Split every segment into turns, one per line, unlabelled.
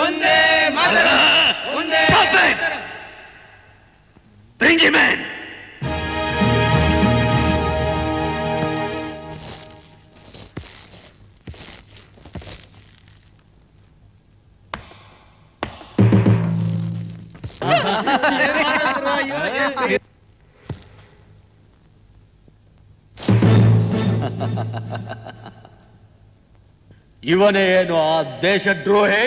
ಒಂದೇ ಒಂದೇ
Bring him in!
ಇವನೇ ಏನು ಆ ದೇಶದ್ರೋಹಿ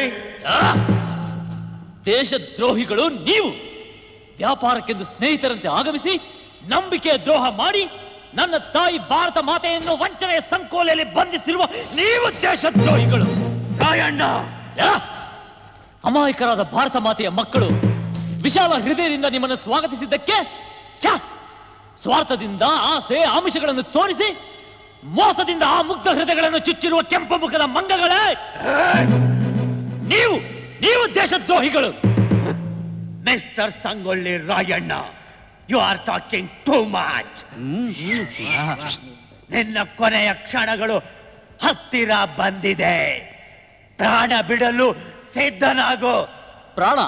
ದೇಶದ್ರೋಹಿಗಳು ನೀವು ವ್ಯಾಪಾರಕ್ಕೆಂದು ಸ್ನೇಹಿತರಂತೆ ಆಗಮಿಸಿ ನಂಬಿಕೆ ದ್ರೋಹ ಮಾಡಿ ನನ್ನ ತಾಯಿ ಭಾರತ ಮಾತೆಯನ್ನು ವಂಚನೆಯ ಸಂಕೋಲೆಯಲ್ಲಿ ಬಂಧಿಸಿರುವ ನೀವು ದೇಶದ್ರೋಹಿಗಳು
ರಾಯಣ್ಣ
ಯಾ? ಅಮಾಯಕರಾದ ಭಾರತ ಮಾತೆಯ ಮಕ್ಕಳು ವಿಶಾಲ ಹೃದಯದಿಂದ ನಿಮ್ಮನ್ನು ಸ್ವಾಗತಿಸಿದ್ದಕ್ಕೆ ಛ! ಸ್ವಾರ್ಥದಿಂದ ಆಸೆ ಆಮಿಷಗಳನ್ನು ತೋರಿಸಿ ಮೋಸದಿಂದ ಆ ಮುಗ್ಧ ಹೃದಯಗಳನ್ನು ಚುಚ್ಚಿರುವ ಕೆಂಪು ಮುಖದ ಮಂಗಗಳೇ ನೀವು ನೀವು ದೇಶದ್ರೋಹಿಗಳು
mister Sangolli Rayanna you are talking too much ನಿನ್ನ ಕೊನೆಯ ಕ್ಷಣಗಳು ಹತ್ತಿರ ಬಂದಿದೆ ಪ್ರಾಣ ಬಿಡಲು ಸಿದ್ಧನಾಗು
ಪ್ರಾಣ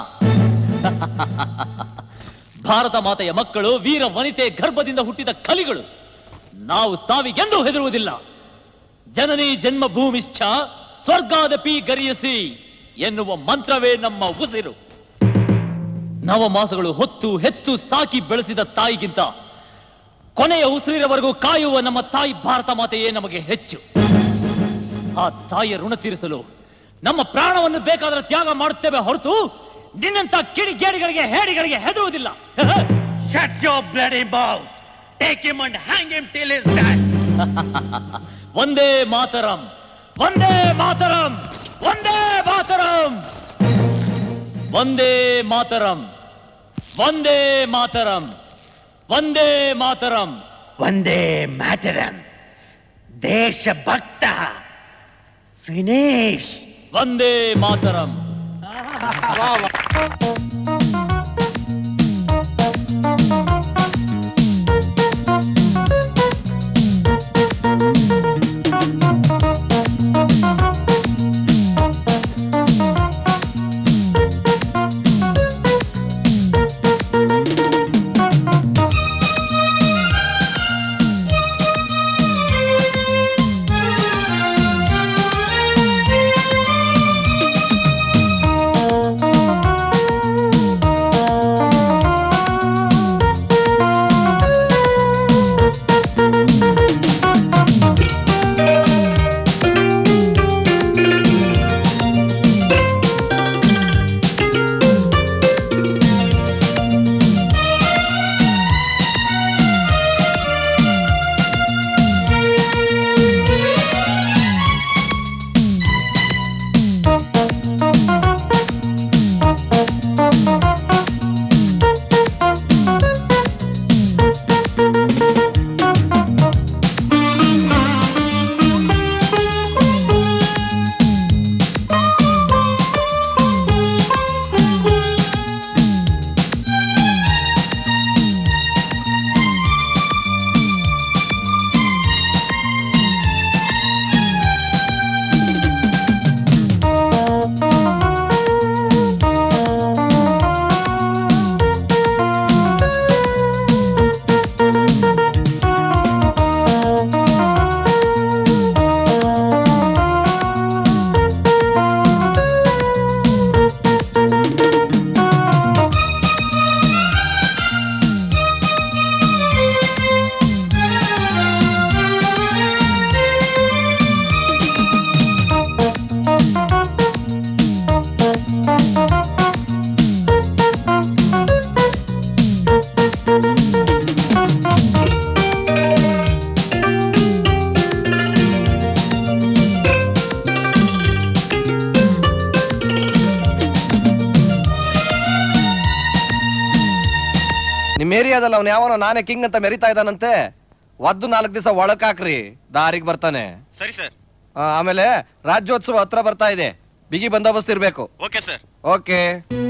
ಭಾರತ ಮಾತೆಯ ಮಕ್ಕಳು ವೀರ ವನಿತೆ ಗರ್ಭದಿಂದ ಹುಟ್ಟಿದ ಕಲಿಗಳು ನಾವು ಸಾವಿಗೆಂದೂ ಹೆದರುವುದಿಲ್ಲ ಜನನಿ ಜನ್ಮಭೂಮಿಶ್ಚ ಸ್ವರ್ಗಾದಪಿ ಗರಿಯಸಿ ಎನ್ನುವ ಮಂತ್ರವೇ ನಮ್ಮ ಉಸಿರು ನವಮಾಸಗಳು ಹೊತ್ತು ಹೆತ್ತು ಸಾಕಿ ಬೆಳೆಸಿದ ತಾಯಿಗಿಂತ ಕೊನೆಯ ಉಸಿರಿನವರೆಗೂ ಕಾಯುವ ನಮ್ಮ ತಾಯಿ ಭಾರತ ಮಾತೆಯೇ ನಮಗೆ ಹೆಚ್ಚು ಆ ತಾಯಿಯ ಋಣ ತೀರಿಸಲು ನಮ್ಮ ಪ್ರಾಣವನ್ನು ಬೇಕಾದರೆ ತ್ಯಾಗ ಮಾಡುತ್ತೇವೆ ಹೊರತು ನಿನ್ನಂತ ಕಿಡಿಗೇಡಿಗಳಿಗೆ ಹೇಡಿಗಳಿಗೆ ಹೆದರುವುದಿಲ್ಲ
Shut your bloody mouth! Take him and hang him till he's dead!
ಒಂದೇ ಮಾತರಂ ಒಂದೇ ಮಾತರಂ ಒಂದೇ ಮಾತರಂ ಒಂದೇ ಮಾತರಂ ಒಂದೇ ಮಾತರಂ ಒಂದೇ ಮಾತರಂ
ಒಂದೇ ಮಾತರಂ ದೇಶಭಕ್ತ ಫಿನಿಶ್
ಒಂದೇ ಮಾತರಂ
ನಿಮ್ ಏರಿಯಾದಲ್ಲಿ ಅವ್ನು ಯಾವನೋ ನಾನೇ ಕಿಂಗ್ ಅಂತ ಮೆರಿತಾ ಇದ್ದಾನಂತೆ ಒದ್ದು ನಾಲ್ಕು ದಿವಸ ಒಳಕಾಕ್ರಿ ದಾರಿಗೆ ಬರ್ತಾನೆ
ಸರಿ ಸರ್
ಆ, ಆಮೇಲೆ ರಾಜ್ಯೋತ್ಸವ ಹತ್ರ ಬರ್ತಾ ಇದೆ ಬಿಗಿ ಬಂದೋಬಸ್ತ್ ಇರ್ಬೇಕು
okay sir
okay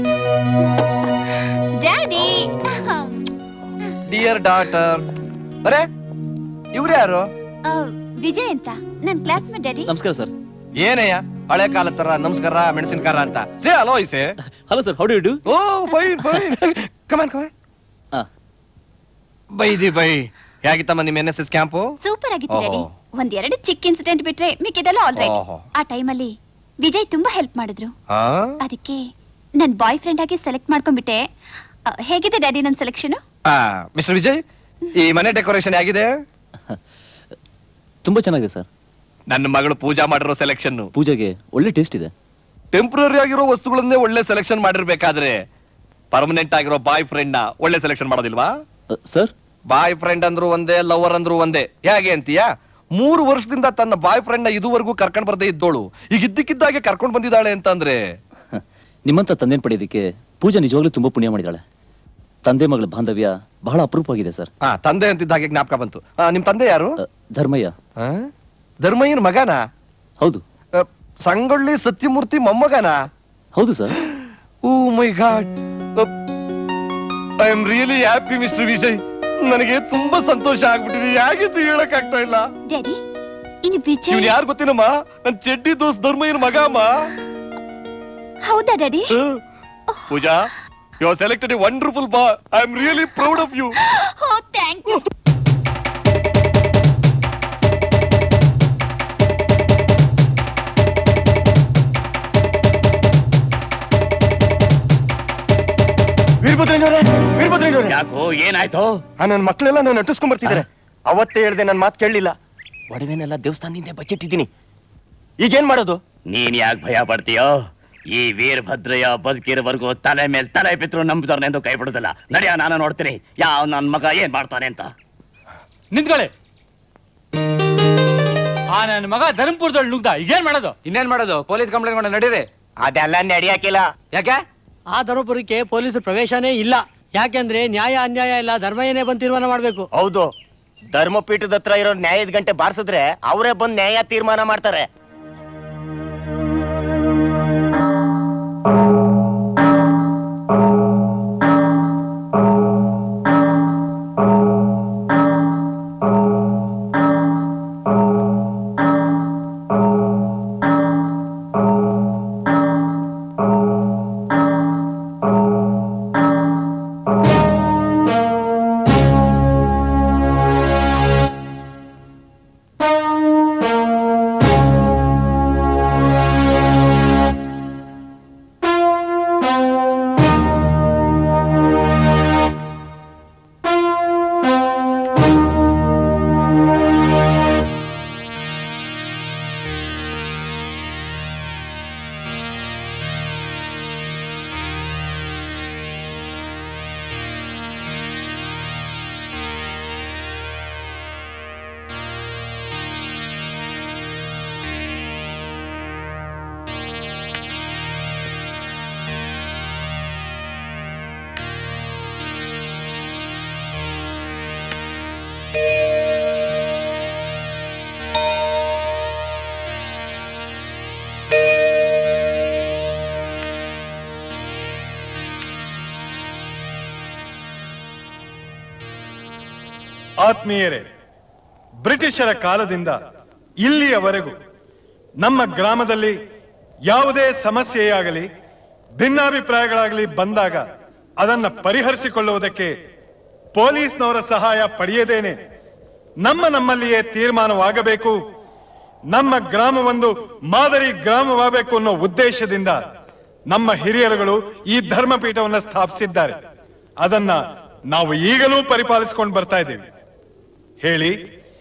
daddy
dear daughter ಅರೆ ಇವ್ರು ಯಾರು
ವಿಜಯ್ ಅಂತ ನನ್ ಕ್ಲಾಸ್ಮೇಟ್ ಡ್ಯಾಡಿ
ನಮಸ್ಕಾರ ಸರ್
ಏನಯ್ಯ ಹಳೆ ಕಾಲ ತರ ನಮಸ್ಕಾರ ಮೆಣಸಿನಕಾರ ಅಂತ ಸೇ ಹಲೋ ಇಸೆ
hello sir how do you do
oh fine fine come on come on
ಆ.
ಬೈದಿ ಬೈ ಹೇಗಿತ್ತಮ್ಮ ನಿಮ್ಮ N S S camp
super ಆಗಿತ್ತು
ಓಹೋ.
ಡ್ಯಾಡಿ ಒಂದ್ ಎರಡು ಚಿಕ್ಕ ಇನ್ಸಿಡೆಂಟ್ ಬಿಟ್ರೆ ಮಿಕ್ಕಿದೆಲ್ಲ ಆಲ್ ರೈಟ್
ಓಹೋ.
ಆ ಟೈಮಲ್ಲಿ ವಿಜಯ್ ತುಂಬಾ ಹೆಲ್ಪ್ ಮಾಡಿದ್ರು
ಹಾ
ಅದಕ್ಕೆ ನನ್ ಬಾಯ್ ಫ್ರೆಂಡ್ ಆಗಿ ಸೆಲೆಕ್ಟ್ ಮಾಡ್ಕೊಂಡ್ಬಿಟ್ಟೆ ಆ, ಹೇಗಿದೆ ಡ್ಯಾಡಿ ನನ್ ಸೆಲೆಕ್ಷನ್
ಮಿಸ್ಟರ್ ವಿಜಯ್ ಈ ಮನೆ ಡೆಕೋರೇಷನ್ ಹೇಗಿದೆ
ತುಂಬಾ ಚೆನ್ನಾಗಿದೆ ಸರ್
ನನ್ನ ಮಗಳು ಪೂಜಾ ಮಾಡಿರೋ ಸೆಲೆಕ್ಷನ್
ಪೂಜೆಗೆ ಒಳ್ಳೆ ಟೇಸ್ಟ್ ಇದೆ
ಟೆಂಪ್ರರಿ ಆಗಿರೋ ವಸ್ತುಗಳನ್ನೇ ಒಳ್ಳೆ ಸೆಲೆಕ್ಷನ್ ಮಾಡಿರ್ಬೇಕಾದ್ರೆ ಪರ್ಮನೆಂಟ್ ಆಗಿರೋ ಬಾಯ್ ಫ್ರೆಂಡ್ ನ ಒಳ್ಳೆ ಸೆಲೆಕ್ಷನ್ ಮಾಡೋದಿಲ್ವಾ
ಸರ್
ಬಾಯ್ ಫ್ರೆಂಡ್ ಅಂದ್ರು ಒಂದೇ ಲವರ್ ಅಂದ್ರು ಒಂದೇ ಹೇಗೆ ಅಂತೀಯಾ ಮೂರು ವರ್ಷದಿಂದ ತನ್ನ ಬಾಯ್ ಫ್ರೆಂಡ್ ನ ಇದುವರೆಗೂ ಕರ್ಕೊಂಡ್ ಬರ್ದೇ ಇದ್ದೋಳು ಈಗ ಇದ್ದಕ್ಕಿದ್ದಾಗೆ ಕರ್ಕೊಂಡ್ ಬಂದಿದ್ದಾಳೆ ಅಂತಂದ್ರೆ
ನಿಮ್ಮಂತ ತಂದೆನ ಪಡೆಯೋದಕ್ಕೆ ಪೂಜಾ ನಿಜವಾಗ್ಲೂ ತುಂಬಾ ಪುಣ್ಯ ಮಾಡಿದಾಳೆ ತಂದೆ ಮಗಳ ಬಾಂಧವ್ಯ ಬಹಳ ಅಪರೂಪವಾಗಿದೆ ಸರ್
ಹಾ ತಂದೆ ಅಂತಿದ್ದ ಹಾಗೆ ಜ್ಞಾಪಕ ಬಂತು ಆ, ನಿಮ್ ತಂದೆ ಯಾರು
ಅ, ಧರ್ಮಯ್ಯ
ಆ? ಧರ್ಮಯ್ಯನ ಮಗನ
ಹೌದು
ಸಂಗೊಳ್ಳಿ ಸತ್ಯಮೂರ್ತಿ ಮೊಮ್ಮಗನ
ಹೌದು sir
oh my God I am really happy mister Vijay ನನಗೆ ತುಂಬಾ ಸಂತೋಷ ಆಗ್ಬಿಟ್ಟಿದೆ ಯಾಕಿತ್ತು ಹೇಳಕ್ ಆಗ್ತಾ ಇಲ್ಲ
ಡ್ಯಾಡಿ ಇನ್ನು
ಇವ್ನು
ವಿಜಯ್
ಯಾರು ಗೊತ್ತೇನಮ್ಮ ನನ್ ಚೆಡ್ಡಿ ದೋಸ್ತ್ ಧರ್ಮಯ್ಯನ ಮಗ ಅಮ್ಮ
ಹೌದಾ daddy
Pooja you are selected a wonderful ಬಾ I am really proud of you
oh thank you
ವೀರಭದ್ರಯ್ಯನವರೇ ವೀರಭದ್ರಯ್ಯನವರೇ
ಯಾಕೋ ಏನಾಯ್ತು
ಆ ನನ್ನ ಮಕ್ಕಳೆಲ್ಲ ನಾನು ನಟಿಸ್ಕೊಂಡ್ ಬರ್ತಿದ್ದಾರೆ ಅವತ್ತೇ ಹೇಳ್ದೆ ನನ್ನ ಮಾತು ಕೇಳಲಿಲ್ಲ ಒಡವೆನೆಲ್ಲ ದೇವಸ್ಥಾನದಿಂದ ಬಚ್ಚಿಟ್ಟಿದ್ದೀನಿ ಈಗೇನ್ ಮಾಡೋದು
ನೀನ್ ಯಾಕೆ ಭಯ ಪಡ್ತೀಯೋ ಈ ವೀರಭದ್ರಯ್ಯ ಬದುಕಿರೋವರೆಗೂ ತಲೆ ಮೇಲೆ ತಲೆ ಬಿದ್ರು ನಂಬಿದವ್ರನ್ನೆಂದು ಕೈ ಬಿಡುದಿಲ್ಲ ನಡಿಯ ನಾನು ನೋಡ್ತೀನಿ ಯಾವ ನನ್ ಮಗ ಏನ್ ಮಾಡ್ತಾನೆ ಅಂತ
ನಿಂತ್ಕೊಳ್ಳಿ ಆ ನನ್ನ ಮಗ ಧರ್ಮಪುರದೊಳಗೆ ನುಗ್ದ ಈಗೇನ್ ಮಾಡೋದು
ಇನ್ನೇನ್ ಮಾಡೋದು ಪೊಲೀಸ್ ಕಂಪ್ಲೇಂಟ್ ಮಾಡಿ ನಡೀರಿ
ಅದೆಲ್ಲ ನಡೆಯಾಕಿಲ್ಲ
ಯಾಕೆ
ಆ ಧರ್ಮಪುರಕ್ಕೆ ಪೊಲೀಸರು ಪ್ರವೇಶನೇ ಇಲ್ಲ ಯಾಕೆಂದ್ರೆ ನ್ಯಾಯ ಅನ್ಯಾಯ ಇಲ್ಲ ಧರ್ಮಯ್ಯನೇ ಬಂದು ತೀರ್ಮಾನ ಮಾಡ್ಬೇಕು
ಹೌದು ಧರ್ಮಪೀಠದ ಹತ್ರ ಇರೋ ನ್ಯಾಯದ ಗಂಟೆ ಬಾರಿಸಿದ್ರೆ ಅವರೇ ಬಂದು ನ್ಯಾಯ ತೀರ್ಮಾನ ಮಾಡ್ತಾರೆ
ಆತ್ಮೀಯರೇ ಬ್ರಿಟಿಷರ ಕಾಲದಿಂದ ಇಲ್ಲಿಯವರೆಗೂ ನಮ್ಮ ಗ್ರಾಮದಲ್ಲಿ ಯಾವುದೇ ಸಮಸ್ಯೆಯಾಗಲಿ ಭಿನ್ನಾಭಿಪ್ರಾಯಗಳಾಗಲಿ ಬಂದಾಗ ಅದನ್ನ ಪರಿಹರಿಸಿಕೊಳ್ಳುವುದಕ್ಕೆ ಪೊಲೀಸ್ನವರ ಸಹಾಯ ಪಡೆಯದೇನೆ ನಮ್ಮ ನಮ್ಮಲ್ಲಿಯೇ ತೀರ್ಮಾನವಾಗಬೇಕು ನಮ್ಮ ಗ್ರಾಮವೊಂದು ಮಾದರಿ ಗ್ರಾಮವಾಗಬೇಕು ಅನ್ನೋ ಉದ್ದೇಶದಿಂದ ನಮ್ಮ ಹಿರಿಯರುಗಳು ಈ ಧರ್ಮಪೀಠವನ್ನು ಸ್ಥಾಪಿಸಿದ್ದಾರೆ ಅದನ್ನ ನಾವು ಈಗಲೂ ಪರಿಪಾಲಿಸಿಕೊಂಡು ಬರ್ತಾ ಇದ್ದೀವಿ ಹೇಳಿ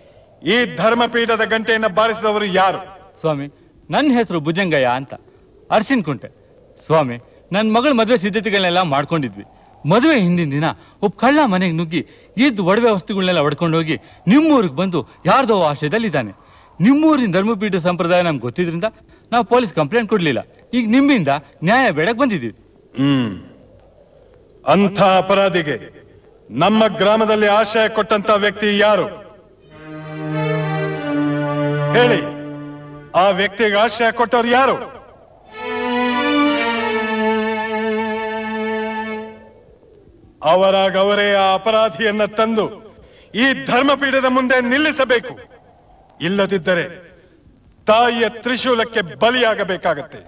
ಈ ಧರ್ಮಪೀಠದ ಗಂಟೆಯನ್ನ ಬಾರಿಸಿದವರು ಯಾರು
ಸ್ವಾಮಿ ನನ್ನ ಹೆಸರು ಭುಜಂಗಯ್ಯ ಅಂತ ಅರ್ಶಿನ್ ಕುಂಟೆ ಸ್ವಾಮಿ ನನ್ನ ಮಗಳ ಮದುವೆ ಸಿದ್ಧತೆಗಳನ್ನೆಲ್ಲ ಮಾಡ್ಕೊಂಡಿದ್ವಿ ಮದುವೆ ಹಿಂದಿನ ದಿನ ಒಬ್ಬ ಕಳ್ಳ ಮನೆಗೆ ನುಗ್ಗಿ ಇದ್ದ ಒಡವೆ ವಸ್ತುಗಳನ್ನೆಲ್ಲ ಹೊಡ್ಕೊಂಡೋಗಿ ನಿಮ್ಮೂರಿಗೆ ಬಂದು ಯಾರ್ದೋ ಆಶ್ರಯದಲ್ಲಿದ್ದಾನೆ ನಿಮ್ಮೂರಿನ ಧರ್ಮಪೀಠ ಸಂಪ್ರದಾಯ ನಮ್ಗೆ ಗೊತ್ತಿದ್ರಿಂದ ನಾವು ಪೊಲೀಸ್ ಕಂಪ್ಲೇಂಟ್ ಕೊಡ್ಲಿಲ್ಲ ಈಗ ನಿಮ್ಮಿಂದ ನ್ಯಾಯ ಬೇಡಕ್ ಬಂದಿದ್ದೀವಿ
ಹ್ಮ್ ಅಂಥ ಅಪರಾಧಿಗೆ ನಮ್ಮ ಗ್ರಾಮದಲ್ಲಿ ಆಶ್ರಯ ಕೊಟ್ಟಂತ ವ್ಯಕ್ತಿ ಯಾರು ಹೇಳಿ ಆ ವ್ಯಕ್ತಿಗೆ ಆಶ್ರಯ ಕೊಟ್ಟವ್ರು ಯಾರು ಅವರಾಗ ಅವರೇ ಆ ಅಪರಾಧಿಯನ್ನ ತಂದು ಈ ಧರ್ಮಪೀಠದ ಮುಂದೆ ನಿಲ್ಲಿಸಬೇಕು ಇಲ್ಲದಿದ್ದರೆ ತಾಯಿಯ ತ್ರಿಶೂಲಕ್ಕೆ ಬಲಿಯಾಗಬೇಕಾಗತ್ತೆ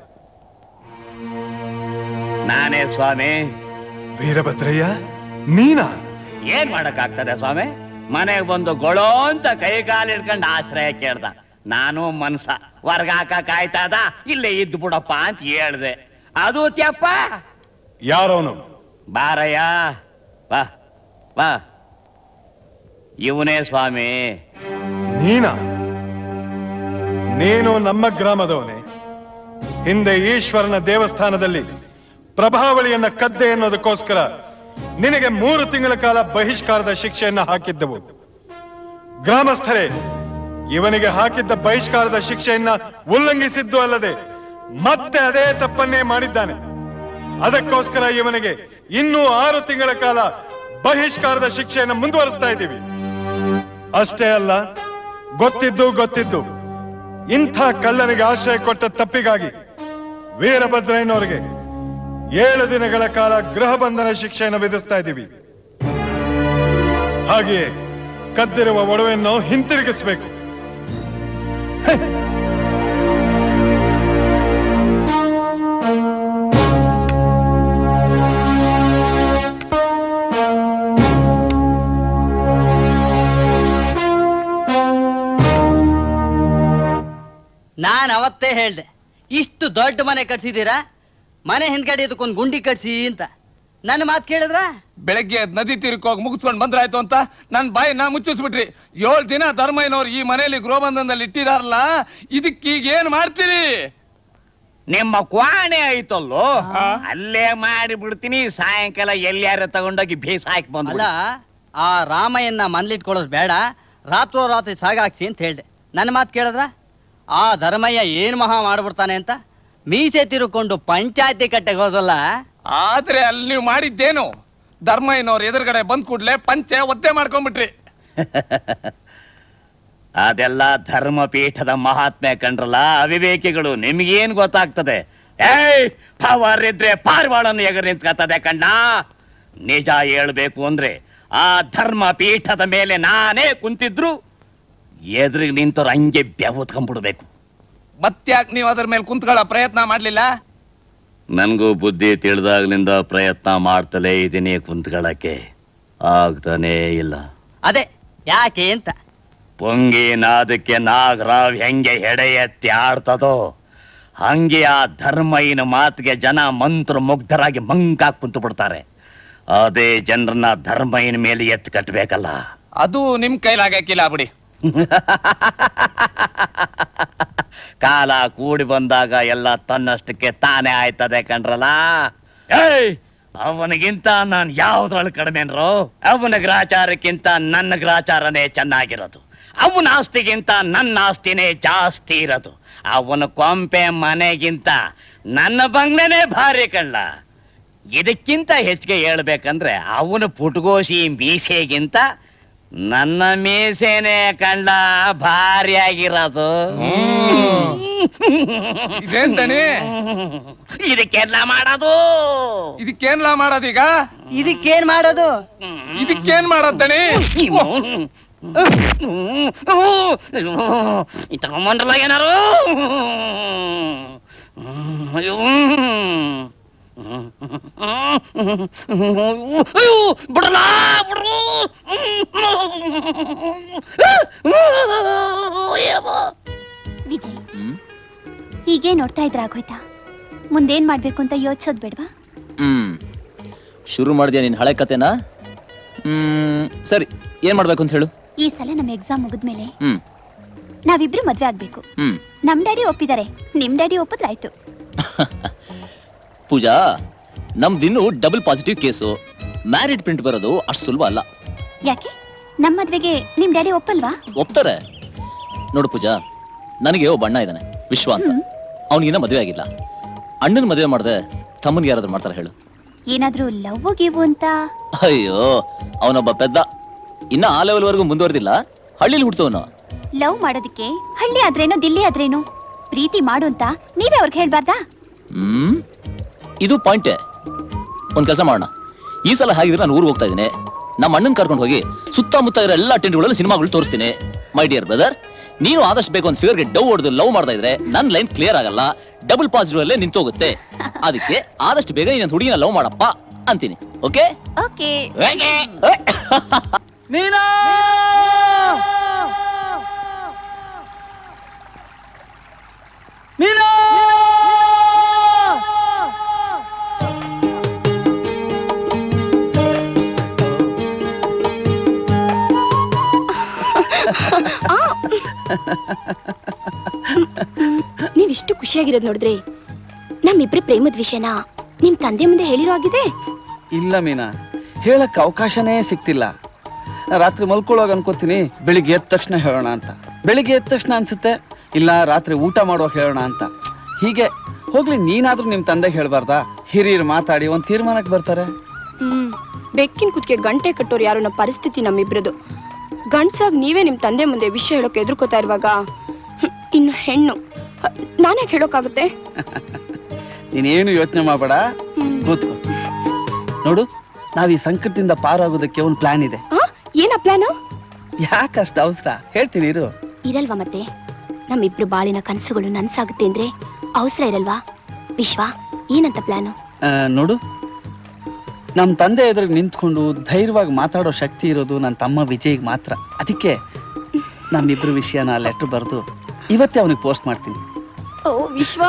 ನಾನೇ ಸ್ವಾಮಿ
ವೀರಭದ್ರಯ್ಯ ನೀನಾ
ಏನ್ ಮಾಡಕ್ಕಾಗ್ತದೆ ಸ್ವಾಮಿ ಮನೆಗೆ ಬಂದು ಗೊಳೋ ಅಂತ ಕೈ ಕಾಲು ಹಿಡ್ಕೊಂಡು ಆಶ್ರಯ ಕೇಳ್ದ ನಾನು ಮನ್ಸ ವರ್ಗಾಕ ಕಾಯ್ತಾದ ಇಲ್ಲೇ ಇದ್ದು ಬಿಡಪ್ಪ ಅಂತ ಹೇಳ್ದೆ ಅದು ತ್ಯಪ್ಪ
ಯಾರವನು
ಬಾರಯ್ಯ ಬಾ ಬಾ ಇವನೇ ಸ್ವಾಮಿ
ನೀನಾ ನೀನು ನಮ್ಮ ಗ್ರಾಮದವನೇ ಹಿಂದೆ ಈಶ್ವರನ ದೇವಸ್ಥಾನದಲ್ಲಿ ಪ್ರಭಾವಳಿಯನ್ನ ಕದ್ದೆ ಎನ್ನುವುದಕ್ಕೋಸ್ಕರ ನಿನಗೆ ಮೂರು ತಿಂಗಳ ಕಾಲ ಬಹಿಷ್ಕಾರದ ಶಿಕ್ಷೆಯನ್ನ ಹಾಕಿದ್ದವು ಗ್ರಾಮಸ್ಥರೇ ಇವನಿಗೆ ಹಾಕಿದ್ದ ಬಹಿಷ್ಕಾರದ ಶಿಕ್ಷೆಯನ್ನ ಉಲ್ಲಂಘಿಸಿದ್ದು ಅಲ್ಲದೆ ಮತ್ತೆ ಅದೇ ತಪ್ಪನ್ನೇ ಮಾಡಿದ್ದಾನೆ ಅದಕ್ಕೋಸ್ಕರ ಇವನಿಗೆ ಇನ್ನೂ ಆರು ತಿಂಗಳ ಕಾಲ ಬಹಿಷ್ಕಾರದ ಶಿಕ್ಷೆಯನ್ನು ಮುಂದುವರಿಸ್ತಾ ಇದ್ದೀವಿ ಅಷ್ಟೇ ಅಲ್ಲ ಗೊತ್ತಿದ್ದು ಗೊತ್ತಿದ್ದು ಇಂಥ ಕಳ್ಳನಿಗೆ ಆಶ್ರಯ ಕೊಟ್ಟ ತಪ್ಪಿಗಾಗಿ ವೀರಭದ್ರಯ್ಯನವರಿಗೆ ಏಳು ದಿನಗಳ ಕಾಲ ಗೃಹ ಬಂಧನ ಶಿಕ್ಷೆಯನ್ನು ವಿಧಿಸ್ತಾ ಇದ್ದೀವಿ ಹಾಗೆಯೇ ಕದ್ದಿರುವ ಒಡವೆಯನ್ನು ಹಿಂತಿರುಗಿಸಬೇಕು
ನಾನು ಅವತ್ತೇ ಹೇಳ್ದೆ ಇಷ್ಟು ದೊಡ್ಡ ಮನೆ ಕಟ್ಸಿದ್ದೀರಾ ಮನೆ ಹಿಂದ್ಗಡೆ ಇದಕ್ಕೊಂದು ಗುಂಡಿ ಕಟ್ಸಿ ಅಂತ ನನ್ನ ಮಾತು ಕೇಳಿದ್ರ
ಬೆಳಗ್ಗೆ ಎದ್ದು ನದಿ ತೀರಕ್ಕೆ ಹೋಗಿ ಮುಗಿಸ್ಕೊಂಡು ಬಂದ್ರಾಯ್ತು ಅಂತ ನನ್ನ ಬಾಯಿ ನಾ ಮುಚ್ಚಿಸ್ಬಿಟ್ರಿ ಏಳು ದಿನ ಧರ್ಮಯ್ಯನವ್ರು ಈ ಮನೆಯಲ್ಲಿ ಗೃಹಬಂಧನದಲ್ಲಿ ಇಟ್ಟಿದಾರಲ್ಲ ಇದಕ್ಕೀಗ ಏನ್ ಮಾಡ್ತೀರಿ
ನಿಮ್ಮ ಕ್ವಾಣೆ ಐತಲ್ಲೋ ಅಲ್ಲೇ ಮಾಡಿ ಬಿಡ್ತೀನಿ ಸಾಯಂಕಾಲ ಎಲ್ಲಿಯಾರ ತಗೊಂಡೋಗಿ ಬೀಸ ಹಾಕಿ ಬಂದು
ಅಲ್ಲ ಆ ರಾಮಯ್ಯನ ಮನ್ಲಿಟ್ಕೊಳ್ಳೋದು ಬೇಡ ರಾತ್ರೋರಾತ್ರಿ ಸಾಗಾಕ್ಸಿ ಅಂತ ಹೇಳ್ದೆ ನನ್ನ ಮಾತು ಕೇಳಿದ್ರ ಆ ಧರ್ಮಯ್ಯ ಏನು ಮಹಾ ಮಾಡ್ಬಿಡ್ತಾನೆ ಅಂತ ಮೀಸೆ ತಿರುಕೊಂಡು ಪಂಚಾಯತಿ ಕಟ್ಟೆಗೆ ಹೋದಲ್ಲ
ಆದ್ರೆ ಅಲ್ಲಿ ನೀವು ಮಾಡಿದ್ದೇನು ಧರ್ಮಯ್ಯನವ್ರು ಎದುರುಗಡೆ ಬಂದ್ ಕೂಡ್ಲೆ ಪಂಚೆ ಒತ್ತೆ ಮಾಡ್ಕೊಂಡ್ಬಿಟ್ರಿ
ಅದೆಲ್ಲ ಧರ್ಮಪೀಠದ ಮಹಾತ್ಮೆ ಕಂಡ್ರಲ್ಲ ಅವಿವೇಕಿಗಳು ನಿಮ್ಗೇನ್ ಗೊತ್ತಾಗ್ತದೆ ಏಯ್ ಪವರ್ ಇದ್ರೆ ಪಾರಿವಾಳನ್ನು ಎಗರ್ ನಿಂತ್ಕತ್ತದೆ ಕಣ್ಣ ನಿಜ ಹೇಳ್ಬೇಕು ಅಂದ್ರೆ ಆ ಧರ್ಮ ಪೀಠದ ಮೇಲೆ ನಾನೇ ಕುಂತಿದ್ರು ಎದುರಿಗೆ ನಿಂತವ್ರು ಹಂಗೆ ಬೆವತ್ಕೊಂಡ್ಬಿಡ್ಬೇಕು
ಮತ್ತ್ಯಾಕ್ ನೀವು ಅದ್ರ ಮೇಲೆ ಕುಂತ್ಕೊಳ್ಳೋ ಪ್ರಯತ್ನ ಮಾಡ್ಲಿಲ್ಲ
ನನಗೂ ಬುದ್ಧಿ ತಿಳಿದಾಗ್ಲಿಂದ ಪ್ರಯತ್ನ ಮಾಡ್ತಲೇ ಇದ್ದೀನಿ ಕುಂತ್ಕೊಳ್ಳಕ್ಕೆ ಆಗ್ತಾನೇ ಇಲ್ಲ
ಅದೇ ಯಾಕೆ ಅಂತ
ಪೊಂಗಿ ನಾದಕ್ಕೆ ನಾಗರಾವ್ ಹೆಂಗೆ ಹೆಡೆ ಎತ್ತಿ ಆಡ್ತದೋ ಹಂಗೆ ಆ ಧರ್ಮಯ್ಯನ ಮಾತಿಗೆ ಜನ ಮಂತ್ರ ಮುಗ್ಧರಾಗಿ ಮಂಕಾಕ್ ಕುಂತು ಬಿಡ್ತಾರೆ ಅದೇ ಜನರನ್ನ ಧರ್ಮಯ್ಯನ ಮೇಲೆ ಎತ್ತು ಕಟ್ಟಬೇಕಲ್ಲ
ಅದು ನಿಮ್ ಕೈಲಾಗಕ್ಕಿಲ್ಲ ಬಿಡಿ
ಕಾಲ ಕೂಡಿ ಬಂದಾಗ ಎಲ್ಲ ತನ್ನಷ್ಟಕ್ಕೆ ತಾನೇ ಆಯ್ತದೆ ಕಣ್ರಲ್ಲ ಏಯ್ ಅವನಿಗಿಂತ ನಾನು ಯಾವ್ದ್ರೊಳಗೆ ಕಡಿಮೆನ್ರೋ ಅವನ ಗ್ರಾಚಾರಕ್ಕಿಂತ ನನ್ನ ಗ್ರಾಚಾರನೇ ಚೆನ್ನಾಗಿರೋದು ಅವನ ಆಸ್ತಿಗಿಂತ ನನ್ನ ಆಸ್ತಿನೇ ಜಾಸ್ತಿ ಇರೋದು ಅವನ ಕೊಂಪೆ ಮನೆಗಿಂತ ನನ್ನ ಬಂಗ್ಲೆನೇ ಭಾರಿ ಕಳ್ಳ ಇದಕ್ಕಿಂತ ಹೆಚ್ಚಿಗೆ ಹೇಳ್ಬೇಕಂದ್ರೆ ಅವನ ಪುಟ್ಗೋಸಿ ಮೀಸೆಗಿಂತ ನನ್ನ ಮೀಸೆನೆ ಕಂಡ ಭಾರಿ ಆಗಿರೋದು
ಇದೇನ್ ದಣಿ
ಇದಕ್ಕೆಲ್ಲ ಮಾಡೋದು
ಇದಕ್ಕೇನ್ಲ ಮಾಡೋದೀಗ
ಇದಕ್ಕೇನ್ ಮಾಡೋದು
ಇದಕ್ಕೇನ್ ಮಾಡೋದಣಿ
ತಗೊಂಬಂದ್ರಲ್ಲ ಏನಾರು ಅಯ್ಯೋ ಅಯ್ಯೋ ಬಿಡಲ್ಲ ಬಿಡ್ರು
ವಿಜಯ್ ಹೀಗೆ ನೋಡ್ತಾ ಇದ್ರೆ ಆಗೋಯ್ತಾ ಮುಂದೇನ್ ಮಾಡ್ಬೇಕು ಅಂತ ಯೋಚಿಸೋದ್ ಬೇಡ್ವಾ
ಹ್ಮ್ ಶುರು ಮಾಡಿದ್ಯಾ ನಿನ್ ಹಳೆ ಕತೆನಾ ಹ್ಮ್ ಸರಿ ಏನ್ ಮಾಡ್ಬೇಕು ಅಂತ ಹೇಳು
ಈ ಸಲ ನಮ್ಮ ಎಕ್ಸಾಮ್ ಮುಗಿದ್ಮೇಲೆ
ಹ್ಮ್
ನಾವಿಬ್ರು ಮದ್ವೆ ಆಗ್ಬೇಕು
ಹ್ಮ್
ನಮ್ ಡ್ಯಾಡಿ ಒಪ್ಪಿದ್ದಾರೆ ನಿಮ್ ಡ್ಯಾಡಿ ಒಪ್ಪಿದ್ರಾಯ್ತು
ಪೂಜಾ ನಮ್ದಿನ್ನು double positive case married print ಬರೋದು ಅಷ್ಟು ಸುಲಭ ಅಲ್ಲ
ಯಾಕೆ ನಮ್ ಮದ್ವೆಗೆ ನಿಮ್ ಡ್ಯಾಡಿ ಒಪ್ಪಲ್ವಾ
ಒಪ್ತಾರೆ ನೋಡು ಪೂಜಾ ನನಗೆ ಒಬ್ಬ ಅಣ್ಣ ಇದ್ದಾನೆ ವಿಶ್ವ ಅಂತ ಅವನಿಗಿನ್ನ ಮದುವೆ ಆಗಿಲ್ಲ ಅಣ್ಣನ ಮದುವೆ ಮಾಡದೆ ತಮ್ಮನಿಗೆ ಯಾರಾದ್ರೂ ಮಾಡ್ತಾರೆ ಹೇಳು
ಏನಾದ್ರೂ ಲವ್ ಗಿವು ಅಂತ
ಅಯ್ಯೋ ಅವನೊಬ್ಬ ಪೆದ್ದ ಇನ್ನ ಆ ಲೆವೆಲ್ ವರೆಗೂ ಮುಂದುವರೆದಿಲ್ಲ ಹಳ್ಳಿಲಿ ಹುಡ್ತವನು
ಲವ್ ಮಾಡೋದಕ್ಕೆ ಹಳ್ಳಿ ಆದ್ರೇನೋ ದಿಲ್ಲಿ ಆದ್ರೇನು ಪ್ರೀತಿ ಮಾಡು ಅಂತ ನೀವೇ ಅವ್ರಿಗೆ ಹೇಳ್ಬಾರ್ದಾ
ಹ್ಮ್ ಇದು ಪಾಯಿಂಟೇ ಒಂದ್ ಕೆಲಸ ಮಾಡೋಣ ಈ ಸಲ ಹಾಗಿದ್ರೆ ನಾನು ಊರಿಗೆ ಹೋಗ್ತಾ ಇದ್ದೀನಿ ನಮ್ಮ ಅಣ್ಣನ್ ಕರ್ಕೊಂಡು ಹೋಗಿ ಸುತ್ತಮುತ್ತ ಇರೋ ಎಲ್ಲ ಟೆಂಟ್ಗಳಲ್ಲಿ ಸಿನಿಮಾಗಳು ತೋರಿಸ್ತೀನಿ ಮೈ ಡಿಯರ್ ಬ್ರದರ್ ನೀನು ಆದಷ್ಟು ಬೇಗ ಒಂದು ಫಿಗರ್ಗೆ ಡವ್ ಹೊಡೆದು ಲವ್ ಮಾಡ್ತಾ ಇದ್ರೆ ನನ್ನ ಲೈನ್ ಕ್ಲಿಯರ್ ಆಗಲ್ಲ ಡಬಲ್ ಪಾಸಿಟಿವ್ ಅಲ್ಲೇ ನಿಂತೋಗುತ್ತೆ ಅದಕ್ಕೆ ಆದಷ್ಟು ಬೇಗ ನೀನು ಹುಡುಗಿನ ಲವ್ ಮಾಡಪ್ಪ ಅಂತೀನಿ ಓಕೆ
ಓಕೆ
ನೀನಾ
ನೀನು
ನೀವಿಷ್ಟು ಖುಷಿಯಾಗಿರೋದ್ ನೋಡಿದ್ರೆ ನಮ್ಮಿಬ್ರ ಪ್ರೇಮದ ವಿಷಯನ ನಿಮ್ ತಂದೆ ಮುಂದೆ ಹೇಳಿರೋ ಆಗಿದೆ
ಇಲ್ಲ ಮೀನಾ ಹೇಳಕ್ ಅವಕಾಶನೇ ಸಿಗ್ತಿಲ್ಲ ರಾತ್ರಿ ಮಲ್ಕೊಳ್ಳೋವಾಗ ಅನ್ಕೋತೀನಿ ಬೆಳಿಗ್ಗೆ ಎದ್ದ ತಕ್ಷಣ ಹೇಳೋಣ ಅಂತ ಬೆಳಿಗ್ಗೆ ಎದ್ದ ತಕ್ಷಣ ಅನ್ಸುತ್ತೆ ಇಲ್ಲ ರಾತ್ರಿ ಊಟ ಮಾಡುವಾಗ ಹೇಳೋಣ ಅಂತ ಹೀಗೆ ಹೋಗ್ಲಿ ನೀನಾದ್ರೂ ನಿಮ್ ತಂದೆಗೆ ಹೇಳ್ಬಾರ್ದಾ ಹಿರಿಯರು ಮಾತಾಡಿ ಒಂದ್ ತೀರ್ಮಾನಕ್ಕೆ ಬರ್ತಾರೆ
ಹ್ಮ್ ಬೆಕ್ಕಿನ ಕುತ್ತಿಗೆ ಗಂಟೆ ಕಟ್ಟೋರು ಯಾರೋ ನಮ್ಮ ಪರಿಸ್ಥಿತಿ ನಮ್ಮಿಬ್ರದು ಗಂಡ್ಸಾಗ್ ನೀವೇ ನಿಮ್ ತಂದೆ ಮುಂದೆ ವಿಷಯ ಹೇಳೋಕೆ ಎದುರ್ಕೋತಾ ಇರುವಾಗ ಹ್ಮ್, ಇನ್ನು ಹೆಣ್ಣು ಹ, ನಾನೇ ಹೇಳೋಕ್ಕಾಗುತ್ತೆ
ನೀನೇನು ಯೋಚನೆ ಮಾಡಬೇಡ ಕೂತ್ಕೋ ನೋಡು ನಾವ್ ಈ ಸಂಕಟದಿಂದ ಪಾರಾಗೋದಕ್ಕೆ ಒಂದು ಪ್ಲಾನ್ ಇದೆ
ಆ ಏನ ಪ್ಲಾನು
ಯಾಕಷ್ಟು ಅವಸರ ಹೇಳ್ತೀನಿ ಇರು
ಇರಲ್ವಾ ಮತ್ತೆ ನಮ್ಮಿಬ್ರು ಬಾಳಿನ ಕನಸುಗಳು ನನ್ಸಾಗುತ್ತೆ ಅಂದ್ರೆ ಅವಸರ ಇರಲ್ವಾ ವಿಶ್ವ ಏನಂತ ಪ್ಲಾನು
ಆ, ನೋಡು ನಮ್ಮ ತಂದೆ ಎದುರಿಗೆ ನಿಂತ್ಕೊಂಡು ಧೈರ್ಯವಾಗಿ ಮಾತಾಡೋ ಶಕ್ತಿ ಇರೋದು ನನ್ನ ತಮ್ಮ ವಿಜಯ್ಗೆ ಮಾತ್ರ ಅದಕ್ಕೆ ನಮ್ಮಿಬ್ರು ವಿಷಯನ ಲೆಟ್ರ್ ಬರೆದು ಇವತ್ತೇ ಅವನಿಗೆ ಪೋಸ್ಟ್ ಮಾಡ್ತೀನಿ
ಓ ವಿಶ್ವ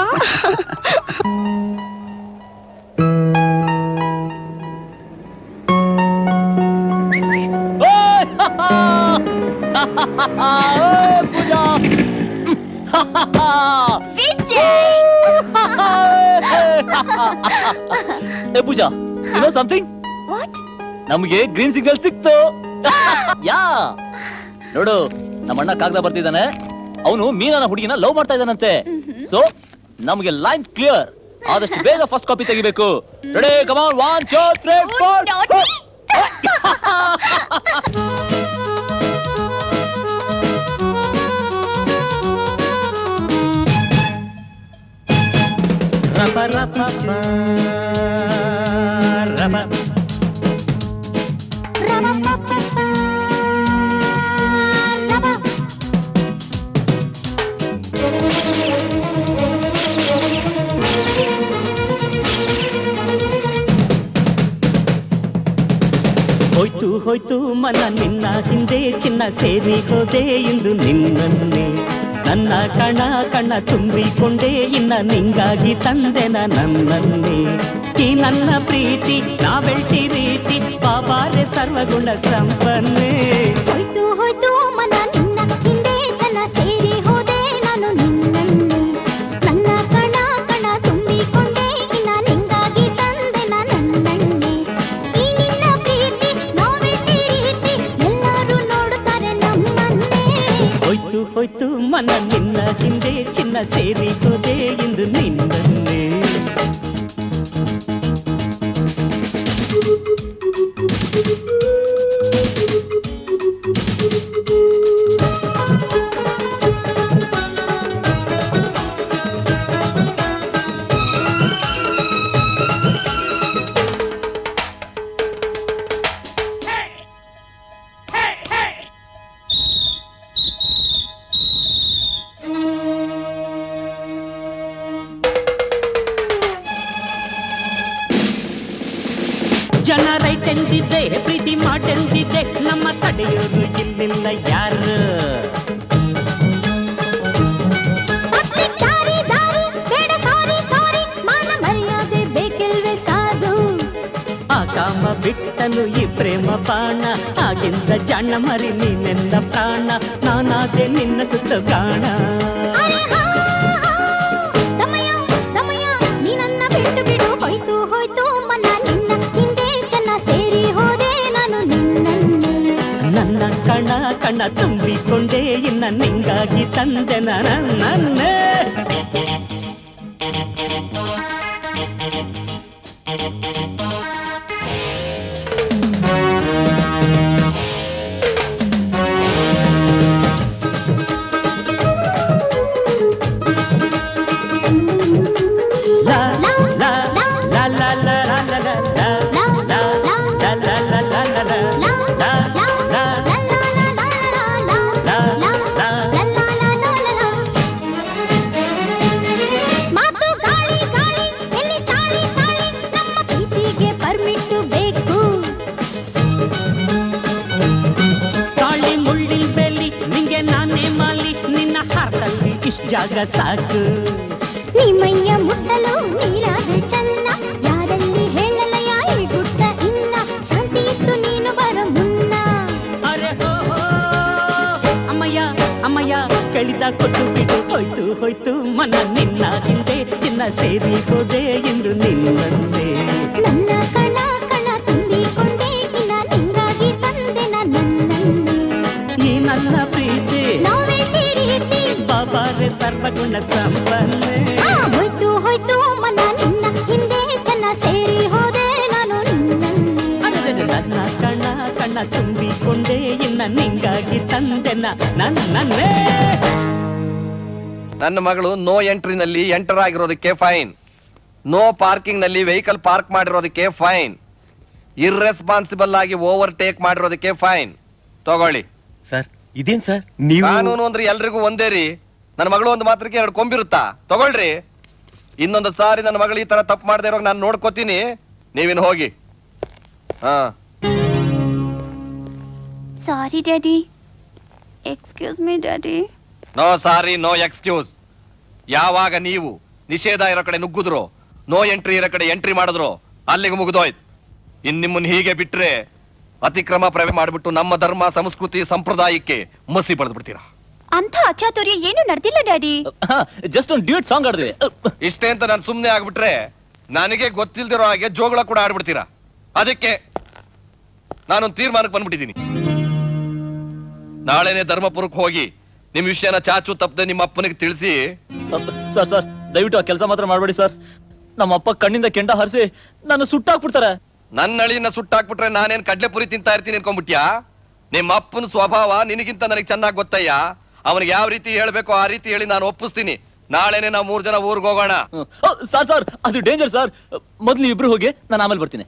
ಏ ಪೂಜಾ ಯು ಸಮಥಿಂಗ್
ವಾಟ್
ನಮಗೆ ಗ್ರೀನ್ ಸಿಗ್ನಲ್ ಸಿಕ್ತು ಯಾ ನೋಡು ನಮ್ಮ ಅಣ್ಣ ಕಾಗದ ಬರ್ತಿದ್ದಾನೆ ಅವನು ಮೀನನ ಹುಡುಗಿನ ಲವ್ ಮಾಡ್ತಾ ಇದ್ದಾನಂತೆ ಸೊ ನಮಗೆ ಲೈನ್ ಕ್ಲಿಯರ್ ಆದಷ್ಟು ಬೇಗ ಫಸ್ಟ್ ಕಾಪಿ ತೆಗಿಬೇಕು ready come on one two three four
ರಪ ರಪ ಪ, ರಪ ಹೋಯ್ತು ಹೋಯ್ತು ಮನ ನಿನ್ನ ಹಿಂದೆ ಚಿನ್ನ ಸೇರಿ ಹೋದೆ ಇಂದು ನಿನ್ನನ್ನೇ ನನ್ನ ಕಣ ಕಣ ತುಂಬಿಕೊಂಡೆ ಇನ್ನ ನಿಂಗಾಗಿ ತಂದೆನ ನನ್ನನ್ನೇ ಈ ನನ್ನ ಪ್ರೀತಿ ನಾ ಬೆಳ್ಟಿ ರೀತಿ ಬಾಬಾರೆ ಸರ್ವಗುಣ ಸಂಪನ್ನೇ
ಹೋಯ್ತು ಹೋಯ್ತು ಮನ ನಿನ್ನ ಹಿಂದೆ ಜನ ಸೇರಿ ಹೋದೆ ನಾನು ನಿನ್ನನ್ನೇ ನನ್ನ ಕಣ ಕಣ ತುಂಬಿಕೊಂಡೆ ಇನ್ನ ನಿಂಗಾಗಿ ತಂದೆ ನನ್ನನ್ನೇ ಈ ನಿನ್ನ ಪ್ರೀತಿ ನೋವೆಟ್ಟಿ ರೀತಿ ಎಲ್ಲರೂ ನೋಡುತ್ತಾರೆ ನಮ್ಮನ್ನೇ
ಹೋಯ್ತು ಹೋಯ್ತು ಮನ ನಿನ್ನ ಹಿಂದೆ ಚಿನ್ನ ಸೇರಿ ಹೋದೆ ಇಂದು ನಿನ್ನನ್ನೇ ಜನ ರೈಟ್ ಎಂದಿದ್ದೆ ಪ್ರೀತಿ ಮಾಟೆಂದಿದ್ದೆ ನಮ್ಮ ತಡೆಯೋರು ಇಲ್ಲಿಲ್ಲ ಯಾರು
ದಾರಿ ದಾರಿ ಬೇಡ ಸಾರಿ ಸಾರಿ ಮಾನ ಮರ್ಯಾದೆ ಬೇಕಿಲ್ವೇ ಸಾಧು
ಆ ಕಾಮ ಬಿಟ್ಟನು ಈ ಪ್ರೇಮ ಬಾಣ ಆಗಿಂದ ಜಾಣ ಮರಿ ನೀನೆನ್ನ ಪ್ರಾಣ ನಾನಾದೆ ನಿನ್ನ ಸುತ್ತ ಗಾಣ
ದಮಯ ದಮಯ ನೀ ನನ್ನ ಬಿಟ್ಟು ಬಿಡು ಹೋಯ್ತು ಹೋಯ್ತು ಮನ ನಿನ್ನ ಹಿಂದೆ ಜನ ಸೇರಿ ಹೋದೆ ನಾನು ನಿನ್ನನ್ನೇ
ನನ್ನ ಕಣ ಕಣ ತುಂಬಿಕೊಂಡೆ ಇನ್ನ ನಿಂಗಾಗಿ ತಂದೆ ನನ್ನೇ La la la la la la la la la la la la la la la la la la ಜಾಗ ಸಾಕು
ನಿಮ್ಮಯ್ಯ ಮುಟ್ಟಲು ನೀರಾದ ಚನ್ನ ಯಾರಲ್ಲಿ ಹೇಳಲಯ್ಯ ಈ ಗುಟ್ಟ ಇನ್ನ ಶಾಂತಿ ಇತ್ತು ನೀನು ಬರ ಮುನ್ನ
ಅರೆ ಹೋ ಹೋ, ಅಮ್ಮಯ್ಯ ಅಮ್ಮಯ್ಯ ಕಳಿದ ಕೊಟ್ಟು ಬಿಡು ಹೋಯ್ತು ಹೋಯ್ತು ಮನ ನಿನ್ನ ಹಿಂದೆ ಚಿನ್ನ ಸೇರಿ ಹೋದೆ ಎಂದು ನಿನ್ನಂದೆ
ನನ್ನ ಕಣ ಕಣ ತುಂಬಿಕೊಂಡೆ ಇನ್ನ ನಿಂಗಾಗಿ ತಂದೆ ನನ್ನನ್ನೇ
ಈ ನನ್ನ ಪ್ರೀತಿ
ನಾವೇ ತೀರಿತಿ
ಬಾಬಾರೆ ಸರ್ವಗುಣ ಸಂಪನ್ನೆ
ಆ, ಹೋಯ್ತು ಹೋಯ್ತು ಮನ ನಿನ್ನ ಹಿಂದೆ ಚೆನ್ನ ಸೇರಿ ಹೋದೆ ನಾನು ನಿನ್ನನ್ನೇ
ಅರೆರೆ ನನ್ನ ಕಣ ಕಣ್ಣ ತುಂಬಿಕೊಂಡೆ ಇನ್ನ ನಿಂಗಾಗಿ ತಂದೆನ ನನ್ನನ್ನೇ
ನನ್ನ ಮಗಳು ನೋ ಎಂಟ್ರಿನಲ್ಲಿ ಎಂಟರ್ ಆಗಿರೋದಕ್ಕೆ ಫೈನ್ ನೋ ಪಾರ್ಕಿಂಗ್ ನಲ್ಲಿ ವೆಹಿಕಲ್ ಪಾರ್ಕ್ ಮಾಡಿರೋದಕ್ಕೆ ಫೈನ್ ಇರ್ರೆಸ್ಪಾನ್ಸಿಬಲ್ ಆಗಿ ಓವರ್ ಟೇಕ್ ಮಾಡಿರೋದಕ್ಕೆ ಫೈನ್ ತಗೊಳ್ಳಿ
ಸರ್ ಇದೇನ್ ಸರ್ ನೀವು
ಕಾನೂನು ಅಂದ್ರೆ ಎಲ್ರಿಗೂ ಒಂದೇ ರೀ ನನ್ನ ಮಗಳು ಒಂದು ಮಾತ್ರಕ್ಕೆ ಎರಡು ಕೊಂಬಿರುತ್ತಾ ತಗೊಳ್ರಿ ಇನ್ನೊಂದು ಸಾರಿ ನನ್ನ ಮಗಳು ಈ ತರ ತಪ್ಪು ಮಾಡದೆ ಇರೋ ನಾನು ನೋಡ್ಕೋತೀನಿ ನೀವಿನ್ ಹೋಗಿ ಹಾ
sorry daddy excuse me daddy
no sorry no excuse ಯಾವಾಗ ನೀವು ನಿಷೇಧ ಇರೋ ಕಡೆ ನುಗ್ಗುದ್ರು ನೋ ಎಂಟ್ರಿ ಇರೋ ಕಡೆ ಎಂಟ್ರಿ ಮಾಡಿದ್ರು ಅಲ್ಲಿಗೆ ಮುಗಿದೋಯ್ತು ಇನ್ ನಿಮ್ಮನ್ನ ಹೀಗೆ ಬಿಟ್ರೆ ಅತಿಕ್ರಮ ಪ್ರವೇಶ ಮಾಡಿಬಿಟ್ಟು ನಮ್ಮ ಧರ್ಮ ಸಂಸ್ಕೃತಿ ಸಂಪ್ರದಾಯಕ್ಕೆ ಮಸಿ ಬಳ್ದು ಬಿಡ್ತೀರಾ
ಅಂತ ಅಚಾತುರ್ಯ ಏನು ನಡೆದಿಲ್ಲ ಡ್ಯಾಡಿ
ಜಸ್ಟ್ ಒಂದು ಡ್ಯೂಟ್ ಸಾಂಗ್ ಆಡಿದ್ವಿ
ಇಷ್ಟೇ ಅಂತ ನಾನು ಸುಮ್ಮನೆ ಆಗ್ಬಿಟ್ರೆ ನನಗೆ ಗೊತ್ತಿಲ್ದಿರೋ ಹಾಗೆ ಜೋಗಳ ಕೂಡ ಆಡ್ಬಿಡ್ತೀರಾ ಅದಕ್ಕೆ ನಾನೊಂದು ತೀರ್ಮಾನಕ್ಕೆ ಬಂದ್ಬಿಟ್ಟಿದ್ದೀನಿ ನಾಳೆನೆ ಧರ್ಮಪುರಕ್ಕೆ ಹೋಗಿ ನಿಮ್ ವಿಷಯನ ಚಾಚು ತಪ್ಪದೆ ನಿಮ್ಮ ಅಪ್ಪನಿಗೆ ತಿಳಿಸಿ
ಸರ್ ಸರ್ ದಯವಿಟ್ಟು ಆ ಕೆಲಸ ಮಾತ್ರ ಮಾಡಬೇಡಿ ಸರ್ ನಮ್ಮ ಅಪ್ಪ ಕಣ್ಣಿಂದ ಕೆಂಡ ಹರಿಸಿ ನಾನು ಸುಟ್ಟಾಕ್ಬಿಡ್ತಾರೆ
ನನ್ನ ಅಳಿನ ಸುಟ್ಟಾಕ್ಬಿಟ್ರೆ ನಾನೇನ್ ಕಡ್ಲೆಪುರಿ ತಿಂತಾ ಇರ್ತೀನಿ ಅನ್ಕೊಂಡ್ಬಿಟ್ಯಾ ನಿಮ್ಮ ಅಪ್ಪನ ಸ್ವಭಾವ ನಿನಗಿಂತ ನನಗೆ ಚೆನ್ನಾಗಿ ಗೊತ್ತಯ್ಯ ಅವನಿಗೆ ಯಾವ ರೀತಿ ಹೇಳ್ಬೇಕೋ ಆ ರೀತಿ ಹೇಳಿ ನಾನು ಒಪ್ಪಿಸ್ತೀನಿ ನಾಳೆನೆ ನಾವು ಮೂರ್ ಜನ ಊರ್ಗ್ ಹೋಗೋಣ
ಸರ್ ಸರ್ ಅದು ಡೇಂಜರ್ ಸರ್ ಮೊದ್ಲು ಇಬ್ರು ಹೋಗಿ ನಾನು ಆಮೇಲೆ ಬರ್ತೀನಿ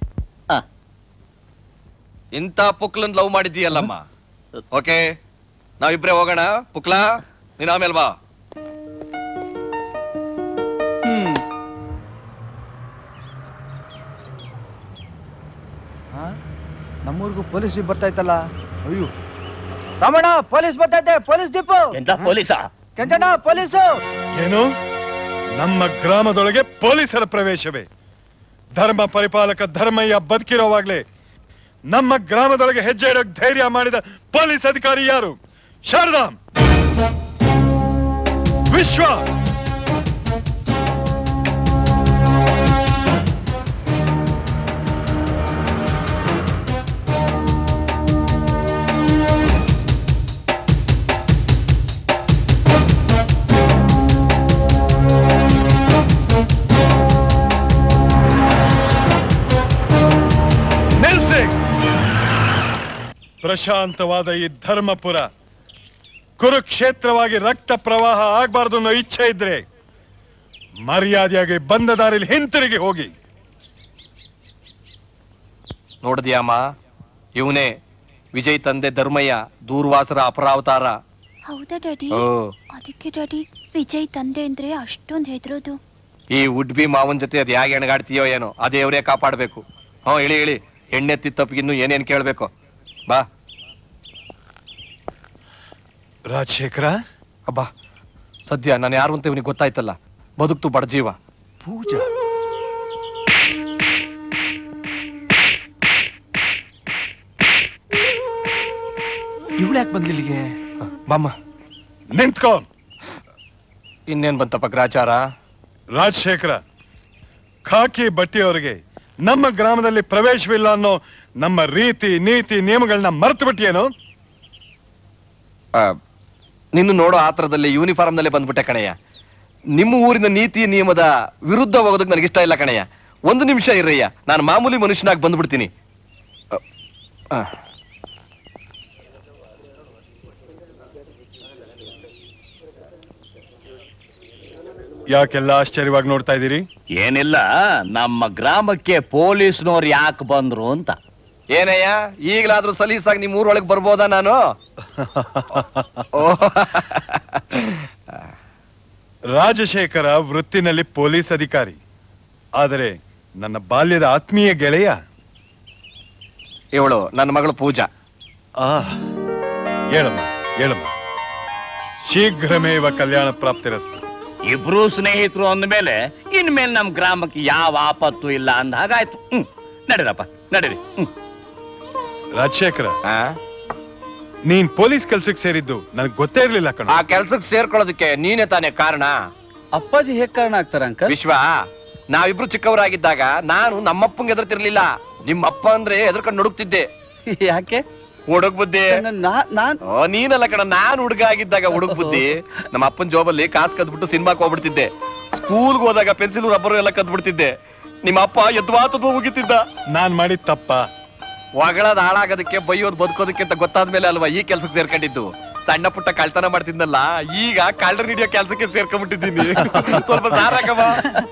ಇಂಥ ಪುಕ್ಲನ್ ಲವ್ ಮಾಡಿದ್ದೀಯಲ್ಲಮ್ಮ ಓಕೆ ನಾವಿಬ್ರೇ ಹೋಗೋಣ ಪುಕ್ಲಾ ನೀನ್ ಆಮೇಲೆ ಬಾ
ನಮ್ಮೂರ್ಗೂ ಪೊಲೀಸ್ ಜೀಪ್ ಬರ್ತಾ ಇತ್ತಲ್ಲ ಅಯ್ಯೋ ರಮಣ ಪೊಲೀಸ್ ಬರ್ತೈತೆ ಪೊಲೀಸ್ ಜೀಪು
ಎಂತ ಪೊಲೀಸಾ
ಕೆಂಚಣ್ಣ ಪೊಲೀಸು
ಏನು ನಮ್ಮ ಗ್ರಾಮದೊಳಗೆ ಪೊಲೀಸರ ಪ್ರವೇಶವೇ ಧರ್ಮ ಪರಿಪಾಲಕ ಧರ್ಮಯ್ಯ ಬದುಕಿರೋವಾಗ್ಲೇ ನಮ್ಮ ಗ್ರಾಮದೊಳಗೆ ಹೆಜ್ಜೆ ಇಡೋಕ್ ಧೈರ್ಯ ಮಾಡಿದ ಪೊಲೀಸ್ ಅಧಿಕಾರಿ ಯಾರು ಶಾರದಾ ವಿಶ್ವ ನಿಲ್ಸಿ ಪ್ರಶಾಂತವಾದ ಈ ಧರ್ಮಪುರ ಕುರುಕ್ಷೇತ್ರವಾಗಿ ರಕ್ತ ಪ್ರವಾಹ ಆಗ್ಬಾರ್ದು ಅನ್ನೋ ಇಚ್ಛೆ ಇದ್ರೆ ಮರ್ಯಾದೆಯಾಗಿ ಬಂದ ದಾರಿಲಿ ಹಿಂತಿರುಗಿ ಹೋಗಿ
ನೋಡಿದ್ಯಾಮ ಇವನೇ ವಿಜಯ್ ತಂದೆ ಧರ್ಮಯ್ಯ ದೂರ್ವಾಸರ ಅಪರಾವತಾರ
ಹೌದಾ ಡ್ಯಾಡಿ
ಓ
ಅದಕ್ಕೆ ಡ್ಯಾಡಿ ವಿಜಯ್ ತಂದೆ ಅಂದ್ರೆ ಅಷ್ಟೊಂದು ಹೆದರೋದು
ಈ ಉಡ್ಬಿ ಮಾವನ್ ಜೊತೆ ಅದ್ ಹೇಗೆ ಎಣಗಾಡ್ತೀಯೋ ಏನೋ ಆ ದೇವ್ರೇ ಕಾಪಾಡ್ಬೇಕು ಹ್ಞೂ ಇಳಿ ಇಳಿ ಎಣ್ಣೆ ತಿತ್ತಪ್ಪಿಗಿನ್ನು ಏನೇನ್ ಕೇಳ್ಬೇಕು ಬಾ
ರಾಜಶೇಖರ
ಅಬ್ಬಾ ಸದ್ಯ ನಾನು ಯಾರು ಅಂತ ಇವನಿಗೆ ಗೊತ್ತಾಯ್ತಲ್ಲ ಬದುಕ್ತು ಬಡಜೀವ ಪೂಜಾ ಇವಳು ಯಾಕೆ ಬಂದಿಲ್ಲಿಗೆ ಬಾಮ್ಮ
ನಿಂತ್ಕೋ
ಇನ್ನೇನ್ ಬಂತಪ್ಪ ಗ್ರಾಚಾರ
ರಾಜಶೇಖರ ಖಾಕಿ ಬಟ್ಟಿಯವರಿಗೆ ನಮ್ಮ ಗ್ರಾಮದಲ್ಲಿ ಪ್ರವೇಶವಿಲ್ಲ ಅನ್ನೋ ನಮ್ಮ ರೀತಿ ನೀತಿ ನಿಯಮಗಳನ್ನ ಮರೆತು ಬಿಟ್ಟಿಯೇನು
ಆ, ನಿನ್ನ ನೋಡೋ ಆತರದಲ್ಲಿ ಯೂನಿಫಾರ್ಮ್ ನಲ್ಲೇ ಬಂದ್ಬಿಟ್ಟೆ ಕಣಯ್ಯ ನಿಮ್ಮ ಊರಿನ ನೀತಿ ನಿಯಮದ ವಿರುದ್ಧ ಹೋಗೋದಕ್ಕೆ ನನಗಿಷ್ಟ ಇಲ್ಲ ಕಣಯ್ಯ ಒಂದು ನಿಮಿಷ ಇರಯ್ಯ ನಾನು ಮಾಮೂಲಿ ಮನುಷ್ಯನಾಗಿ ಬಂದ್ಬಿಡ್ತೀನಿ ಅ, ಆ.
ಯಾಕೆಲ್ಲ ಆಶ್ಚರ್ಯವಾಗಿ ನೋಡ್ತಾ ಇದ್ದೀರಿ
ಏನಿಲ್ಲ ನಮ್ಮ ಗ್ರಾಮಕ್ಕೆ ಪೊಲೀಸ್ನವ್ರು ಯಾಕೆ ಬಂದ್ರು ಅಂತ
ಏನಯ್ಯ ಈಗಲಾದ್ರೂ ಸಲೀಸಾಗಿ ನಿಮ್ಮ ಊರೊಳಗೆ ಬರ್ಬೋದಾ ನಾನು ಓ,
ರಾಜಶೇಖರ ವೃತ್ತಿನಲ್ಲಿ ಪೊಲೀಸ್ ಅಧಿಕಾರಿ ಆದರೆ ನನ್ನ ಬಾಲ್ಯದ ಆತ್ಮೀಯ ಗೆಳೆಯ
ಇವಳು ನನ್ನ ಮಗಳು ಪೂಜಾ
ಆ ಹೇಳಮ್ಮ ಹೇಳಮ್ಮ ಶೀಘ್ರಮೇವ ಕಲ್ಯಾಣ ಪ್ರಾಪ್ತಿರಸ್ತು
ಇಬ್ರು ಸ್ನೇಹಿತರು ಅಂದ್ಮೇಲೆ ಇನ್ಮೇಲೆ ನಮ್ ಗ್ರಾಮಕ್ಕೆ ಯಾವ ಆಪತ್ತು ಇಲ್ಲ ಅಂದ ಹಾಗಾಯ್ತು ಹ್ಮ್ ನಡೀರಪ್ಪ ನಡೀರಿ ಹ್ಮ್
ರಾಜಶೇಖರ ನೀನ್ ಪೊಲೀಸ್ ಕೆಲ್ಸಕ್ಕೆ ಸೇರಿದ್ದು ನನಗೆ ಗೊತ್ತೇ ಇರ್ಲಿಲ್ಲ ಕಣ
ಆ ಕೆಲ್ಸಕ್ಕೆ ಸೇರ್ಕೊಳ್ಳೋದಕ್ಕೆ ನೀನೇ ತಾನೇ ಕಾರಣ
ಅಪ್ಪಾಜಿ ಹೇಗ್ ಕಾರಣ ಆಗ್ತಾರ ಅಂಕಲ್
ವಿಶ್ವ ನಾವಿಬ್ರು ಚಿಕ್ಕವರಾಗಿದ್ದಾಗ ನಾನು ನಮ್ಮಪ್ಪಂಗೆ ಎದುರ್ತಿರ್ಲಿಲ್ಲ ನಿಮ್ಮಪ್ಪ ಅಂದ್ರೆ ಎದುರ್ಕೊಂಡು ನುಡುಕ್ತಿದ್ದೆ
ಯಾಕೆ
ಹುಡುಗ್ ಬುದ್ಧಿ
ನಾನ್
ಓ, ನೀನಲ್ಲ ಕಣ ನಾನ್ ಹುಡುಗ ಆಗಿದ್ದಾಗ ಹುಡುಗ್ ಬುದ್ಧಿ ನಮ್ಮ ಅಪ್ಪನ ಜಾಬಲ್ಲಿ ಕಾಸು ಕದ್ಬಿಟ್ಟು ಸಿನಿಮಾಕ್ ಹೋಗ್ಬಿಡ್ತಿದ್ದೆ ಸ್ಕೂಲ್ಗೆ ಹೋದಾಗ ಪೆನ್ಸಿಲ್ ರಬ್ಬರು ಎಲ್ಲ ಕದ್ಬಿಡ್ತಿದ್ದೆ ನಿಮ್ಮ ಅಪ್ಪ ಎದ್ವಾತದ ಮುಗಿತಿದ್ದ
ನಾನ್ ಮಾಡಿದ ತಪ್ಪ
ಹೊಗಳದ್ ಹಾಳಾಗೋದಕ್ಕೆ ಬೈಯೋದ್ ಬದುಕೋದಕ್ಕೆ ಅಂತ ಗೊತ್ತಾದ್ಮೇಲೆ ಅಲ್ವಾ ಈ ಕೆಲ್ಸಕ್ಕೆ ಸೇರ್ಕೊಂಡಿದ್ದು ಸಣ್ಣ ಪುಟ್ಟ ಕಳ್ತನ ಮಾಡ್ತಿದ್ನಲ್ಲ ಈಗ ಕಳ್ಳರ್ ಹಿಡಿಯೋ ಕೆಲ್ಸಕ್ಕೆ ಸೇರ್ಕೊಂಡ್ಬಿಟ್ಟಿದ್ದೀನಿ ಸ್ವಲ್ಪ ಸಾರಾಕಮ್ಮ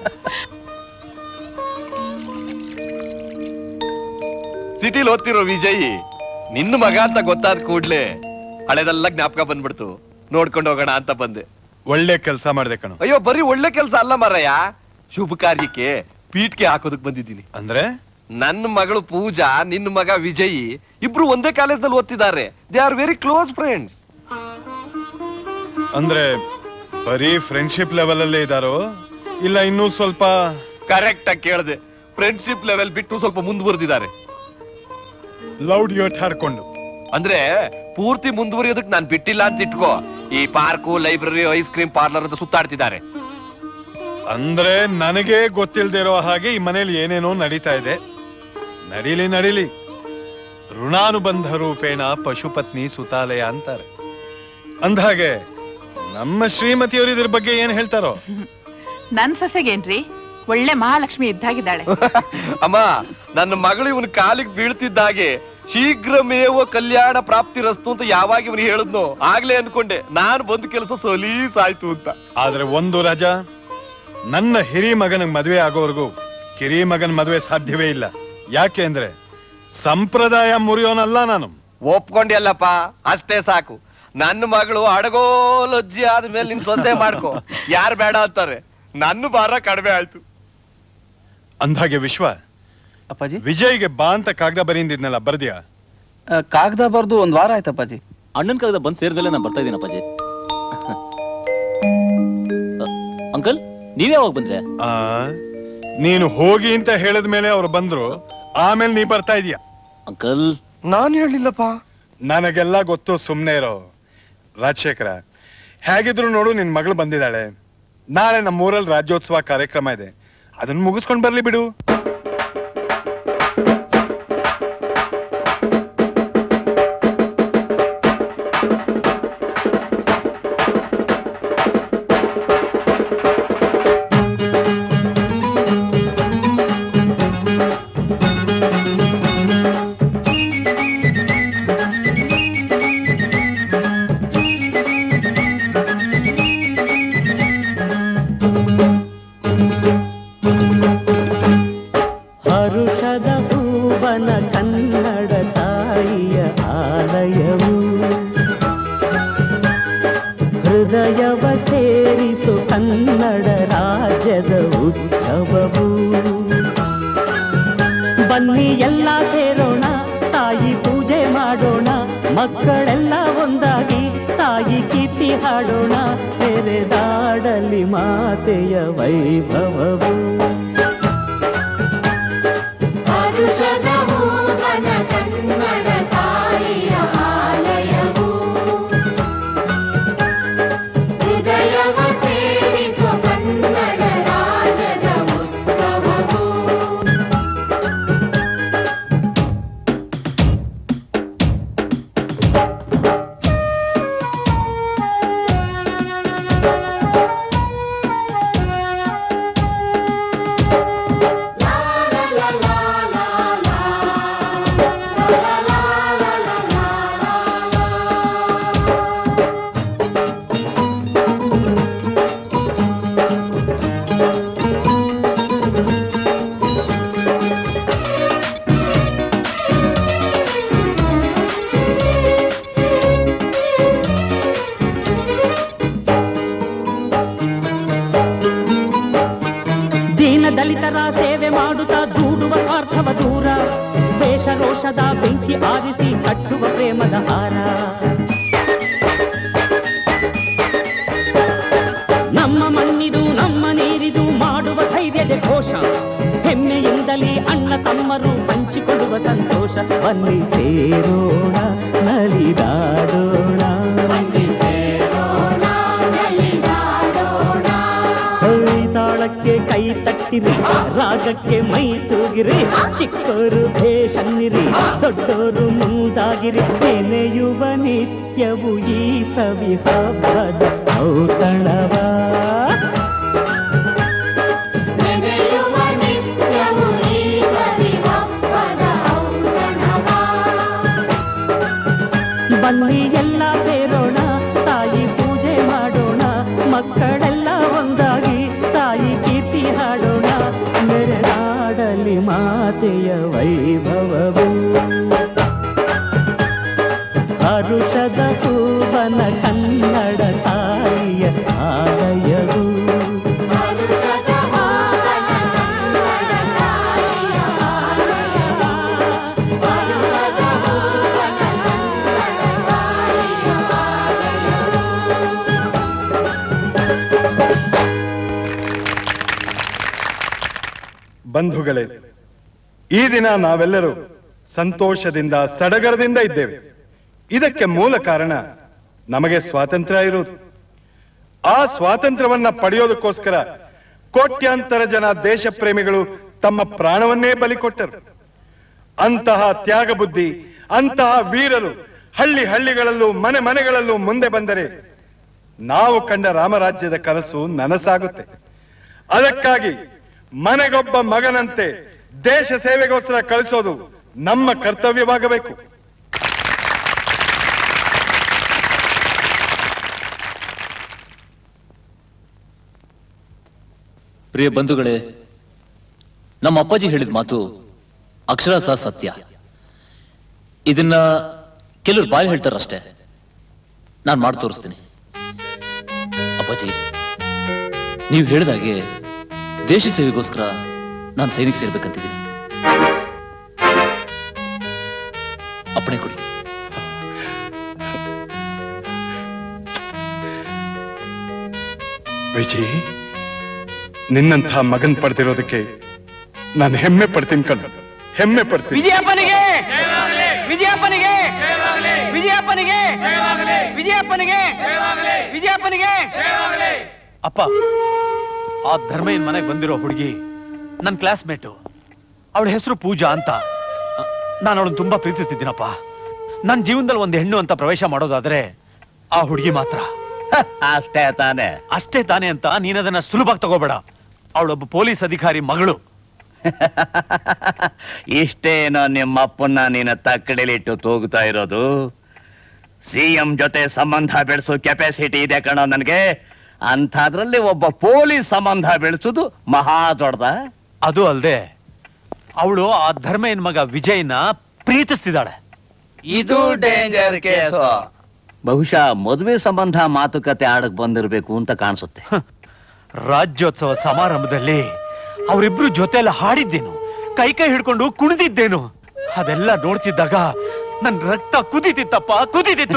ಸಿಟಿಲಿ ಓದ್ತಿರೋ ವಿಜಯ್ ನಿನ್ನ ಮಗ ಅಂತ ಗೊತ್ತಾದ ಕೂಡ್ಲೆ ಹಳೆದೆಲ್ಲ ಜ್ಞಾಪಕ ಬಂದ್ಬಿಡ್ತು ನೋಡ್ಕೊಂಡು ಹೋಗೋಣ ಅಂತ ಬಂದೆ
ಒಳ್ಳೆ ಕೆಲಸ ಮಾಡ್ದೆ ಕಣ
ಅಯ್ಯೋ ಬರೀ ಒಳ್ಳೆ ಕೆಲ್ಸ ಅಲ್ಲ ಮಾರಯ್ಯ ಶುಭ ಕಾರ್ಯಕ್ಕೆ ಪೀಠ್ಗೆ ಹಾಕೋದಕ್ ಬಂದಿದ್ದೀನಿ
ಅಂದ್ರೆ
ನನ್ನ ಮಗಳು ಪೂಜಾ ನಿನ್ನ ಮಗ ವಿಜಯ್ ಇಬ್ರು ಒಂದೇ ಕಾಲೇಜ್ನಲ್ಲಿ ಓದ್ತಿದ್ದಾರೆ they are very close friends
ಅಂದ್ರೆ ಬರೀ ಫ್ರೆಂಡ್ಶಿಪ್ ಲೆವೆಲ್ ಅಲ್ಲೇ ಇದಾರೋ ಇಲ್ಲ ಇನ್ನೂ ಸ್ವಲ್ಪ
ಕರೆಕ್ಟ್ ಆಗಿ ಕೇಳಿದೆ ಫ್ರೆಂಡ್ಶಿಪ್ ಲೆವೆಲ್ ಬಿಟ್ಟು ಸ್ವಲ್ಪ ಮುಂದುವರೆದಿದ್ದಾರೆ
ಲೌಡ್ ಯೋಟ್ ಹಾಡ್ಕೊಂಡು
ಅಂದ್ರೆ ಪೂರ್ತಿ ಮುಂದುವರಿಯೋದಕ್ಕೆ ನಾನು ಬಿಟ್ಟಿಲ್ಲ ಅಂತ ಇಟ್ಕೋ ಈ park library ice cream parlour ಅಂತ ಸುತ್ತಾಡ್ತಿದ್ದಾರೆ
ಅಂದ್ರೆ ನನಗೆ ಗೊತ್ತಿಲ್ದೇ ಇರೋ ಹಾಗೆ ಈ ಮನೇಲಿ ಏನೇನೋ ನಡೀತಾ ಇದೆ ನಡೀಲಿ ನಡೀಲಿ ಋಣಾನುಬಂಧ ರೂಪೇಣ ಪಶುಪತ್ನಿ ಸುತಾಲಯ ಅಂತಾರೆ ಅಂದ್ಹಾಗೆ ನಮ್ಮ ಶ್ರೀಮತಿಯವರು ಇದ್ರ ಬಗ್ಗೆ ಏನ್ ಹೇಳ್ತಾರೋ
ನನ್ ಸೊಸೆಗೇನ್ರಿ ಒಳ್ಳೆ ಮಹಾಲಕ್ಷ್ಮಿ ಇದ್ದಾಗಿದ್ದಾಳೆ
ಅಮ್ಮ ನನ್ನ ಮಗಳು ಇವನ್ ಕಾಲಿಗೆ ಬೀಳ್ತಿದ್ದಾಗೆ ಶೀಘ್ರಮೇವ ಕಲ್ಯಾಣ ಪ್ರಾಪ್ತಿ ರಸ್ತು ಅಂತ ಯಾವಾಗ ಇವನು ಹೇಳಿದ್ನೋ ಆಗ್ಲೇ ಅಂದ್ಕೊಂಡೆ ನಾನು ಬಂದ ಕೆಲಸ ಸಲೀಸ್ ಆಯ್ತು ಅಂತ
ಆದ್ರೆ ಒಂದು ರಾಜ ನನ್ನ ಹಿರಿ ಮಗನ ಮದುವೆ ಆಗೋವರೆಗೂ ಕಿರಿ ಮಗನ ಮದುವೆ ಸಾಧ್ಯವೇ ಇಲ್ಲ ಯಾಕೆ ಅಂದ್ರೆ ಸಂಪ್ರದಾಯ ಮುರಿಯೋನಲ್ಲ ನಾನು
ಒಪ್ಕೊಂಡಿಯಲ್ಲಪ್ಪ ಅಷ್ಟೇ ಸಾಕು ನನ್ನ ಮಗಳು ಅಡಗೋಲಜ್ಜಿ ಆದ್ಮೇಲೆ ನಿನ್ ಸೊಸೆ ಮಾಡ್ಕೊ ಯಾರು ಬೇಡ ಅಂತಾರೆ ನನ್ನ ಭಾರ ಕಡಿಮೆ ಆಯ್ತು
ಅಂದ್ಹಾಗೆ ವಿಶ್ವ
ಅಪ್ಪಾಜಿ
ವಿಜಯ್ಗೆ ಬಾ ಅಂತ ಕಾಗದ ಬರೀಂದಿದ್ನಲ್ಲ ಬರ್ದ್ಯಾ
ಆ, ಕಾಗ್ದ ಬರ್ದು ಒಂದ್ ವಾರ ಆಯ್ತು ಅಪ್ಪಾಜಿ
ಅಣ್ಣನ್ ಕಾಗದ ಬಂದ್ ಸೇರಿದ್ಮೇಲೆ ನಾನು ಬರ್ತಾ ಇದ್ದೀನಿ ಅಪ್ಪಾಜಿ ಅಂಕಲ್ ನೀವ್ ಯಾವಾಗ ಬಂದ್ರೆ
ಆ ನೀನು ಹೋಗಿ ಅಂತ ಹೇಳಿದ ಮೇಲೆ ಅವ್ರು ಬಂದ್ರು ಆಮೇಲೆ ನೀ ಬರ್ತಾ ಇದೀಯ
ಅಂಕಲ್
ನಾನ್ ಹೇಳಿಲ್ಲಪ್ಪ ನನಗೆಲ್ಲ ಗೊತ್ತು ಸುಮ್ನೆ ಇರೋ ರಾಜಶೇಖರ ಹೇಗಿದ್ರು ನೋಡು ನಿನ್ ಮಗಳು ಬಂದಿದ್ದಾಳೆ ನಾಳೆ ನಮ್ಮೂರಲ್ಲಿ ರಾಜ್ಯೋತ್ಸವ ಕಾರ್ಯಕ್ರಮ ಇದೆ ಅದನ್ನ ಮುಗಿಸ್ಕೊಂಡ್ ಬರ್ಲಿ ಬಿಡು
ಹರುಷದ ಭೂವನ ಕನ್ನಡ ತಾಯಿಯ ಆಲಯವು ಹೃದಯವ ಸೇರಿಸು ಕನ್ನಡ ರಾಜ್ಯದ ಉತ್ಸವವು ಬನ್ನಿ ಎಲ್ಲ ಸೇರೋಣ ತಾಯಿ ಪೂಜೆ ಮಾಡೋಣ ಮಕ್ಕಳೆಲ್ಲ ಒಂದಾಗಿ ತಾಯಿ ಕೀರ್ತಿ ಹಾಡೋಣ ತೆರೆದಾಡಲಿ ಮಾತೆಯ ವೈಭವವು
ಹರುಷದ ಭೂವನ ಕನ್ನಡ ತಾಯಿಯ ಆಲಯವು ಹೃದಯವ ಸೇರಿಸೋ ಕನ್ನಡ ರಾಜದ ಉತ್ಸವವು
ದೀನ ದಲಿತರ ಸೇವೆ ಮಾಡುತ್ತಾ ದೂಡುವ ಸ್ವಾರ್ಥವ ದೂರ ದ್ವೇಷ ರೋಷದ ಬೆಂಕಿ ಆರಿಸಿ ಕಟ್ಟುವ ಪ್ರೇಮದ ಹಾರ ಘೋಷ ಹೆಮ್ಮೆಯಿಂದಲೇ ಅಣ್ಣ ತಮ್ಮರು ಹಂಚಿಕೊಳ್ಳುವ ಸಂತೋಷ ಬನ್ನಿ ಸೇರೋಣ ನಲಿದಾಡೋಣ ಹೈ ತಾಳಕ್ಕೆ ಕೈ ತಟ್ಟಿರಿ ರಾಗಕ್ಕೆ ಮೈ ತೂಗಿರಿ ಚಿಕ್ಕವರು ಭೇಷನ್ನಿರಿ ದೊಡ್ಡೋರು ಮುಂದಾಗಿರಿ ನೆನೆಯುವ ನಿತ್ಯವು ಈ ಸವಿ ಹಬ್ಬದ ಔತಣವ ಬನ್ನಿ ಎಲ್ಲ ಸೇರೋಣ ತಾಯಿ ಪೂಜೆ ಮಾಡೋಣ ಮಕ್ಕಳೆಲ್ಲ ಒಂದಾಗಿ ತಾಯಿ ಕೀರ್ತಿ ಹಾಡೋಣ ಮೆರೆದಾಡಲಿ ಮಾತೆಯ ವೈಭವವು ಹರುಷದ ಹೂವನ ಕನ್ನಡ ತಾಯಿಯ ಆಲಯವು
ಬಂಧುಗಳೇ ಈ ದಿನ ನಾವೆಲ್ಲರೂ ಸಂತೋಷದಿಂದ ಸಡಗರದಿಂದ ಇದ್ದೇವೆ ಇದಕ್ಕೆ ಮೂಲ ಕಾರಣ ನಮಗೆ ಸ್ವಾತಂತ್ರ್ಯ ಇರುವುದು ಆ ಸ್ವಾತಂತ್ರ್ಯವನ್ನ ಪಡೆಯೋದಕ್ಕೋಸ್ಕರ ಕೋಟ್ಯಾಂತರ ಜನ ದೇಶ ಪ್ರೇಮಿಗಳು ತಮ್ಮ ಪ್ರಾಣವನ್ನೇ ಬಲಿ ಕೊಟ್ಟರು ಅಂತಹ ತ್ಯಾಗ ಬುದ್ಧಿ ಅಂತಹ ವೀರರು ಹಳ್ಳಿ ಹಳ್ಳಿಗಳಲ್ಲೂ ಮನೆ ಮನೆಗಳಲ್ಲೂ ಮುಂದೆ ಬಂದರೆ ನಾವು ಕಂಡ ರಾಮರಾಜ್ಯದ ಕನಸು ನನಸಾಗುತ್ತೆ ಅದಕ್ಕಾಗಿ ಮನೆಗೊಬ್ಬ ಮಗನಂತೆ ದೇಶ ಸೇವೆಗೋಸ್ಕರ ಕಳಿಸೋದು ನಮ್ಮ ಕರ್ತವ್ಯವಾಗಬೇಕು
ಪ್ರಿಯ ಬಂಧುಗಳೇ ನಮ್ಮ ಅಪ್ಪಾಜಿ ಹೇಳಿದ ಮಾತು ಅಕ್ಷರ ಸಹ ಸತ್ಯ ಇದನ್ನ ಕೆಲವರು ಬಾಯಿ ಹೇಳ್ತಾರಷ್ಟೇ ನಾನು ಮಾಡಿ ತೋರಿಸ್ತೀನಿ ಅಪ್ಪಾಜಿ ನೀವು ಹೇಳಿದಾಗೆ ದೇಶ ಸೇವೆಗೋಸ್ಕರ ನಾನು ಸೈನಿಕ ಸೇರ್ಬೇಕಂತಿದ್ದೀನಿ ಅಪ್ಪಣೆ ಕೊಡಿ
ವಿಜಿ ನಿನ್ನಂಥ ಮಗನ್ ಪಡೆದಿರೋದಕ್ಕೆ ನಾನು ಹೆಮ್ಮೆ ಪಡ್ತೀನಿ ಕಣ್ ಹೆಮ್ಮೆ ಪಡ್ತೀನಿ
ವಿಜಯಪ್ಪನಿಗೆ ವಿಜಯಪ್ಪನಿಗೆ ವಿಜಯಪ್ಪನಿಗೆ ವಿಜಯಪ್ಪನಿಗೆ ವಿಜಯಪ್ಪನಿಗೆ
ಅಪ್ಪ ಆ ಧರ್ಮಯ್ಯನ ಮನೆಗೆ ಬಂದಿರೋ ಹುಡುಗಿ ನನ್ನ ಕ್ಲಾಸ್ಮೇಟು ಅವಳ ಹೆಸರು ಪೂಜಾ ಅಂತ ನಾನು ಅವಳನ್ನ ತುಂಬಾ ಪ್ರೀತಿಸ್ತಿದ್ದೀನಪ್ಪ ನನ್ನ ಜೀವನದಲ್ಲಿ ಒಂದು ಹೆಣ್ಣು ಅಂತ ಪ್ರವೇಶ ಮಾಡೋದಾದ್ರೆ ಆ ಹುಡುಗಿ ಮಾತ್ರ
ಅಷ್ಟೇ ತಾನೆ
ಅಷ್ಟೇ ತಾನೆ ಅಂತ ನೀನದನ್ನ ಸುಲಭವಾಗಿ ತಗೋಬೇಡ ಅವಳೊಬ್ಬ ಪೊಲೀಸ್ ಅಧಿಕಾರಿ ಮಗಳು
ಇಷ್ಟೇನೋ ನಿಮ್ಮಪ್ಪನ್ನ ನೀನು ತಕ್ಕಡಿಲಿಟ್ಟು ತೂಗುತ್ತಾ ಇರೋದು ಸಿಎಂ ಜೊತೆ ಸಂಬಂಧ ಬೆಳೆಸೋ ಕೆಪಾಸಿಟಿ ಇದೆ ಕಣೋ ನನಗೆ ಅಂಥದ್ರಲ್ಲಿ ಒಬ್ಬ ಪೊಲೀಸ್ ಸಂಬಂಧ ಬೆಳೆಸೋದು ಮಹಾ ದೊಡ್ಡದ
ಅದು ಅಲ್ದೆ ಅವಳು ಆ ಧರ್ಮಯ್ಯನ ಮಗ ವಿಜಯ್ನ ಪ್ರೀತಿಸ್ತಿದ್ದಾಳೆ
ಇದು ಡೇಂಜರ್ ಕೇಸು
ಬಹುಶಃ ಮದುವೆ ಸಂಬಂಧ ಮಾತುಕತೆ ಆಡಕ್ ಬಂದಿರಬೇಕು ಅಂತ ಕಾಣಿಸುತ್ತೆ
ರಾಜ್ಯೋತ್ಸವ ಸಮಾರಂಭದಲ್ಲಿ ಅವರಿಬ್ರು ಜೊತೆಲ್ಲ ಹಾಡಿದ್ದೇನು ಕೈ ಕೈ ಹಿಡ್ಕೊಂಡು ಕುಣಿದಿದ್ದೇನು ಅದೆಲ್ಲ ನೋಡ್ತಿದ್ದಾಗ ನನ್ ರಕ್ತ ಕುದಿತಿತ್ತಪ್ಪ ಕುದಿತಿತ್ತು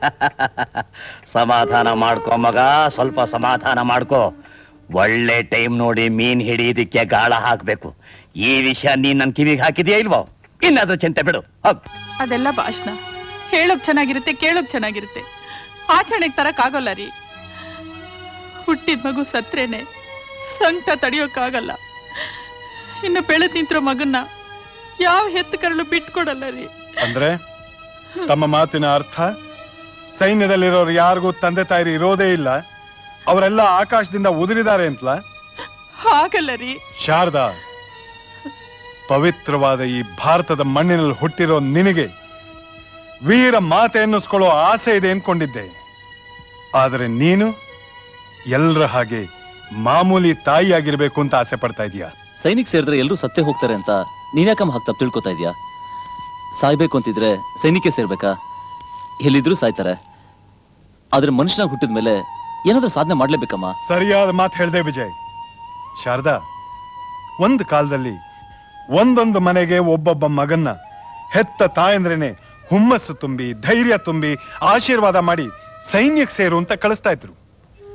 ಸಮಾಧಾನ ಮಾಡ್ಕೊ ಮಗ ಸ್ವಲ್ಪ ಸಮಾಧಾನ ಮಾಡ್ಕೋ ಒಳ್ಳೆ ಟೈಮ್ ನೋಡಿ ಮೀನ್ ಹಿಡಿಯೋದಿಕ್ಕೆ ಗಾಳ ಹಾಕ್ಬೇಕು ಈ ವಿಷಯ ನೀನ್ ನನ್ ಕಿವಿಗೆ ಹಾಕಿದ್ಯಾ ಇಲ್ವೋ ಇನ್ನಾದ್ರೂ ಚಿಂತೆ ಬಿಡು ಹೋಗ್
ಅದೆಲ್ಲ ಭಾಷಣ ಹೇಳೋಕ್ ಚೆನ್ನಾಗಿರುತ್ತೆ ಕೇಳೋಕ್ ಚೆನ್ನಾಗಿರುತ್ತೆ ಆಚರಣೆಗೆ ತರಕ್ಕಾಗಲ್ಲ ರೀ ಹುಟ್ಟಿದ ಮಗು ಸತ್ರೇನೆ ಸಂಕಟ ತಡಿಯೋಕ್ಕಾಗಲ್ಲ ಇನ್ನು ಬೆಳೆದ್ ನಿಂತಿರೋ ಮಗನ್ನ ಯಾವ ಹೆತ್ತು ಕರಳು ಬಿಟ್ಕೊಡಲ್ಲ ರೀ
ಅಂದ್ರೆ ತಮ್ಮ ಮಾತಿನ ಅರ್ಥ ಸೈನ್ಯದಲ್ಲಿರೋರು ಯಾರಿಗೂ ತಂದೆ ತಾಯಿರು ಇರೋದೇ ಇಲ್ಲ ಅವರೆಲ್ಲ ಆಕಾಶದಿಂದ ಉದುರಿದ್ದಾರೆ ಅಂತಲ
ಹಾಗಲ್ಲ ರೀ
ಶಾರದಾ ಪವಿತ್ರವಾದ ಈ ಭಾರತದ ಮಣ್ಣಿನಲ್ಲಿ ಹುಟ್ಟಿರೋ ನಿನಗೆ ವೀರ ಮಾತೆ ಎನ್ನಿಸ್ಕೊಳ್ಳೋ ಆಸೆ ಇದೆ ಅನ್ಕೊಂಡಿದ್ದೆ ಆದರೆ ನೀನು ಎಲ್ಲರ ಹಾಗೆ ಮಾಮೂಲಿ ತಾಯಿಯಾಗಿರ್ಬೇಕು ಅಂತ ಆಸೆ ಪಡ್ತಾ ಇದೀಯಾ
ಸೈನಿಕ್ ಸೇರಿದ್ರೆ ಎಲ್ಲರೂ ಸತ್ತೇ ಹೋಗ್ತಾರೆ ಅಂತ ನೀನ್ಯಾಕಮ್ಮ ಹಾಗೆ ತಪ್ಪು ತಿಳ್ಕೊತಾ ಇದೀಯಾ ಸಾಯ್ಬೇಕು ಅಂತಿದ್ರೆ ಸೈನಿಕ ಸೇರ್ಬೇಕಾ ಎಲ್ಲಿದ್ರು ಸಾಯ್ತಾರೆ ಆದ್ರೆ ಮನುಷ್ಯನಾಗ ಹುಟ್ಟಿದ ಮೇಲೆ ಏನಾದ್ರೂ ಸಾಧನೆ ಮಾಡ್ಲೇಬೇಕಮ್ಮ
ಸರಿಯಾದ ಮಾತು ಹೇಳ್ದೆ ವಿಜಯ್ ಶಾರದಾ ಒಂದು ಕಾಲದಲ್ಲಿ ಒಂದೊಂದು ಮನೆಗೆ ಒಬ್ಬೊಬ್ಬ ಮಗನ್ನ ಹೆತ್ತ ತಾಯಂದ್ರೇನೆ ಹುಮ್ಮಸ್ಸು ತುಂಬಿ ಧೈರ್ಯ ತುಂಬಿ ಆಶೀರ್ವಾದ ಮಾಡಿ ಸೈನ್ಯಕ್ಕೆ ಸೇರು ಅಂತ ಕಳಿಸ್ತಾ ಇದ್ರು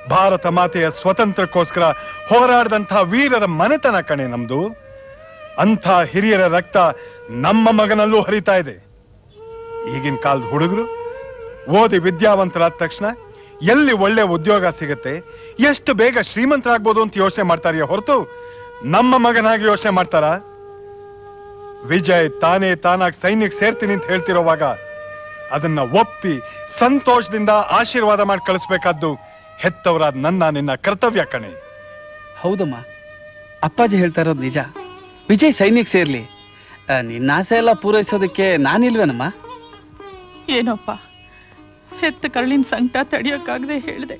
ಭಾರತ ಮಾತೆಯ ಸ್ವತಂತ್ರಕ್ಕೋಸ್ಕರ ಹೋರಾಡದಂತಹ ವೀರರ ಮನೆತನ ಕಣೆ ನಮ್ದು ಅಂಥ ಹಿರಿಯರ ರಕ್ತ ನಮ್ಮ ಮಗನಲ್ಲೂ ಹರಿತಾ ಇದೆ ಈಗಿನ ಕಾಲದ ಹುಡುಗರು ಓದಿ ವಿದ್ಯಾವಂತರಾದ ತಕ್ಷಣ ಎಲ್ಲಿ ಒಳ್ಳೆ ಉದ್ಯೋಗ ಸಿಗುತ್ತೆ ಎಷ್ಟು ಬೇಗ ಶ್ರೀಮಂತರಾಗ್ಬೋದು ಅಂತ ಯೋಚನೆ ಮಾಡ್ತಾರೆಯೇ ಹೊರತು ನಮ್ಮ ಮಗನಾಗಿ ಯೋಚನೆ ಮಾಡ್ತಾರ ವಿಜಯ್ ತಾನೇ ತಾನಾಗಿ ಸೈನ್ಯಕ್ಕೆ ಸೇರ್ತೀನಿ ಅಂತ ಹೇಳ್ತಿರೋವಾಗ ಅದನ್ನ ಒಪ್ಪಿ ಸಂತೋಷದಿಂದ ಆಶೀರ್ವಾದ ಮಾಡಿ ಕಳಿಸ್ಬೇಕಾದ್ದು ಹೆತ್ತವರಾದ ನನ್ನ ನಿನ್ನ ಕರ್ತವ್ಯ ಕಣೆ
ಹೌದಮ್ಮ ಅಪ್ಪಾಜಿ ಹೇಳ್ತಾ ಇರೋದು ನಿಜ ವಿಜಯ್ ಸೈನ್ಯಕ್ಕೆ ಸೇರ್ಲಿ ಆ, ನಿನ್ನ ಆಸೆ ಎಲ್ಲ ಪೂರೈಸೋದಕ್ಕೆ ನಾನಿಲ್ವೇನಮ್ಮ
ಏನೋಪ್ಪ ಹೆತ್ತ ಕರಳಿನ ಸಂಕಟ ತಡಿಯೋಕ್ಕಾಗದೆ ಹೇಳಿದೆ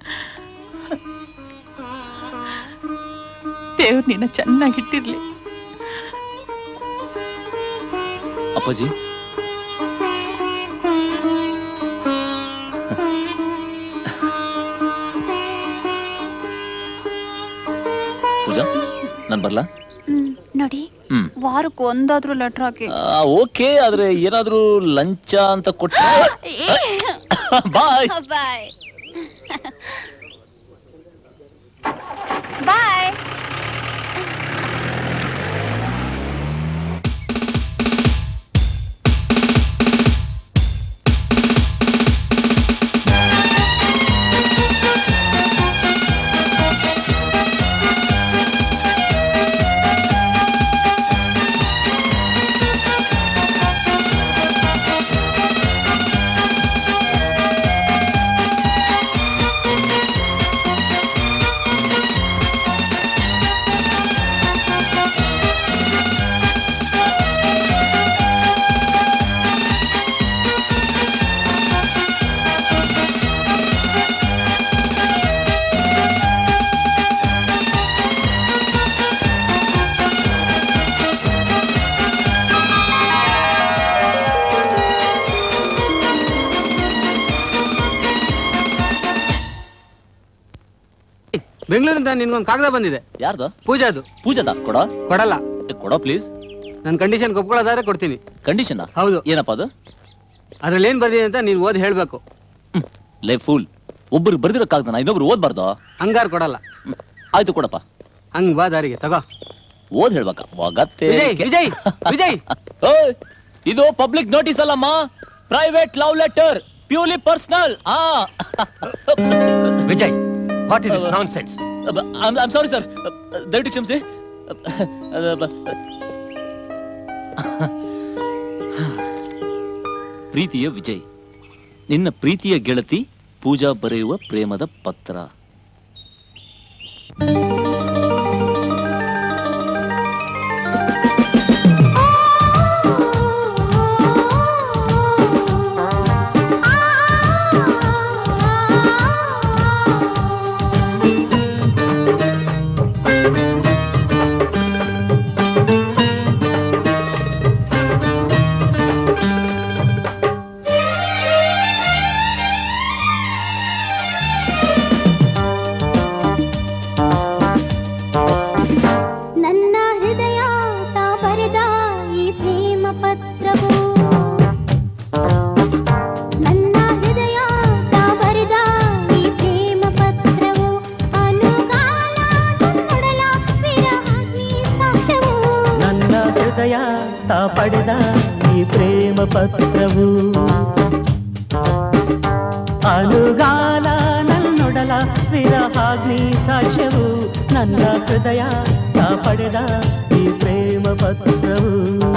ದೇವ್ರು ನಿನ್ನ ಚೆನ್ನಾಗಿಟ್ಟಿರ್ಲಿ
ಅಪ್ಪಾಜಿ ಪೂಜಾ ನಾನ್ ಬರ್ಲಾ
ಹ್ಮ್ ನೋಡಿ
ಹ್ಮ್
ವಾರಕ್ಕೆ ಒಂದಾದ್ರೂ ಲೆಟರ್ ಹಾಕಿ
ಓಕೆ ಆದ್ರೆ ಏನಾದ್ರೂ ಲಂಚ ಅಂತ ಕೊಟ್ಟ ಬಾಯ್
ಬಾಯ್ ಬಾಯ್
ಬೆಂಗಳೂರಿಂದ ನಿನ್ಗೊಂದು ಕಾಗದ ಬಂದಿದೆ
ಯಾರ್ದು
ಪೂಜಾದು
ಪೂಜಾದ ಕೊಡ
ಕೊಡಲ್ಲ
ಕೊಡೋ ಪ್ಲೀಸ್
ನನ್ನ ಕಂಡೀಷನ್ ಒಪ್ಕೊಳ್ಳೋದಾದ್ರೆ ಕೊಡ್ತೀನಿ
ಕಂಡೀಷನ್
ಹೌದು
ಏನಪ್ಪ ಅದು
ಅದ್ರಲ್ಲಿ ಏನ್ ಬರ್ದಿದೆ ಅಂತ ನೀನ್ ಓದಿ ಹೇಳ್ಬೇಕು
ಲೇ ಫೂಲ್ ಒಬ್ರು ಬರ್ದಿರಕ್ಕಾಗ್ದಾನ ಇನ್ನೊಬ್ರು ಓದ್ಬಾರ್ದು
ಹಂಗಾರ್ ಕೊಡಲ್ಲ
ಆಯ್ತು ಕೊಡಪ್ಪ
ಹಂಗ್ ಬಾ ದಾರಿಗೆ ತಗೋ
ಓದ್ ಹೇಳ್ಬೇಕ ಒಗತ್ತೆ
ವಿಜಯ್ ವಿಜಯ್ ವಿಜಯ್
ಓಯ್, ಇದು ಪಬ್ಲಿಕ್ ನೋಟಿಸ್ ಅಲ್ಲಮ್ಮ private love letter purely personal ಆ
Vijay what is nonsense
I'm sorry sir ದಯವಿಟ್ಟು ಕ್ಷಮಿಸಿ ಪ್ರೀತಿಯ ವಿಜಯ್ ನಿನ್ನ ಪ್ರೀತಿಯ ಗೆಳತಿ ಪೂಜಾ ಬರೆಯುವ ಪ್ರೇಮದ ಪತ್ರ
ನನ್ನ ಹೃದಯ ತಾ ಬರೆದ ಈ ಪ್ರೇಮ ಪತ್ರವು ನನ್ನ ಹೃದಯ ತಾ ಬರೆದ ಈ ಪ್ರೇಮ ಪತ್ರವು ಅನುಗಾಲ ನನ್ನೊಡಲ ವಿರಹಾಗ್ನಿ ಸಾಕ್ಷ್ಯವು
ನನ್ನ ಹೃದಯ ತಾ ಪಡೆದ ಈ ಪ್ರೇಮ ಪತ್ರವು ಅನುಗಾಲ ನನ್ನೊಡಲ ವಿರಹಾಗ್ನಿ ಸಾಕ್ಷ್ಯವು ನನ್ನ ಹೃದಯ ತಾ ಪಡೆದ ಈ ಪ್ರೇಮ ಪತ್ರವು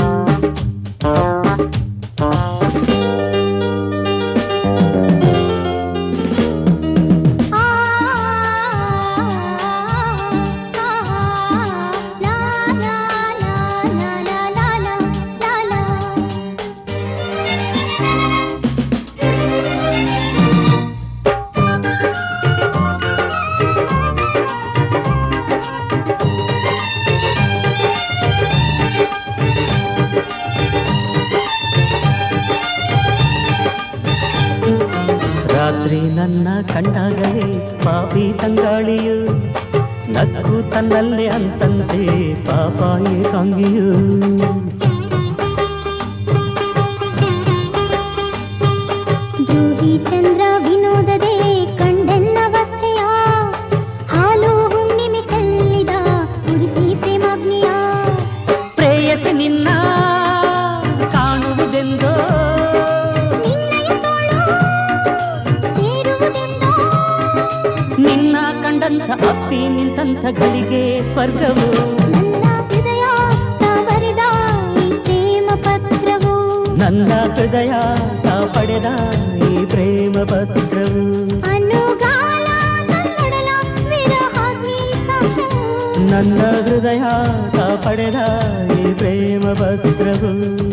ರಾತ್ರಿ ನನ್ನ ಕಂಡಾಗಲೇ ಪಾಪಿ ತಂಗಾಳಿಯು ನಕ್ಕು ತನ್ನಲ್ಲೇ ಅಂತಂತೆ ಪಾಪ ಏಕಾಂಗಿಯು
ದ್ರೋಹಿ ಚಂದ್ರ ವಿನೋದದೆ ಕಂಡೆನ್ನವಸ್ಥೆಯ
ಗಳಿಗೆ ಸ್ವರ್ಗವು
ಹೃದಯ ಬರೆದ ಈ ಪ್ರೇಮ ಪತ್ರವು
ನನ್ನ ಹೃದಯ ತಾ ಪಡೆದ ಈ ಪ್ರೇಮ ಪತ್ರವು
ಅನುಗಾಲ ನನ್ನೊಡಲ ವಿರಹಾಗ್ನಿ ಸಾಕ್ಷವು
ನನ್ನ ಹೃದಯ ತಾ ಪಡೆದ ಈ ಪ್ರೇಮ ಪತ್ರವು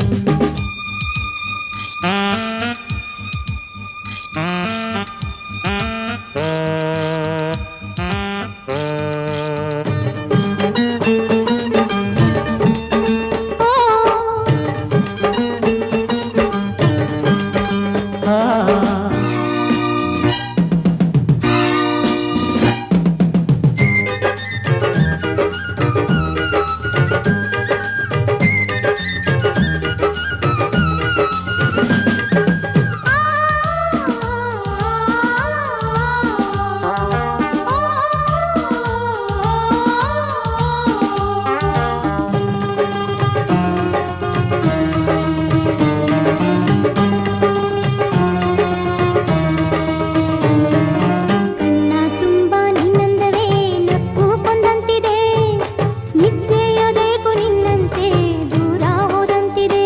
ಕಣ್ಣ ತುಂಬ ನಿನ್ನಂದವೇ ನಕ್ಕು ಕೊಂದಂತಿದೆ ನಿದ್ದೆಯದೇಕು ನಿನ್ನಂತೆ ದೂರ ಹೋದಂತಿದೆ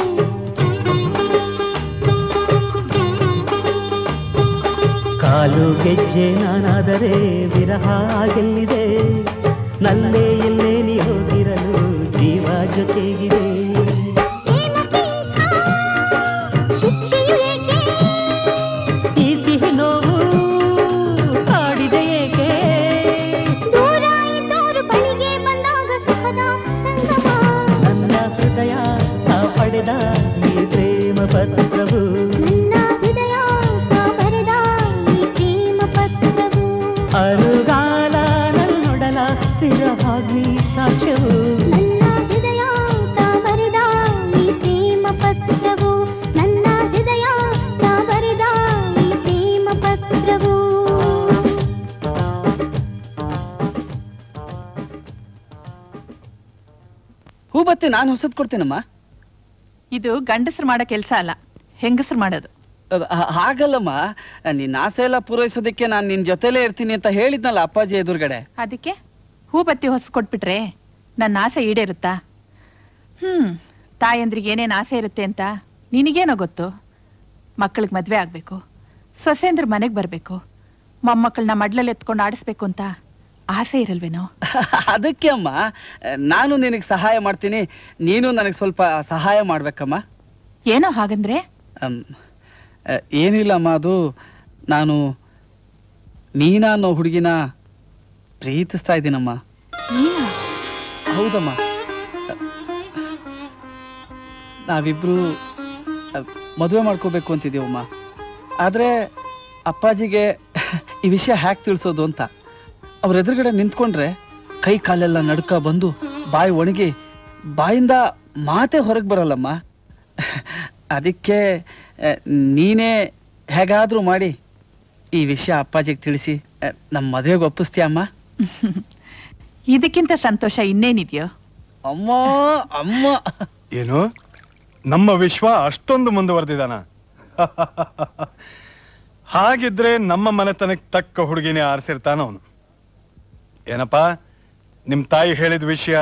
ಕಾಲು ಗೆಜ್ಜೆ ನಾನಾದರೆ ವಿರಹ ಗೆಲ್ಲಿದೆ ನಲ್ಲೇ ಎಲ್ಲೇ ನೀ ಹೋಗಿರಲು ಜೀವ ಜೊತೆಗಿದೆ
ಶಿಕ್ಷೆಯು ಏಕೆ
ಈ ಸಿಹಿ ನೋವು ಕಾಡಿದೆ ಏಕೆ
ದೂರ ಇದ್ದೋರು ಬಳಿಗೆ ಬಂದಾಗ ಸುಖದ ಸಂಗಮ
ನನ್ನ ಹೃದಯ ತಾ ಪಡೆದ ಈ ಪ್ರೇಮ ಪತ್ರವು
ನನ್ನ ಹೃದಯ ತಾ ಬರೆದ ಈ ಪ್ರೇಮ ಪತ್ರವು
ಅರುಗಾಲ ನನ್ನೊಡಲ ಸ್ಥಿರವಾಗಿ ಸಾಕ್ಷ್ಯವು
ನನ್ನ ಹೃದಯ ತಾ ಬರೆದ ಈ ಪ್ರೇಮ ಪತ್ರವು ನನ್ನ ಹೃದಯ ತಾ ಬರೆದ ಈ ಪ್ರೇಮ ಪತ್ರವು
ಹೂ ಬತ್ತಿ ನಾನು ಹೊಸದ್ ಕೊಡ್ತೀನಮ್ಮ
ಇದು ಗಂಡಸರು ಮಾಡೋ ಕೆಲಸ ಅಲ್ಲ ಹೆಂಗಸರು ಮಾಡೋದು
ಅದ್- ಹಾ- ಹಾಗಲ್ಲಮ್ಮ ನಿನ್ನ ಆಸೆ ಎಲ್ಲ ಪೂರೈಸೋದಕ್ಕೆ ನಾನು ನಿನ್ ಜೊತೆಲೇ ಇರ್ತೀನಿ ಅಂತ ಹೇಳಿದ್ನಲ್ಲ ಅಪ್ಪಾಜಿ ಎದುರುಗಡೆ
ಅದಕ್ಕೆ ಹೂ ಬತ್ತಿ ಹೊಸ ಕೊಟ್ಬಿಟ್ರೆ ನನ್ನ ಆಸೆ ಈಡೇರುತ್ತಾ ಹ್ಮ್ ತಾಯಂದ್ರಿಗೆ ಏನೇನು ಆಸೆ ಇರುತ್ತೆ ಅಂತ ನಿನಗೇನೋ ಗೊತ್ತು ಮಕ್ಕಳಿಗೆ ಮದ್ವೆ ಆಗ್ಬೇಕು ಸೊಸೆಂದ್ರ ಮನೆಗೆ ಬರಬೇಕು ಮೊಮ್ಮಕ್ಕಳನ್ನ ಮಡ್ಲಲ್ಲಿ ಎತ್ಕೊಂಡು ಆಡಿಸ್ಬೇಕು ಅಂತ ಆಸೆ ಇರಲ್ವೇನೋ
ಅದಕ್ಕೆ ಅಮ್ಮ ನಾನು ನಿನಗೆ ಸಹಾಯ ಮಾಡ್ತೀನಿ ನೀನು ನನಗೆ ಸ್ವಲ್ಪ ಸಹಾಯ ಮಾಡ್ಬೇಕಮ್ಮ
ಏನೋ ಹಾಗಂದ್ರೆ
ಅಮ್, ಅ, ಏನಿಲ್ಲ ಅಮ್ಮ ಅದು ನಾನು ಮೀನಾ ಅನ್ನೋ ಹುಡುಗಿನ ಪ್ರೀತಿಸ್ತಾ ಇದ್ದೀನಮ್ಮ ಹೌದಮ್ಮ ಅ, ನಾವಿಬ್ರು ಅ, ಮದುವೆ ಮಾಡ್ಕೋಬೇಕು ಅಂತಿದ್ದೀವಮ್ಮ ಆದರೆ ಅಪ್ಪಾಜಿಗೆ ಈ ವಿಷಯ ಹ್ಯಾಕ್ ತಿಳಿಸೋದು ಅಂತ ಅವ್ರ ಎದುರುಗಡೆ ನಿಂತ್ಕೊಂಡ್ರೆ ಕೈ ಕಾಲೆಲ್ಲ ನಡ್ಕ ಬಂದು ಬಾಯಿ ಒಣಗಿ ಬಾಯಿಂದ ಮಾತೇ ಹೊರಗೆ ಬರಲ್ಲಮ್ಮ ಅದಕ್ಕೆ ಆ, ನೀನೇ ಹೇಗಾದ್ರೂ ಮಾಡಿ ಈ ವಿಷಯ ಅಪ್ಪಾಜಿಗೆ ತಿಳಿಸಿ ಆ, ನಮ್ಮ ಮದುವೆಗೆ ಒಪ್ಪಿಸ್ತೀಯಮ್ಮ
ಇದಕ್ಕಿಂತ ಸಂತೋಷ ಇನ್ನೇನಿದೆಯೋ
ಅಮ್ಮ ಅಮ್ಮ
ಏನು ನಮ್ಮ ವಿಶ್ವ ಅಷ್ಟೊಂದು ಮುಂದುವರೆದಿದಾನ ಹಾಗಿದ್ರೆ ನಮ್ಮ ಮನೆತನಕ್ಕೆ ತಕ್ಕ ಹುಡುಗಿನೇ ಆರಿಸಿರ್ತಾನ ಅವನು ಏನಪ್ಪ ನಿಮ್ ತಾಯಿ ಹೇಳಿದ ವಿಷಯ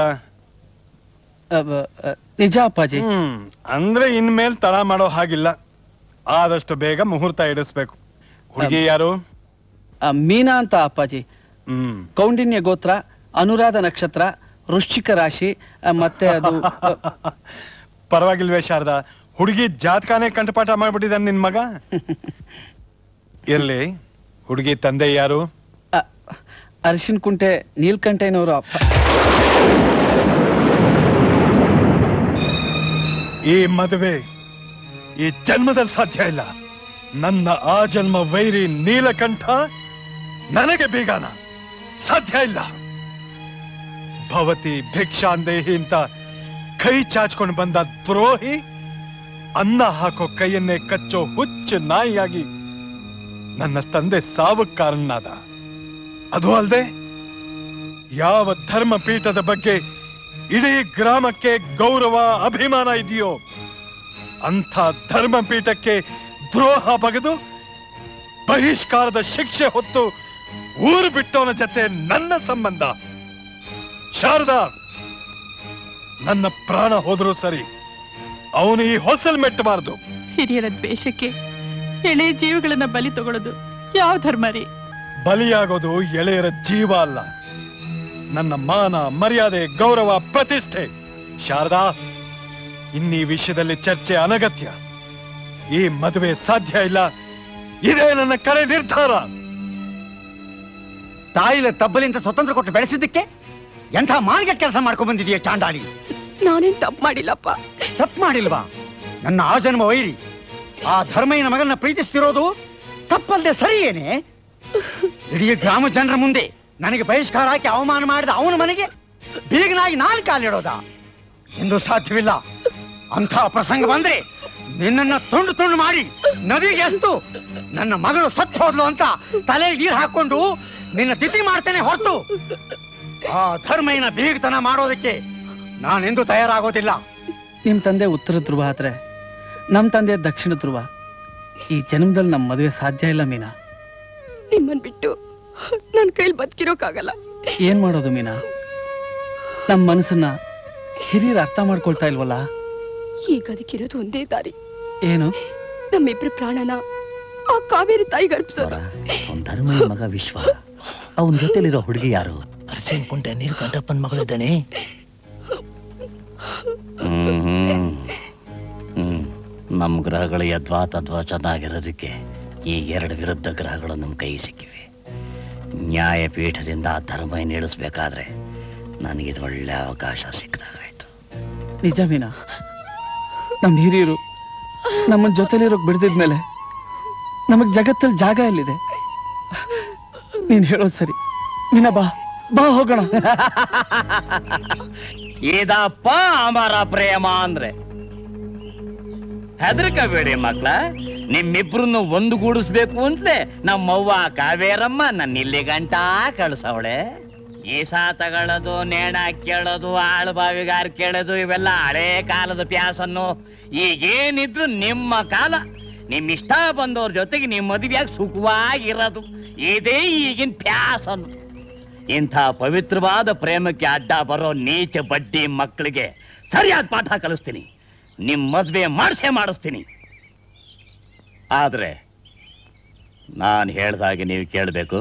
ನಿಜ ಅಪ್ಪಾಜಿ
ಹ್ಮ್ ಅಂದ್ರೆ ಇನ್ಮೇಲ್ ತಡ ಮಾಡೋ ಹಾಗಿಲ್ಲ ಆದಷ್ಟು ಬೇಗ ಮುಹೂರ್ತ ಇಡಿಸ್ಬೇಕು ಹುಡುಗಿ ಯಾರು
ಆ, ಮೀನಾ ಅಂತ ಅಪ್ಪಾಜಿ
ಹ್ಮ್
ಕೌಂಡಿನ್ಯ ಗೋತ್ರ ಅನುರಾಧ ನಕ್ಷತ್ರ ವೃಶ್ಚಿಕ ರಾಶಿ ಆ, ಮತ್ತೆ ಅದು
ಪರವಾಗಿಲ್ವೇ ಶಾರದಾ ಹುಡುಗಿ ಜಾತಕಾನೇ ಕಂಠಪಾಠ ಮಾಡ್ಬಿಟ್ಟಿದ್ದಾನೆ ನಿನ್ ಮಗ ಇರ್ಲಿ ಹುಡುಗಿ ತಂದೆ ಯಾರು
ಅರಿಶಿನ ಕುಂಟೆ ನೀಲ್ಕಂಠಯ್ಯನವರು ಅಪ್ಪ
ಈ ಮದುವೆ ಈ ಜನ್ಮದಲ್ಲಿ ಸಾಧ್ಯ ಇಲ್ಲ ನನ್ನ ಆ ಜನ್ಮ ವೈರಿ ನೀಲಕಂಠ ನನಗೆ ಬೇಗಾನ ಸಾಧ್ಯ ಇಲ್ಲ ಭವತಿ ಭಿಕ್ಷಾಂದೇಹಿ ಅಂತ ಕೈ ಚಾಚ್ಕೊಂಡು ಬಂದ ದ್ರೋಹಿ ಅನ್ನ ಹಾಕೋ ಕೈಯನ್ನೇ ಕಚ್ಚೋ ಹುಚ್ಚು ನಾಯಿಯಾಗಿ ನನ್ನ ತಂದೆ ಸಾವಕ್ ಕಾರಣನಾದ ಅದು ಅಲ್ಲದೆ ಯಾವ ಧರ್ಮ ಪೀಠದ ಬಗ್ಗೆ ಇಡೀ ಗ್ರಾಮಕ್ಕೆ ಗೌರವ ಅಭಿಮಾನ ಇದೆಯೋ ಅಂಥ ಧರ್ಮ ಪೀಠಕ್ಕೆ ದ್ರೋಹ ಬಗೆದು ಬಹಿಷ್ಕಾರದ ಶಿಕ್ಷೆ ಹೊತ್ತು ಊರು ಬಿಟ್ಟವನ ಜೊತೆ ನನ್ನ ಸಂಬಂಧ ಶಾರದಾ ನನ್ನ ಪ್ರಾಣ ಹೋದ್ರೂ ಸರಿ ಅವನು ಈ ಹೊಸಲ್ ಮೆಟ್ಟಬಾರದು
ಹಿರಿಯರ ದ್ವೇಷಕ್ಕೆ ಎಳೆ ಜೀವಗಳನ್ನ ಬಲಿ ತಗೊಳ್ಳೋದು ಯಾವ ಧರ್ಮ ರೀ
ಬಲಿಯಾಗೋದು ಎಳೆಯರ ಜೀವ ಅಲ್ಲ ನನ್ನ ಮಾನ ಮರ್ಯಾದೆ ಗೌರವ ಪ್ರತಿಷ್ಠೆ ಶಾರದಾ ಇನ್ನೀ ವಿಷಯದಲ್ಲಿ ಚರ್ಚೆ ಅನಗತ್ಯ ಈ ಮದುವೆ ಸಾಧ್ಯ ಇಲ್ಲ ಇದೇ ನನ್ನ ಕಡೆ ನಿರ್ಧಾರ
ತಾಯಿಲ ತಬ್ಬಲಿಂದ ಸ್ವತಂತ್ರ ಕೊಟ್ಟು ಬೆಳೆಸಿದ್ದಕ್ಕೆ ಎಂಥ ಮಾನ್ಗೆಟ್ ಕೆಲಸ ಮಾಡ್ಕೊಂಡ್ ಬಂದಿದೀಯ ಚಾಂಡಾಲಿ
ನಾನೇನ್ ತಪ್ಪು ಮಾಡಿಲ್ಲಪ್ಪ
ತಪ್ಪು ಮಾಡಿಲ್ವಾ ನನ್ನ ಆಜನ್ಮ ವೈರಿ ಆ ಧರ್ಮಯ್ಯನ ಮಗನ ಪ್ರೀತಿಸ್ತಿರೋದು ತಪ್ಪಲ್ದೆ ಸರಿ ಏನೇ ಇಡೀ ಗ್ರಾಮ ಜನರ ಮುಂದೆ ನನಗೆ ಬಹಿಷ್ಕಾರ ಹಾಕಿ ಅವಮಾನ ಮಾಡಿದ ಅವನ ಮನೆಗೆ ಬೀಗನಾಗಿ ನಾನು ಕಾಲಿಡೋದ ಎಂದು ಸಾಧ್ಯವಿಲ್ಲ ಅಂಥ ಪ್ರಸಂಗ ಬಂದ್ರೆ ನಿನ್ನನ್ನ ತುಂಡು ತುಂಡು ಮಾಡಿ ನದಿಗೆ ಎಸ್ತು ನನ್ನ ಮಗಳು ಸತ್ತು ಹೋದ್ಲು ಅಂತ ತಲೆ ನೀರು ಹಾಕೊಂಡು ನಿನ್ನ ತಿಥಿ ಮಾಡ್ತೇನೆ ಹೊರತು ಆ ಧರ್ಮಯ್ಯನ ಬೀಗತನ ಮಾಡೋದಕ್ಕೆ ನಾನೆಂದು ತಯಾರಾಗೋದಿಲ್ಲ
ನಿಮ್ ತಂದೆ ಉತ್ತರ ಧ್ರುವ ಆದ್ರೆ ನಮ್ ತಂದೆ ದಕ್ಷಿಣ ಧ್ರುವ ಈ ಜನ್ಮದಲ್ಲಿ ನಮ್ ಮದುವೆ ಸಾಧ್ಯ ಇಲ್ಲ ಮೀನಾ
ನಿಮ್ಮನ್ ಬಿಟ್ಟು ನನ್ ಕೈಲಿ ಬದುಕಿರೋಕ್ಕಾಗಲ್ಲ
ಏನ್ ಮಾಡೋದು ಮೀನಾ ನಮ್ ಮನಸ್ಸನ್ನ ಹಿರಿಯರು ಅರ್ಥ ಮಾಡ್ಕೊಳ್ತಾ ಇಲ್ವಲ್ಲ
ಈಗ ಅದಕ್ಕಿರೋದು ಒಂದೇ ದಾರಿ
ಏನು
ನಮ್ಮಿಬ್ರ ಪ್ರಾಣನ ಆ ಕಾವೇರಿ ತಾಯಿಗೆ ಅರ್ಪಿಸೋದು
ಅವನ್ ಧರ್ಮಯ್ಯ ಮಗ ವಿಶ್ವ ಅವನ ಜೊತೆಲಿರೋ ಹುಡುಗಿ ಯಾರು ಅರ್ಜುನ್ ಕುಂಟೆ ನೀರು ಕಂಠಪ್ಪನ ಮಗಳಿದ್ದಾನೆ
ಹ್ಮ್ ಹ್ಮ್ ನಮ್ಮ ಗ್ರಹಗಳು ಯದ್ವಾ ತದ್ವಾ ಚೆನ್ನಾಗಿರೋದಕ್ಕೆ ಈ ಎರಡು ವಿರುದ್ಧ ಗ್ರಹಗಳು ನಮ್ಮ ಕೈ ಸಿಕ್ಕಿವೆ ನ್ಯಾಯಪೀಠದಿಂದ ಆ ಧರ್ಮ ಇಳಿಸ್ಬೇಕಾದ್ರೆ ನನಗಿದು ಒಳ್ಳೆ ಅವಕಾಶ ಸಿಕ್ಕದಾಗಾಯ್ತು
ನಿಜ ಮೀನಾ ನಮ್ ಹಿರಿಯರು ನಮ್ಮ ಜೊತೆಲಿರೋಕ್ ಬಿಡ್ದಿದ್ಮೇಲೆ ನಮಗ್ ಜಗತ್ತಲ್ಲಿ ಜಾಗ ಎಲ್ಲಿದೆ ನೀನ್ ಹೇಳೋದು ಸರಿ ಮೀನಾ ಬಾ ಬಾ ಹೋಗೋಣ
ಇದಪ್ಪ ಅಮರ ಪ್ರೇಮ ಅಂದ್ರೆ ಹೆದರ್ಕಬೇಡಿ ಮಕ್ಳ ನಿಮ್ಮಿಬ್ರನ್ನು ಒಂದುಗೂಡಿಸ್ಬೇಕು ಅಂತಲೇ ನಮ್ಮವ್ವ ಕಾವೇರಮ್ಮ ನನ್ನ ಇಲ್ಲಿ ಗಂಟ ಕಳ್ಸವಳೆ ಈಸ ತಗೊಳ್ಳೋದು ನೇಣ ಕೇಳೋದು ಆಳು ಬಾವಿಗಾರ್ ಕೇಳೋದು ಇವೆಲ್ಲ ಹಳೇ ಕಾಲದ ಪ್ಯಾಸನ್ನು ಈಗೇನಿದ್ರು ನಿಮ್ಮ ಕಾಲ ನಿಮ್ ಇಷ್ಟ ಬಂದವ್ರ ಜೊತೆಗೆ ನಿಮ್ಮ ಮದುವೆಯಾಗಿ ಸುಖವಾಗಿರೋದು ಇದೇ ಈಗಿನ ಪ್ಯಾಸನ್ನು ಇಂಥ ಪವಿತ್ರವಾದ ಪ್ರೇಮಕ್ಕೆ ಅಡ್ಡ ಬರೋ ನೀಚ ಬಡ್ಡಿ ಮಕ್ಕಳಿಗೆ ಸರಿಯಾದ ಪಾಠ ಕಲಿಸ್ತೀನಿ ನಿಮ್ ಮದ್ವೆ ಮಾಡಿಸೇ ಮಾಡಿಸ್ತೀನಿ ಆದ್ರೆ ನಾನು ಹೇಳ್ದಾಗೆ ನೀವು ಕೇಳಬೇಕು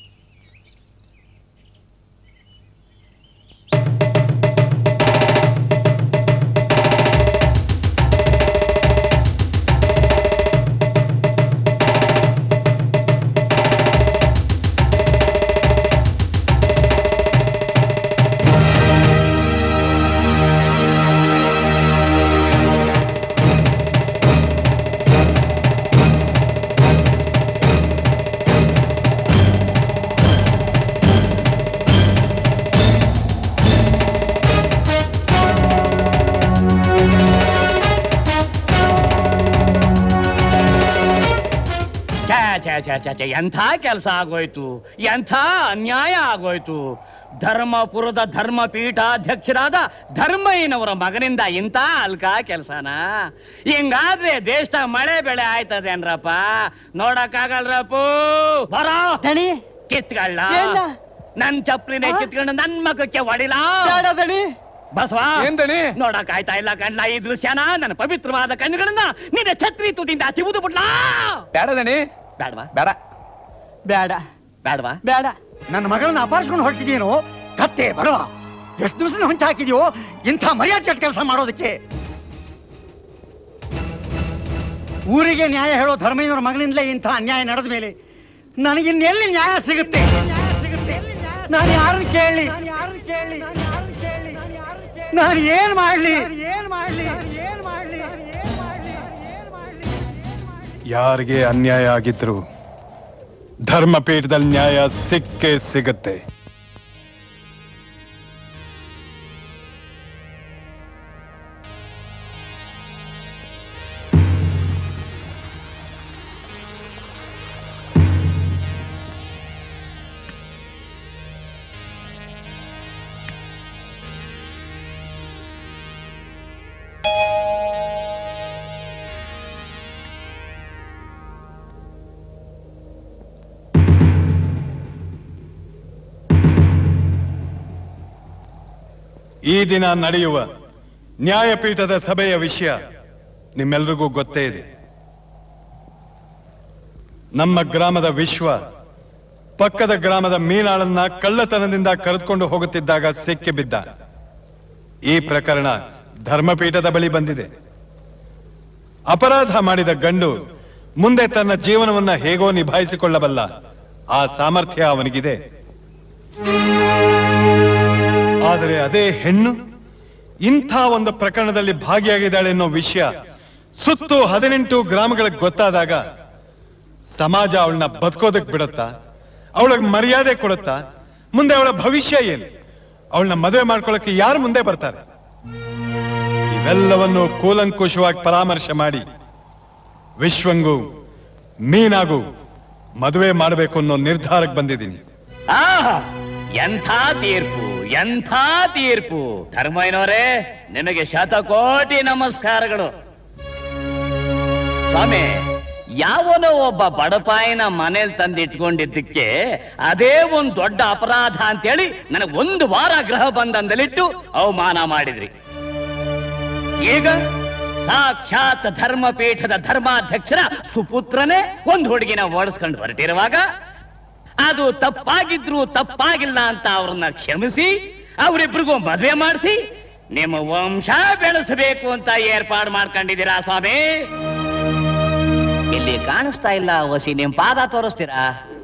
ಛೇ ಛೇ ಛೇ ಛೇ ಛೇ ಎಂಥ ಕೆಲಸ ಆಗೋಯ್ತು ಎಂಥ ಅನ್ಯಾಯ ಆಗೋಯ್ತು ಧರ್ಮಪುರದ ಧರ್ಮ ಪೀಠಾಧ್ಯಕ್ಷರಾದ ಧರ್ಮಯ್ಯನವರ ಮಗನಿಂದ ಇಂಥ ಅಲ್ಕ ಕೆಲಸನ ಹಿಂಗಾದ್ರೆ ದೇಶ ಮಳೆ ಬೆಳೆ ಆಯ್ತದೇನ್ರಪ್ಪ ನೋಡಕ್ಕಾಗಲ್ರಪ್ಪು ಬರೋ ಕಿತ್ಕೊಳ್ಳ ನನ್ ಚಪ್ಲಿನೇ ಕಿತ್ಕೊಂಡು ನನ್ ಮಗಕ್ಕೆ ಹೊಡಿಲ ಬಸವ ನೋಡಕ್ ಆಯ್ತಾ ಇಲ್ಲ ಕಣ್ಣ ಈ ದೃಶ್ಯನ ನನ್ನ ಪವಿತ್ರವಾದ ಕಣ್ಣುಗಳನ್ನ ನಿನ್ನ ಛತ್ರಿ ತುದಿಯಿಂದ ಚಿಬುದು ಬಿಡ್ಲಾ
ಬೇಡದಣಿ
ಬೇಡವಾ
ಬೇಡ ಬೇಡ
ಬೇಡವಾ
ಬೇಡ ನನ್ನ ಮಗಳನ್ನ ಅಪಾರಿಸ್ಕೊಂಡು ಹೊರಟಿದೀನು ಕತ್ತೆ ಬಡವ ಎಷ್ಟು ದಿವಸ ಹೊಂಚ ಹಾಕಿದ್ಯೋ ಇಂಥ ಮರ್ಯಾದೆ ಕೆಟ್ಟ ಕೆಲಸ ಮಾಡೋದಕ್ಕೆ ಊರಿಗೆ ನ್ಯಾಯ ಹೇಳೋ ಧರ್ಮಯ್ಯನವರ ಮಗನಿಂದಲೇ ಇಂಥ ಅನ್ಯಾಯ ನಡೆದ ಮೇಲೆ ನನಗಿನ್ನೆಲ್ಲಿ ನ್ಯಾಯ ಸಿಗುತ್ತೆ ನಾನು ಯಾರನ್ನ ಕೇಳಿ ನಾನು ಏನ್ ಮಾಡ್ಲಿ ಏನ್ ಮಾಡ್ಲಿ ಏನ್ ಮಾಡ್ಲಿ
ಯಾರಿಗೆ ಅನ್ಯಾಯ ಆಗಿದ್ರು ಧರ್ಮಪೀಠದಲ್ಲಿ ನ್ಯಾಯ ಸಿಕ್ಕೇ ಸಿಗತ್ತೆ ಈ ದಿನ ನಡೆಯುವ ನ್ಯಾಯಪೀಠದ ಸಭೆಯ ವಿಷಯ ನಿಮ್ಮೆಲ್ರಿಗೂ ಗೊತ್ತೇ ಇದೆ ನಮ್ಮ ಗ್ರಾಮದ ವಿಶ್ವ ಪಕ್ಕದ ಗ್ರಾಮದ ಮೀನಾಳನ್ನ ಕಳ್ಳತನದಿಂದ ಕರೆದುಕೊಂಡು ಹೋಗುತ್ತಿದ್ದಾಗ ಸಿಕ್ಕಿ ಬಿದ್ದ ಈ ಪ್ರಕರಣ ಧರ್ಮಪೀಠದ ಬಳಿ ಬಂದಿದೆ ಅಪರಾಧ ಮಾಡಿದ ಗಂಡು ಮುಂದೆ ತನ್ನ ಜೀವನವನ್ನ ಹೇಗೋ ನಿಭಾಯಿಸಿಕೊಳ್ಳಬಲ್ಲ ಆ ಸಾಮರ್ಥ್ಯ ಅವನಿಗಿದೆ ಆದರೆ ಅದೇ ಹೆಣ್ಣು ಇಂಥ ಒಂದು ಪ್ರಕರಣದಲ್ಲಿ ಭಾಗಿಯಾಗಿದ್ದಾಳೆ ಅನ್ನೋ ವಿಷಯ ಸುತ್ತು ಹದಿನೆಂಟು ಗ್ರಾಮಗಳಿಗೆ ಗೊತ್ತಾದಾಗ ಸಮಾಜ ಅವಳನ್ನ ಬದುಕೋದಕ್ ಬಿಡುತ್ತಾ ಅವಳಿಗೆ ಮರ್ಯಾದೆ ಕೊಡುತ್ತಾ ಮುಂದೆ ಅವಳ ಭವಿಷ್ಯ ಏನು ಅವಳನ್ನ ಮದುವೆ ಮಾಡ್ಕೊಳ್ಳಕ್ಕೆ ಯಾರು ಮುಂದೆ ಬರ್ತಾರೆ ಇವೆಲ್ಲವನ್ನು ಕೂಲಂಕುಷವಾಗಿ ಪರಾಮರ್ಶೆ ಮಾಡಿ ವಿಶ್ವಂಗೂ ಮೀನಾಗೂ ಮದುವೆ ಮಾಡಬೇಕು ಅನ್ನೋ ನಿರ್ಧಾರಕ್ಕೆ ಬಂದಿದ್ದೀನಿ
ಆಹಾ ಎಂಥ ತೀರ್ಪು ಎಂಥ ತೀರ್ಪು ಧರ್ಮಯ್ಯನವರೇ ನಿಮಗೆ ಶತಕೋಟಿ ನಮಸ್ಕಾರಗಳು ಸ್ವಾಮಿ ಯಾವನೋ ಒಬ್ಬ ಬಡಪಾಯಿನ ಮನೇಲಿ ತಂದಿಟ್ಕೊಂಡಿದ್ದಕ್ಕೆ ಅದೇ ಒಂದು ದೊಡ್ಡ ಅಪರಾಧ ಅಂತೇಳಿ ನನಗೆ ಒಂದು ವಾರ ಗೃಹ ಬಂಧನದಲ್ಲಿಟ್ಟು ಅವಮಾನ ಮಾಡಿದ್ರಿ ಈಗ ಸಾಕ್ಷಾತ್ ಧರ್ಮಪೀಠದ ಧರ್ಮಾಧ್ಯಕ್ಷರ ಸುಪುತ್ರನೇ ಒಂದು ಹುಡುಗಿನ ಓಡಿಸ್ಕೊಂಡು ಹೊರಟಿರುವಾಗ ಅದು ತಪ್ಪಾಗಿದ್ರು ತಪ್ಪಾಗಿಲ್ಲ ಅಂತ ಅವ್ರನ್ನ ಕ್ಷಮಿಸಿ ಅವರಿಬ್ರಿಗೂ ಮದುವೆ ಮಾಡಿಸಿ ನಿಮ್ಮ ವಂಶ ಬೆಳೆಸಬೇಕು ಅಂತ ಏರ್ಪಾಡು ಮಾಡ್ಕೊಂಡಿದ್ದೀರಾ ಸ್ವಾಮಿ ಇಲ್ಲಿ ಕಾಣಿಸ್ತಾ ಇಲ್ಲ ವಸಿ ನಿಮ್ ಪಾದ ತೋರಿಸ್ತೀರಾ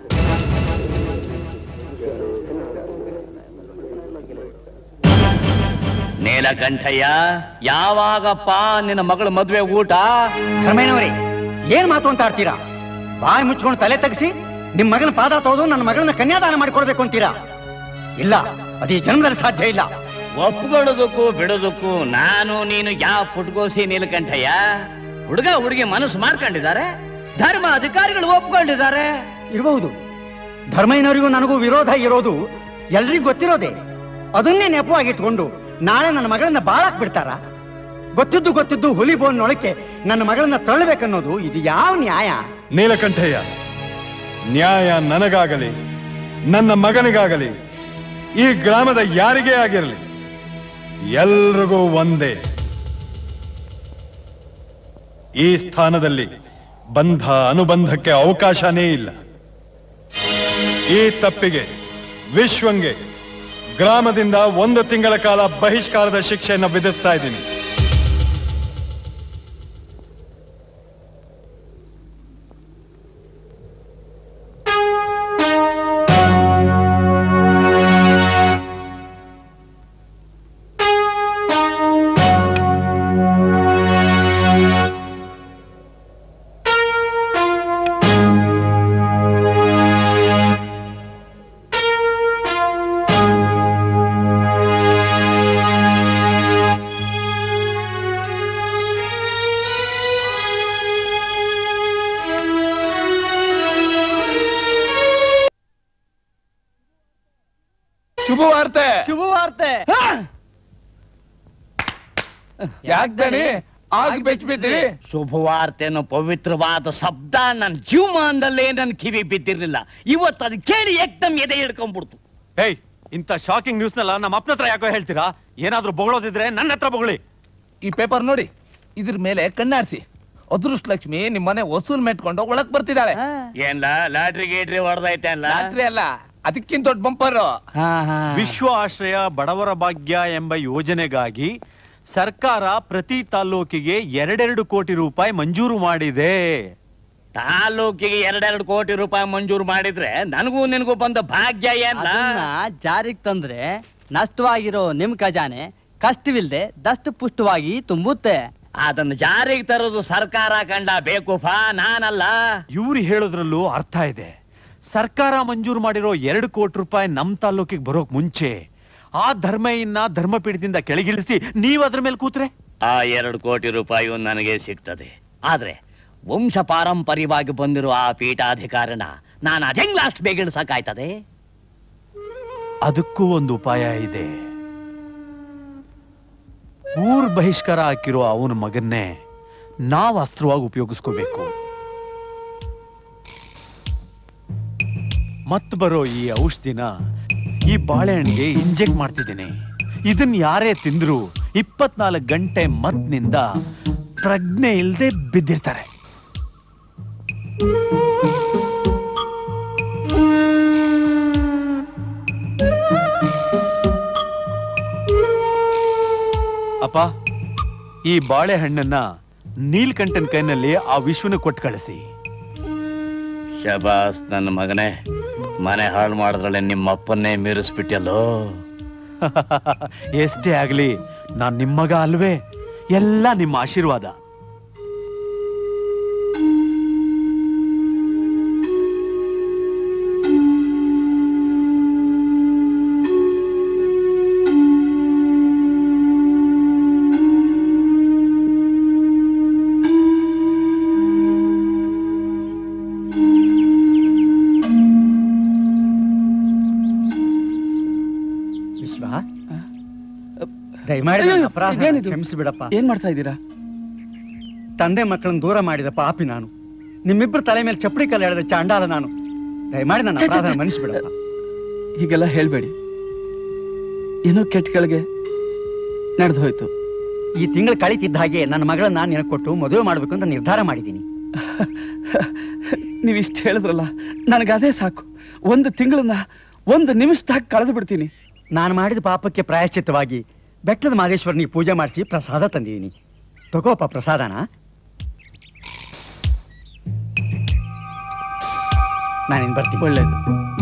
ನೀಲಕಂಠಯ್ಯ ಯಾವಾಗಪ್ಪ ನಿನ್ನ ಮಗಳ ಮದುವೆ ಊಟ
ಧರ್ಮಯ್ಯನವರೇ ಏನ್ ಮಾತು ಅಂತ ಆಡ್ತೀರಾ ಬಾಯಿ ಮುಚ್ಕೊಂಡು ತಲೆ ತಗ್ಸಿ ನಿಮ್ ಮಗನ ಪಾದ ತೊಳೆದು ನನ್ನ ಮಗಳನ್ನ ಕನ್ಯಾದಾನ ಮಾಡಿಕೊಡ್ಬೇಕು ಅಂತೀರಾ ಇಲ್ಲ ಅದು ಈ ಜನ್ಮದಲ್ಲಿ ಸಾಧ್ಯ ಇಲ್ಲ
ಒಪ್ಕೊಳ್ಳೋದಕ್ಕೂ ಬಿಡೋದಕ್ಕೂ ನಾನು ನೀನು ಯಾವ ಪುಟ್ಗೋಸಿ ನೀಲಕಂಠಯ್ಯ ಹುಡುಗ ಹುಡುಗಿ ಮನಸ್ಸು ಮಾಡ್ಕೊಂಡಿದ್ದಾರೆ ಧರ್ಮ ಅಧಿಕಾರಿಗಳು ಒಪ್ಕೊಂಡಿದ್ದಾರೆ
ಇರಬಹುದು ಧರ್ಮಯ್ಯನವರಿಗೂ ನನಗೂ ವಿರೋಧ ಇರೋದು ಎಲ್ರಿಗೂ ಗೊತ್ತಿರೋದೇ ಅದನ್ನೇ ನೆಪವಾಗಿಟ್ಕೊಂಡು ನಾಳೆ ನನ್ನ ಮಗಳನ್ನ ಬಾಳಾಕ್ ಬಿಡ್ತಾರ ಗೊತ್ತಿದ್ದು ಗೊತ್ತಿದ್ದು ಹುಲಿ ಬೋನ್ ನೊಳಕ್ಕೆ ನನ್ನ ಮಗಳನ್ನ ತಳ್ಳಬೇಕನ್ನೋದು ಇದು ಯಾವ ನ್ಯಾಯ
ನೀಲಕಂಠಯ್ಯ ನ್ಯಾಯ ನನಗಾಗಲಿ ನನ್ನ ಮಗನಿಗಾಗಲಿ ಈ ಗ್ರಾಮದ ಯಾರಿಗೇ ಆಗಿರಲಿ ಎಲ್ರಿಗೂ ಒಂದೇ ಈ ಸ್ಥಾನದಲ್ಲಿ ಬಂಧ ಅನುಬಂಧಕ್ಕೆ ಅವಕಾಶನೇ ಇಲ್ಲ ಈ ತಪ್ಪಿಗೆ ವಿಶ್ವಂಗೆ ಗ್ರಾಮದಿಂದ ಒಂದು ತಿಂಗಳ ಕಾಲ ಬಹಿಷ್ಕಾರದ ಶಿಕ್ಷೆಯನ್ನು ವಿಧಿಸ್ತಾ ಇದ್ದೀನಿ
ಶುಭವಾರ್ತೆ
ಶುಭವಾರ್ತೆ
ಯಾಕ್ ದಣಿ ಆಗಿ ಬೆಚ್ಚ ಬಿದ್ದಿರಿ
ಶುಭವಾರ್ತೆ ಅನ್ನೋ ಪವಿತ್ರವಾದ ಶಬ್ದ ನನ್ನ ಜೀವಮಾನದಲ್ಲೇ ನನ್ನ ಕಿವಿ ಬಿದ್ದಿರ್ಲಿಲ್ಲ ಇವತ್ತು ಅದು ಕೇಳಿ ಏಕ್ದಮ್ ಎದೆ ಹಿಡ್ಕೊಂಡ್ಬಿಡ್ತು
ಹೇಯ್ ಇಂಥ ಶಾಕಿಂಗ್ ನ್ಯೂಸ್ನೆಲ್ಲ ನಮ್ಮ ಅಪ್ಪನ ಹತ್ರ ಯಾಕೋ ಹೇಳ್ತೀರಾ ಏನಾದ್ರೂ ಬೊಗಳೋದಿದ್ರೆ ನನ್ನ ಹತ್ರ ಬೊಗಳಿ
ಈ ಪೇಪರ್ ನೋಡಿ ಇದ್ರ ಮೇಲೆ ಕಣ್ಣಾಡ್ಸಿ ಅದೃಷ್ಟ ಲಕ್ಷ್ಮಿ ನಿಮ್ಮನೆ ವಸೂಲ್ ಮೆಟ್ಕೊಂಡು ಒಳಗ್ ಬರ್ತಿದ್ದಾಳೆ
ಏನ್ಲ ಲಾಟ್ರಿ ಗೇಟ್ರಿ ಹೊಡೆದೈತೆ ಅಲ್ಲ
ರಾತ್ರಿ ಅಲ್ಲ ಅದಕ್ಕಿಂತ ದೊಡ್ಡ ಬಂಪರ್
ವಿಶ್ವ ಆಶ್ರಯ ಬಡವರ ಭಾಗ್ಯ ಎಂಬ ಯೋಜನೆಗಾಗಿ ಸರ್ಕಾರ ಪ್ರತಿ ತಾಲ್ಲೂಕಿಗೆ ಎರಡೆರಡು ಕೋಟಿ ರೂಪಾಯಿ ಮಂಜೂರು ಮಾಡಿದೆ
ತಾಲೂಕಿಗೆ ಎರಡೆರಡು ಕೋಟಿ ರೂಪಾಯಿ ಮಂಜೂರು ಮಾಡಿದ್ರೆ ನನಗೂ ನಿನಗೂ ಬಂದ ಭಾಗ್ಯ ಏನ್ಲ
ಅದನ್ನ ಜಾರಿಗೆ ತಂದ್ರೆ ನಷ್ಟವಾಗಿರೋ ನಿಮ್ ಖಜಾನೆ ಕಷ್ಟವಿಲ್ದೆ ದಷ್ಟ ಪುಷ್ಟವಾಗಿ ತುಂಬುತ್ತೆ
ಅದನ್ನ ಜಾರಿಗೆ ತರೋದು ಸರ್ಕಾರ ಕಂಡ ಬೇಕುಫಾ ನಾನಲ್ಲ
ಇವ್ರು ಹೇಳೋದ್ರಲ್ಲೂ ಅರ್ಥ ಇದೆ ಸರ್ಕಾರ ಮಂಜೂರು ಮಾಡಿರೋ ಎರಡು ಕೋಟಿ ರೂಪಾಯಿ ನಮ್ ತಾಲ್ಲೂಕಿಗೆ ಬರೋಕ್ ಮುಂಚೆ ಆ ಧರ್ಮಯ್ಯನ ಧರ್ಮಪೀಠದಿಂದ ಕೆಳಗಿಳಿಸಿ ನೀವ್ ಅದ್ರ ಮೇಲೆ ಕೂತ್ರೆ
ಆ ಎರಡು ಕೋಟಿ ರೂಪಾಯಿಯು ನನಗೆ ಸಿಗ್ತದೆ ಆದ್ರೆ ವಂಶ ಪಾರಂಪರ್ಯವಾಗಿ ಬಂದಿರೋ ಆ ಪೀಠಾಧಿಕಾರನ ನಾನು ಅದೆಂಗ್ ಲಾಸ್ಟ್ ಬೇಗ ಇಳಿಸಕ್ಕಾಯ್ತದೆ
ಅದಕ್ಕೂ ಒಂದು ಉಪಾಯ ಇದೆ ಊರ್ ಬಹಿಷ್ಕಾರ ಹಾಕಿರೋ ಅವನ ಮಗನ್ನೇ ನಾವ್ ಅಸ್ತ್ರವಾಗಿ ಉಪಯೋಗಿಸ್ಕೋಬೇಕು ಮತ್ ಬರೋ ಈ ಔಷಧಿನ ಈ ಬಾಳೆಹಣ್ಣಿಗೆ ಇಂಜೆಕ್ಟ್ ಮಾಡ್ತಿದ್ದೀನಿ ಇದನ್ ಯಾರೇ ತಿಂದ್ರು ಇಪ್ಪತ್ನಾಲ್ಕು ಗಂಟೆ ಮತ್ನಿಂದ ಪ್ರಜ್ಞೆ ಇಲ್ಲದೆ ಬಿದ್ದಿರ್ತಾರೆ ಅಪ್ಪ ಈ ಬಾಳೆಹಣ್ಣನ್ನ ನೀಲ್ಕಂಠನ್ ಕೈನಲ್ಲಿ ಆ ವಿಶ್ವನ ಕೊಟ್ಟು ಕಳಿಸಿ
ಶಬಾಸ್ ನನ್ನ ಮಗನೇ ಮನೆ ಹಾಳು ಮಾಡಿದ್ರಳೆ ನಿಮ್ಮ ಅಪ್ಪನ್ನೇ ಮೀರಿಸ್ಬಿಟ್ಟಲ್ಲೋ
ಎಷ್ಟೇ ಆಗ್ಲಿ ನಾನ್ ನಿಮ್ಮಗ ಅಲ್ವೇ ಎಲ್ಲ ನಿಮ್ಮ ಆಶೀರ್ವಾದ
ವಿಶ್ವ ದಯಮಾಡಿ ನನ್ನ ಅಪರಾಧ
ಇದೇನಿದು?
ಕ್ಷಮಿಸಿಬಿಡಪ್ಪ
ಏನ್ ಮಾಡ್ತಾ ಇದ್ದೀರಾ
ತಂದೆ ಮಕ್ಕಳನ್ನ ದೂರ ಮಾಡಿದ ಪಾಪಿ ನಾನು ನಿಮ್ಮಿಬ್ಬರು ತಲೆ ಮೇಲೆ ಚಪ್ಪಡಿ ಕಲ್ಲು ಎಳೆದ ಚಾಂಡಾಲ ನಾನು ದಯಮಾಡಿ ನನ್ನ
ಛೆ, ಛೆ,
ಅಪರಾಧ
ಛೆ.
ಮನ್ನಿಸ್ಬಿಡಪ್ಪ
ಹೀಗೆಲ್ಲ ಹೇಳ್ಬೇಡಿ ಏನೋ ಕೆಟ್ಟಗಳಿಗೆ ನಡೆದು ಹೋಯ್ತು
ಈ ತಿಂಗಳು ಕಳೀತಿದ್ದ ಹಾಗೆ ನನ್ನ ಮಗಳನ್ನ ನಿನಗೆ ಕೊಟ್ಟು ಮದುವೆ ಮಾಡ್ಬೇಕು ಅಂತ ನಿರ್ಧಾರ ಮಾಡಿದ್ದೀನಿ
ನೀವು ಇಷ್ಟು ಹೇಳಿದ್ರಲ್ಲ ನನಗೆ ಅದೇ ಸಾಕು ಒಂದು ತಿಂಗಳನ್ನ ಒಂದು ನಿಮಿಷದಾಗ ಕಳೆದು ಬಿಡ್ತೀನಿ
ನಾನು ಮಾಡಿದ ಪಾಪಕ್ಕೆ ಪ್ರಾಯಶ್ಚಿತ್ತವಾಗಿ ಬೆಟ್ಟದ ಮಾದೇಶ್ವರನಿಗೆ ಪೂಜೆ ಮಾಡಿಸಿ ಪ್ರಸಾದ ತಂದಿದ್ದೀನಿ ತಗೋಪ ಪ್ರಸಾದನ ನಾನಿನ್ ಬರ್ತೀನಿ
ಒಳ್ಳೇದು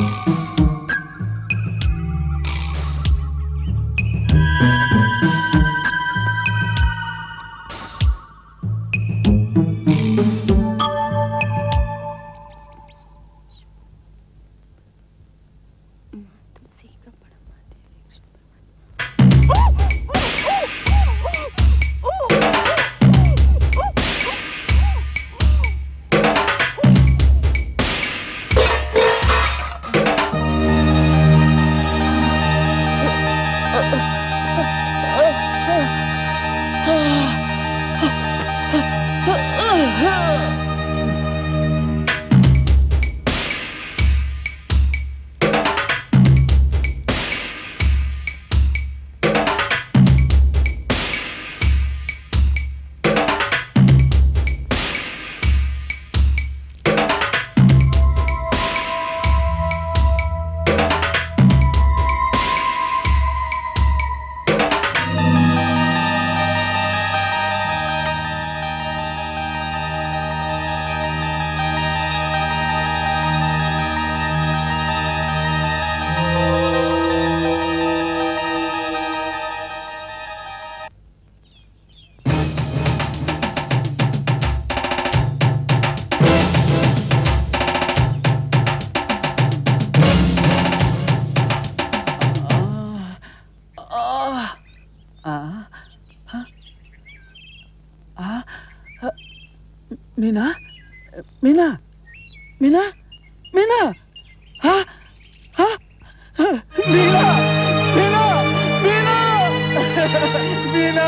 ಮೀನಾ ಮೀನಾ ಮೀನಾ ಮೀನಾ ಹಾ ಹಾ ಮೀನಾ ಮೀನಾ ಮೀನಾ ಮೀನಾ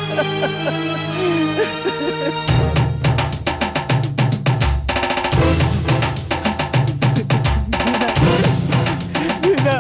ಮೀನಾ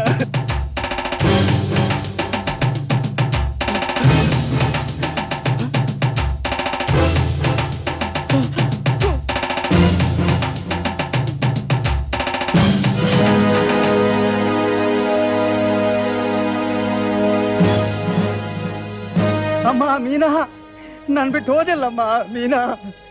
ಅಮ್ಮ ಮೀನಾ ನನ್ ಬಿಟ್ಟು ಹೋದಿಲ್ಲಮ್ಮ ಮೀನಾ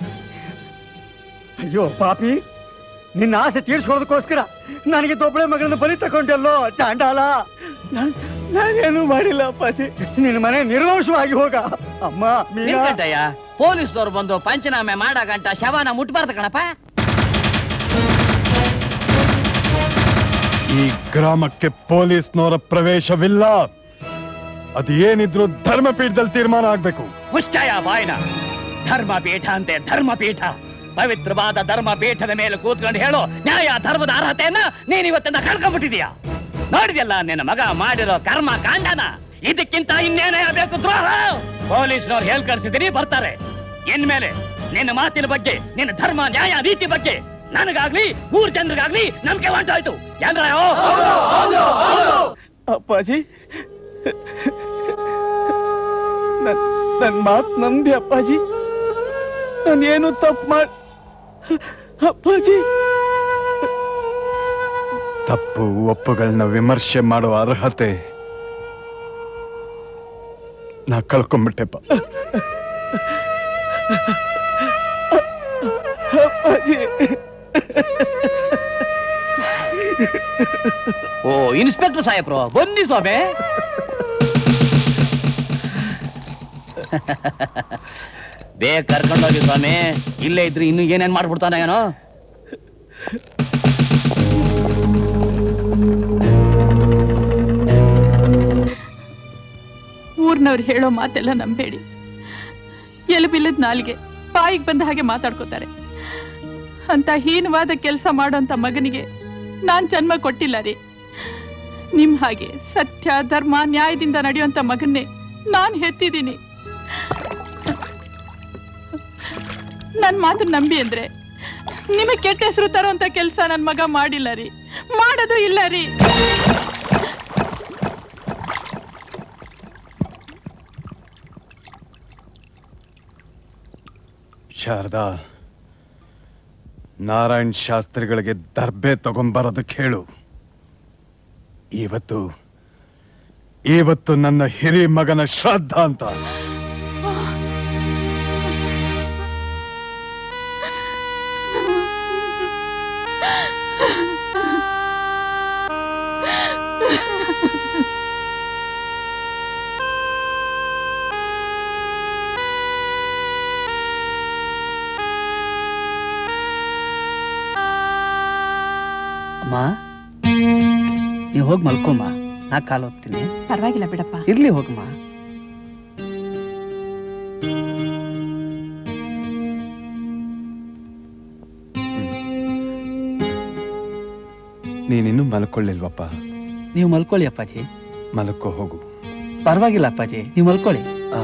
ಅಯ್ಯೋ ಪಾಪಿ ನಿನ್ನ ಆಸೆ ತೀರ್ಸ್ಕೊಳ್ಳೋದಕ್ಕೋಸ್ಕರ ನನಗೆ ದೊಬ್ಬಳೆ ಮಗಳನ್ನ ಬಲಿ ತಗೊಂಡೆಲ್ಲೋ ಚಾಂಡಾಲ ನಾನ್- ನಾನೇನು ಮಾಡಿಲ್ಲ ಅಪ್ಪಾಜಿ ನಿನ್ನ ಮನೆ ನಿರ್ವಂಶವಾಗಿ ಹೋಗ ಅಮ್ಮ ಮೀನಾ
ನಿಲ್ಕಂಟಯ್ಯ ಪೊಲೀಸ್ನವ್ರು ಬಂದು ಪಂಚನಾಮೆ ಮಾಡಾಗಂಟ ಶವನ ಮುಟ್ಬಾರ್ದು ಕಣಪ್ಪ
ಈ ಗ್ರಾಮಕ್ಕೆ ಪೊಲೀಸ್ನವರ ಪ್ರವೇಶವಿಲ್ಲ ಅದು ಏನಿದ್ರು ಧರ್ಮಪೀಠದಲ್ಲಿ ತೀರ್ಮಾನ ಆಗ್ಬೇಕು
ಮುಷ್ಟಾಯ ಬಾಯ್ನ ಧರ್ಮಪೀಠ ಅಂತೆ ಧರ್ಮಪೀಠ ಪವಿತ್ರವಾದ ಧರ್ಮಪೀಠದ ಮೇಲೆ ಕೂತ್ಕೊಂಡು ಹೇಳು ನ್ಯಾಯ ಧರ್ಮದ ಅರ್ಹತೆಯನ್ನ ನೀನ್ ಇವತ್ತಿಂದ ಕಳ್ಕೊಂಡ್ಬಿಟ್ಟಿದೀಯ ನೋಡಿದ್ಯಲ್ಲ ನಿನ್ನ ಮಗ ಮಾಡಿರೋ ಕರ್ಮ ಕಾಂಡನ ಇದಕ್ಕಿಂತ ಇನ್ನೇನೇ ಬೇಕು ದ್ರೋಹ ಪೊಲೀಸ್ನವ್ರು ಹೇಳ್ ಕಳ್ಸಿದೀನಿ ಬರ್ತಾರೆ ಇನ್ಮೇಲೆ ನಿನ್ನ ಮಾತಿನ ಬಗ್ಗೆ ನಿನ್ನ ಧರ್ಮ ನ್ಯಾಯ ನೀತಿ ಬಗ್ಗೆ ನನಗಾಗ್ಲಿ ಮೂರ್ ಜನರಿಗಾಗ್ಲಿ ನಂಬಿಕೆ ಹೊಂಟೋಯ್ತು ಏನ್ರಾಯೋ
ಅಪ್ಪಾಜಿ ನನ್ ನನ್ ಮಾತ್ ನಂಬಿ ಅಪ್ಪಾಜಿ ನಾನೇನು ತಪ್ಪು ಮಾಡಿ ಅಪ್ಪಾಜಿ
ತಪ್ಪು ಒಪ್ಪುಗಳನ್ನ ವಿಮರ್ಶೆ ಮಾಡುವ ಅರ್ಹತೆ ನಾ ಕಳ್ಕೊಂಡ್ಬಿಟ್ಟೆಪ್ಪ
ಅಪ್ಪಾಜಿ
ಓ ಇನ್ಸ್ಪೆಕ್ಟರ್ ಸಾಹೇಬ್ರು ಬನ್ನಿ ಸ್ವಾಮಿ ಬೇಗ ಕರ್ಕೊಂಡೋಗಿ ಸ್ವಾಮಿ ಇಲ್ಲೇ ಇದ್ರೆ ಇನ್ನು ಏನೇನ್ ಮಾಡ್ಬಿಡ್ತಾನ ಏನೋ
ಊರ್ನವ್ರು ಹೇಳೋ ಮಾತೆಲ್ಲ ನಂಬೇಡಿ ಎಲುಬಿಲ್ಲದ ನಾಲಿಗೆ ಬಾಯಿಗೆ ಬಂದ ಹಾಗೆ ಮಾತಾಡ್ಕೋತಾರೆ ಅಂತ ಹೀನವಾದ ಕೆಲಸ ಮಾಡೋಂಥ ಮಗನಿಗೆ ನಾನ್ ಜನ್ಮ ಕೊಟ್ಟಿಲ್ಲ ರೀ ನಿಮ್ ಹಾಗೆ ಸತ್ಯ ಧರ್ಮ ನ್ಯಾಯದಿಂದ ನಡೆಯುವಂತ ಮಗನ್ನೇ ನಾನ್ ಹೆತ್ತಿದ್ದೀನಿ ನನ್ ಮಾತು ನಂಬಿ ಅಂದ್ರೆ ನಿಮಗೆ ಕೆಟ್ಟ ಹೆಸರು ತರುವಂತ ಕೆಲಸ ನನ್ ಮಗ ಮಾಡಿಲ್ಲ ರೀ ಮಾಡೋದು ಇಲ್ಲ ರೀ
ಶಾರದಾ ನಾರಾಯಣ್ ಶಾಸ್ತ್ರಿಗಳಿಗೆ ದರ್ಬೆ ತಗೊಂಬರೋದಕ್ಕೆ ಹೇಳು ಇವತ್ತು ಇವತ್ತು ನನ್ನ ಹಿರಿ ಮಗನ ಶ್ರಾದ್ದ ಅಂತ
ಅಮ್ಮ ನೀವು ಹೋಗಿ ಮಲ್ಕೊಮ್ಮ ನಾ ಕಾಲು ಹೋಗ್ತೀನಿ
ಪರವಾಗಿಲ್ಲ ಬಿಡಪ್ಪ
ಇರ್ಲಿ ಹೋಗಮ್ಮ
ನೀನಿನ್ನೂ ಮಲ್ಕೊಳ್ಳಿಲ್ವಪ್ಪ
ನೀವು ಮಲ್ಕೊಳ್ಳಿ ಅಪ್ಪಾಜಿ
ಮಲಕ್ಕೋ ಹೋಗು
ಪರವಾಗಿಲ್ಲ ಅಪ್ಪಾಜಿ ನೀವು ಮಲ್ಕೊಳ್ಳಿ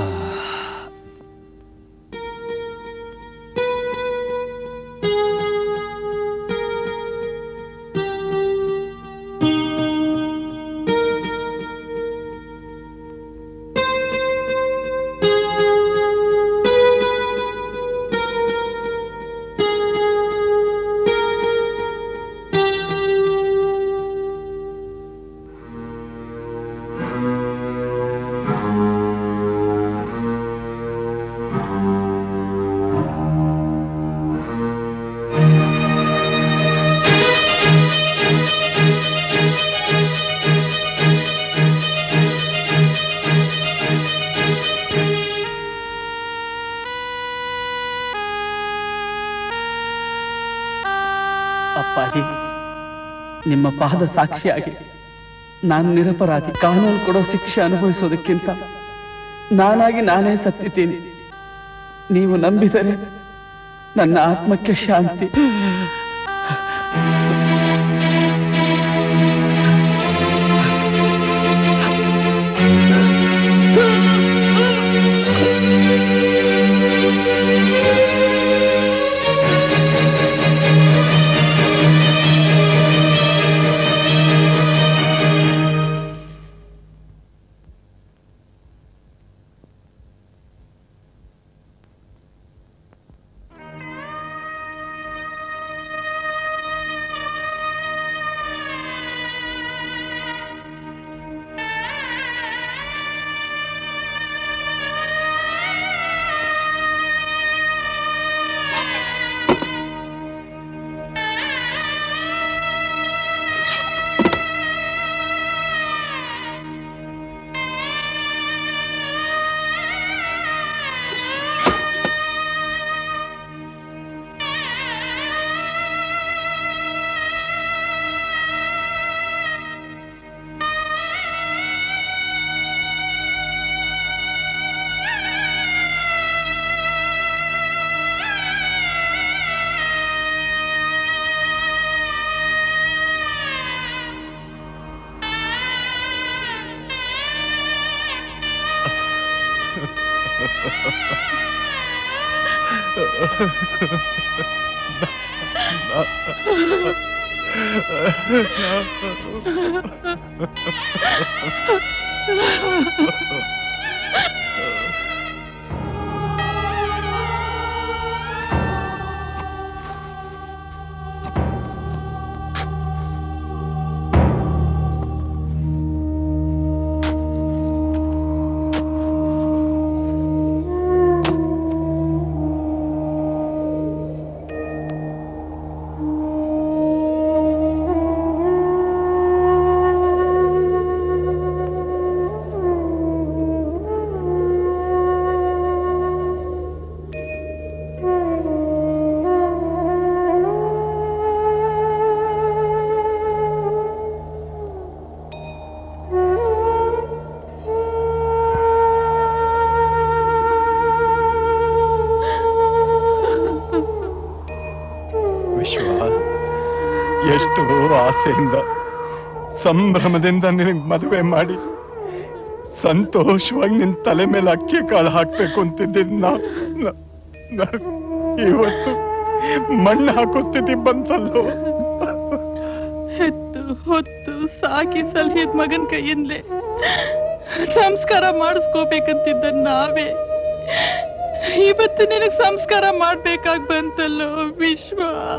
ಅಪ್ಪಾಜಿ ನಿಮ್ಮ ಪಾದ ಸಾಕ್ಷಿಯಾಗಿ ನಾನು ನಿರಪರಾಧಿ ಕಾನೂನು ಕೊಡೋ ಶಿಕ್ಷೆ ಅನುಭವಿಸೋದಕ್ಕಿಂತ ನಾನಾಗಿ ನಾನೇ ಸತ್ತಿದ್ದೀನಿ ನೀವು ನಂಬಿದರೆ ನನ್ನ ಆತ್ಮಕ್ಕೆ ಶಾಂತಿ
ವಿಶ್ವ ಎಷ್ಟು ಆಸೆಯಿಂದ ಸಂಭ್ರಮದಿಂದ ನಿನಗೆ ಮದುವೆ ಮಾಡಿ ಸಂತೋಷವಾಗಿ ನಿನ್ ತಲೆ ಮೇಲೆ ಅಕ್ಕಿ ಕಾಳು ಹಾಕ್ಬೇಕು ಅಂತಿದ್ದೀನಿ ನಾ ನಾ- ನಾ- ಇವತ್ತು ಮಣ್ಣು ಹಾಕೋ ಸ್ಥಿತಿ ಬಂತಲ್ಲೋ
ಹೆತ್ತು ಹೊತ್ತು ಸಾಕಿ ಸಲಹಿದ ಮಗನ್ ಕೈಯಿಂದಲೇ ಸಂಸ್ಕಾರ ಮಾಡಿಸ್ಕೋಬೇಕಂತಿದ್ದ ನಾವೇ ಇವತ್ತು ನಿನಗ್ ಸಂಸ್ಕಾರ ಮಾಡ್ಬೇಕಾಗ್ ಬಂತಲ್ಲೋ ವಿಶ್ವ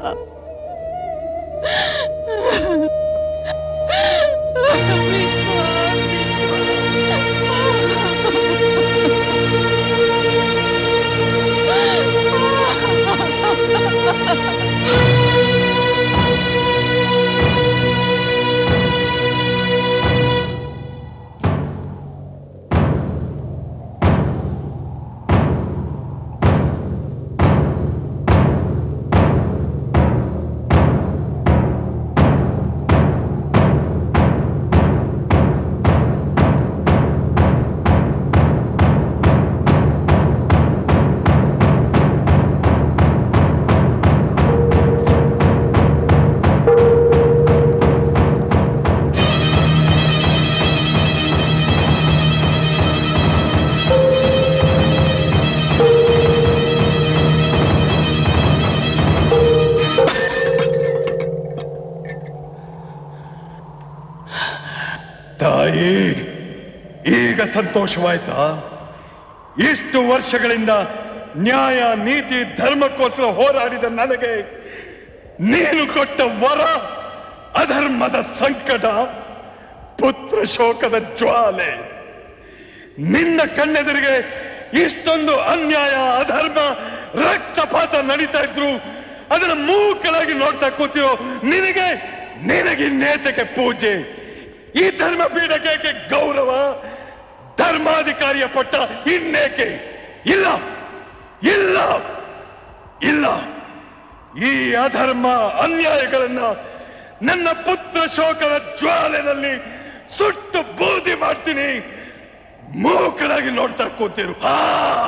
ತಾಯಿ ಈಗ ಸಂತೋಷವಾಯ್ತಾ ಇಷ್ಟು ವರ್ಷಗಳಿಂದ ನ್ಯಾಯ ನೀತಿ ಧರ್ಮಕ್ಕೋಸ್ಕರ ಹೋರಾಡಿದ ನನಗೆ ನೀನು ಕೊಟ್ಟ ವರ ಅಧರ್ಮದ ಸಂಕಟ ಪುತ್ರ ಶೋಕದ ಜ್ವಾಲೆ ನಿನ್ನ ಕಣ್ಣೆದುರಿಗೆ ಇಷ್ಟೊಂದು ಅನ್ಯಾಯ ಅಧರ್ಮ ರಕ್ತಪಾತ ನಡೀತಾ ಇದ್ರು ಅದನ್ನ ಮೂಕಲಾಗಿ ನೋಡ್ತಾ ಕೂತಿರೋ ನಿನಗೆ ನಿನಗೆ ನೇತಕ್ಕೆ ಪೂಜೆ ಈ ಧರ್ಮ ಪೀಠಕ್ಕೆ ಗೌರವ ಧರ್ಮಾಧಿಕಾರಿಯ ಪಟ್ಟ ಇನ್ನೇಕೆ ಇಲ್ಲ ಇಲ್ಲ ಇಲ್ಲ ಈ ಅಧರ್ಮ ಅನ್ಯಾಯಗಳನ್ನ ನನ್ನ ಪುತ್ರ ಶೋಕದ ಜ್ವಾಲೆನಲ್ಲಿ ಸುಟ್ಟು ಬೂದಿ ಮಾಡ್ತೀನಿ ಮೂಕರಾಗಿ ನೋಡ್ತಾ ಕೂತಿರು ಆ!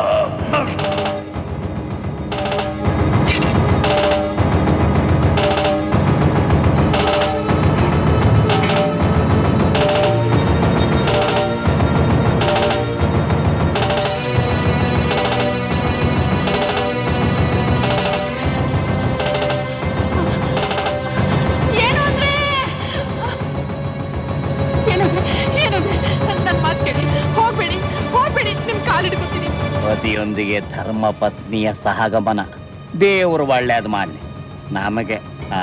ಏನು ಅಂದ್ರೆ ಏನಂದ್ರೆ ಏನಂದ್ರೆ ನನ್ ಮಾತು ಕೇಳಿ ಹೋಗ್ಬೇಡಿ ಹೋಗ್ಬೇಡಿ ನಿಮ್ ಕಾಲಿಡ್ಕೊತೀನಿ
ಪತಿಯೊಂದಿಗೆ ಧರ್ಮ ಪತ್ನಿಯ ಸಹಗಮನ ದೇವರು ಒಳ್ಳೇದು ಮಾಡಲಿ ನಮಗೆ ಹಾ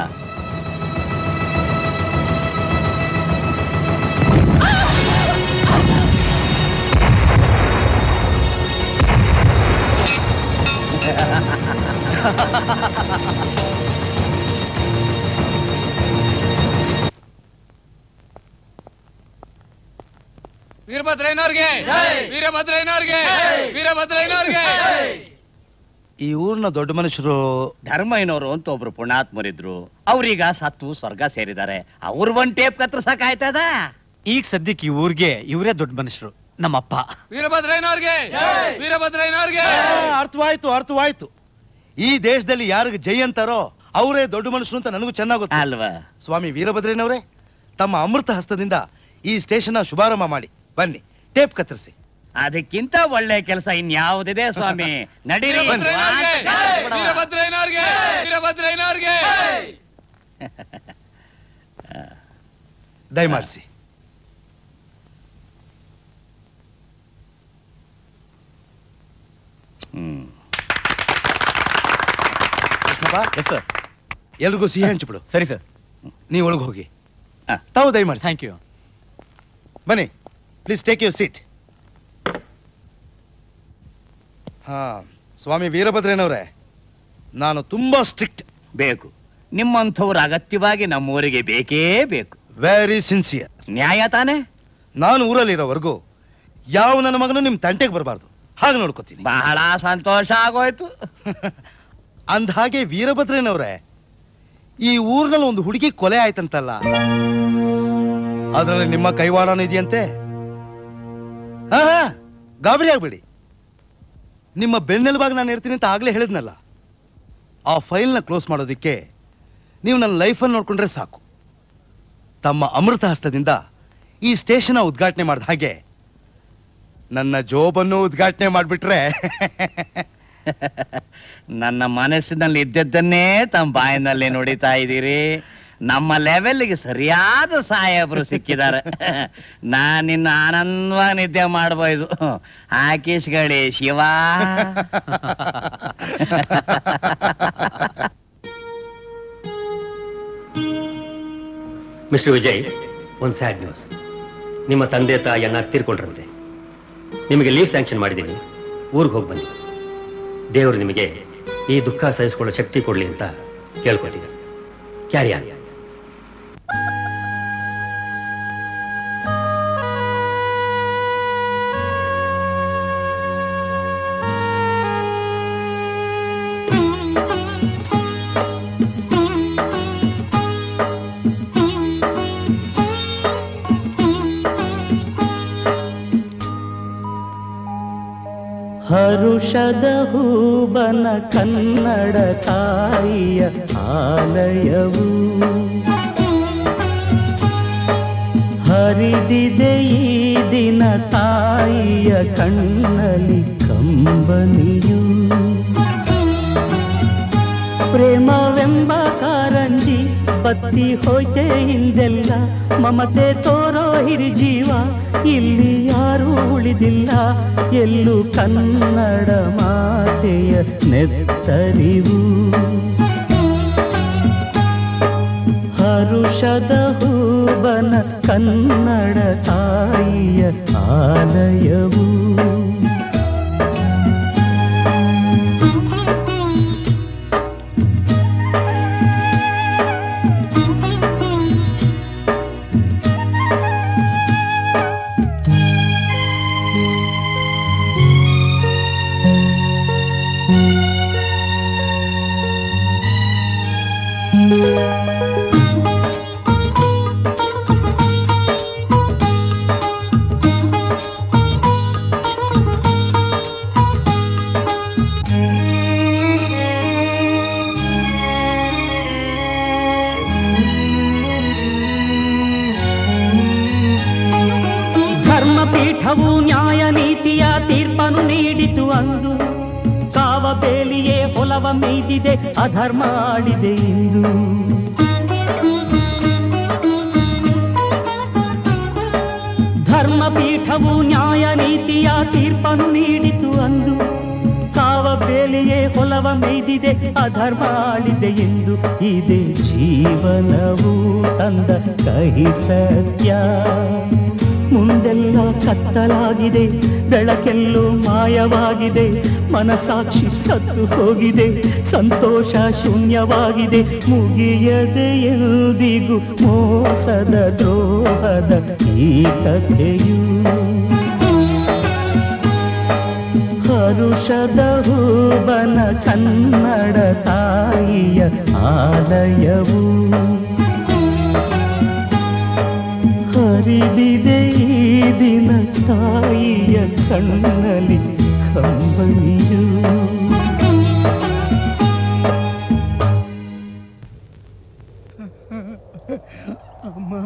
ವೀರಭದ್ರಯ್ಯನವ್ರಿಗೆ ವೀರಭದ್ರಯ್ಯನವ್ರಿಗೆ ವೀರಭದ್ರಯ್ಯನವ್ರಿಗೆ
ಈ ಊರಿನ ದೊಡ್ಡ ಮನುಷ್ಯರು
ಧರ್ಮಯ್ಯನವರು ಅಂತ ಒಬ್ರು ಪುಣಾತ್ಮರಿದ್ರು ಅವ್ರೀಗ ಸತ್ತು ಸ್ವರ್ಗ ಸೇರಿದ್ದಾರೆ ಅವ್ರ ಒಂದ್ ಟೇಪ್ ಕತ್ರಸಕ್ಕಾಯ್ತದ
ಈಗ ಸದ್ಯಕ್ಕೆ ಈ ಊರಿಗೆ ಇವರೇ ದೊಡ್ಡ ಮನುಷ್ಯರು ನಮ್ಮಪ್ಪ
ವೀರಭದ್ರಯ್ಯನವ್ರಿಗೆ ವೀರಭದ್ರಯ್ಯನವ್ರಿಗೆ
ಅರ್ಥವಾಯ್ತು ಅರ್ಥವಾಯ್ತು ಈ ದೇಶದಲ್ಲಿ ಯಾರಿಗೆ ಜೈ ಅಂತಾರೋ ಅವರೇ ದೊಡ್ಡ ಮನುಷ್ಯರು ಅಂತ ನನಗೂ ಚೆನ್ನಾಗಿ
ಅಲ್ವಾ
ಸ್ವಾಮಿ ವೀರಭದ್ರಯ್ಯನವರೇ ತಮ್ಮ ಅಮೃತ ಹಸ್ತದಿಂದ ಈ ಸ್ಟೇಷನ್ ಶುಭಾರಂಭ ಮಾಡಿ ಬನ್ನಿ ಟೇಪ್ ಕತ್ತರಿಸಿ
ಅದಕ್ಕಿಂತ ಒಳ್ಳೆ ಕೆಲಸ ಇನ್ಯಾವುದಿದೆ ಸ್ವಾಮಿ ನಡೀರಿ
ವೀರಭದ್ರಯ್ಯನವ್ರಿಗೆ ವೀರಭದ್ರಯ್ಯನವ್ರಿಗೆ ವೀರಭದ್ರಯ್ಯನವ್ರಿಗೆ
ದಯಮಾಡಿಸಿ
ಹ್ಮ್
ಎಸ್ ಸರ್ ಎಲ್ರಿಗೂ ಸಿಹಿ ಹಂಚಿಬಿಡು
ಸರಿ ಸರ್
ನೀವು ಒಳಗೆ ಹೋಗಿ ತಾವು ದಯಮಾಡಿ ಥ್ಯಾಂಕ್ ಯು ಬನ್ನಿ ಪ್ಲೀಸ್ ಟೇಕ್ ಯು ಸೀಟ್ ಹಾ ಸ್ವಾಮಿ ವೀರಭದ್ರಯ್ಯನವರೇ ನಾನು ತುಂಬಾ ಸ್ಟ್ರಿಕ್ಟ್
ಬೇಕು ನಿಮ್ಮಂಥವ್ರು ಅಗತ್ಯವಾಗಿ ನಮ್ಮೂರಿಗೆ ಬೇಕೇ ಬೇಕು
ವೆರಿ ಸಿನ್ಸಿಯರ್
ನ್ಯಾಯ ತಾನೇ
ನಾನು ಊರಲ್ಲಿರೋವರೆಗೂ ಯಾವ ನನ್ನ ಮಗನು ನಿಮ್ ತಂಟೆಗೆ ಬರಬಾರ್ದು ಹಾಗೆ ನೋಡ್ಕೋತೀನಿ
ಬಹಳ ಸಂತೋಷ ಆಗೋಯ್ತು
ಅಂದ ಹಾಗೆ ವೀರಭದ್ರಯ್ಯನವ್ರೆ ಈ ಊರಿನಲ್ಲಿ ಒಂದು ಹುಡುಗಿ ಕೊಲೆ ಆಯ್ತಂತಲ್ಲ ಅದರಲ್ಲಿ ನಿಮ್ಮ ಕೈವಾಡನೂ ಇದೆಯಂತೆ ಹಾ ಹಾ, ಗಾಬರಿ ಆಗ್ಬೇಡಿ ನಿಮ್ಮ ಬೆನ್ನೆಲುಬಾಗಿ ನಾನು ಇರ್ತೀನಿ ಅಂತ ಆಗ್ಲೇ ಹೇಳಿದ್ನಲ್ಲ ಆ ಫೈಲ್ನ ಕ್ಲೋಸ್ ಮಾಡೋದಕ್ಕೆ
ನೀವು ನನ್ನ ಲೈಫನ್ನು ನೋಡ್ಕೊಂಡ್ರೆ ಸಾಕು ತಮ್ಮ ಅಮೃತ ಹಸ್ತದಿಂದ ಈ ಸ್ಟೇಷನ್ ಉದ್ಘಾಟನೆ ಮಾಡಿದ ಹಾಗೆ ನನ್ನ ಜೋಬನ್ನು ಉದ್ಘಾಟನೆ ಮಾಡಿಬಿಟ್ರೆ
ನನ್ನ ಮನಸ್ಸಿನಲ್ಲಿ ಇದ್ದದ್ದನ್ನೇ ತಮ್ಮ ಬಾಯಿನಲ್ಲಿ ನುಡಿತಾ ಇದ್ದೀರಿ ನಮ್ಮ ಲೆವೆಲ್ಗೆ ಸರಿಯಾದ ಸಾಹೇಬರು ಸಿಕ್ಕಿದ್ದಾರೆ ನಾನಿನ್ನು ಆನಂದವಾಗಿ ನಿದ್ದೆ ಮಾಡ್ಬೋದು ಆಕೇಶ್ ಗಳಿ ಶಿವ
ಮಿಸ್ಟರ್ ವಿಜಯ್ ಒಂದು ಸ್ಯಾಡ್ ನ್ಯೂಸ್ ನಿಮ್ಮ ತಂದೆ ತಾಯಿಯನ್ನ ತೀರ್ಕೊಂಡ್ರಂತೆ ನಿಮಗೆ ಲೀವ್ ಸ್ಯಾಂಕ್ಷನ್ ಮಾಡಿದ್ದೀನಿ ಊರಿಗೆ ಹೋಗಿ ಬನ್ನಿ ದೇವರು ನಿಮಗೆ ಈ ದುಃಖ ಸಹಿಸಿಕೊಳ್ಳೋ ಶಕ್ತಿ ಕೊಡಲಿ ಅಂತ ಕೇಳ್ಕೊತೀನಿ ಕ್ಯಾರಿಯಾನ್
ಹರುಷದ ಹೂಬನ ಕನ್ನಡ ತಾಯಿಯ ಆಲಯವು ಹರಿದಿದೆ ಈ ದಿನ ತಾಯಿಯ ಕಣ್ಣಲಿ ಕಂಬನಿಯು ಪ್ರೇಮವೆಂಬ ಕಾರಂಜಿ ಬತ್ತಿ ಹೋಯ್ತೆ ಹಿಂದೆಲ್ಲ ಮಮತೆ ತೋರೋ ಹಿರಿಜೀವ ಇಲ್ಲಿ ಯಾರೂ ಉಳಿದಿಲ್ಲ ಎಲ್ಲೂ ಕನ್ನಡ ಮಾತೆಯ ನೆತ್ತರಿವು ಹರುಷದ ಹೂಬನ ಕನ್ನಡ ತಾಯಿಯ ಆಲಯವು ಧರ್ಮಪೀಠವು ನ್ಯಾಯ ನೀತಿಯ ತೀರ್ಪನ್ನು ನೀಡಿತು ಅಂದು ಕಾವ ಬೇಲಿಯೇ ಹೊಲವ ಮೇಯ್ದಿದೆ ಅಧರ್ಮ ಆಡಿದೆ ಇಂದು ಧರ್ಮಪೀಠವು ನ್ಯಾಯ ನೀತಿಯ ತೀರ್ಪನ್ನು ನೀಡಿತು ಅಂದು ಕಾವ ಬೇಲಿಯೇ ಹೊಲವ ಮೇಯ್ದಿದೆ ಅಧರ್ಮ ಆಳಿದೆ ಎಂದು ಇದೇ ಜೀವನವು ತಂದ ಕಹಿ ಸತ್ಯ ಮುಂದೆಲ್ಲ ಕತ್ತಲಾಗಿದೆ ಬೆಳಕೆಲ್ಲೋ ಮಾಯವಾಗಿದೆ ಮನಸಾಕ್ಷಿ ಸತ್ತು ಹೋಗಿದೆ ಸಂತೋಷ ಶೂನ್ಯವಾಗಿದೆ ಮುಗಿಯದೆ ಎಂದಿಗೂ ಮೋಸದ ದ್ರೋಹದ ಈ ಕಥೆಯು ಹರುಷದ ಹೂಬನ ಕನ್ನಡ ತಾಯಿಯ ಆಲಯವು ಹರಿದಿದೆ ಈ ದಿನ ತಾಯಿಯ ಕಣ್ಣಲ್ಲಿ ಕಂಬನಿಯು
ಅಮ್ಮ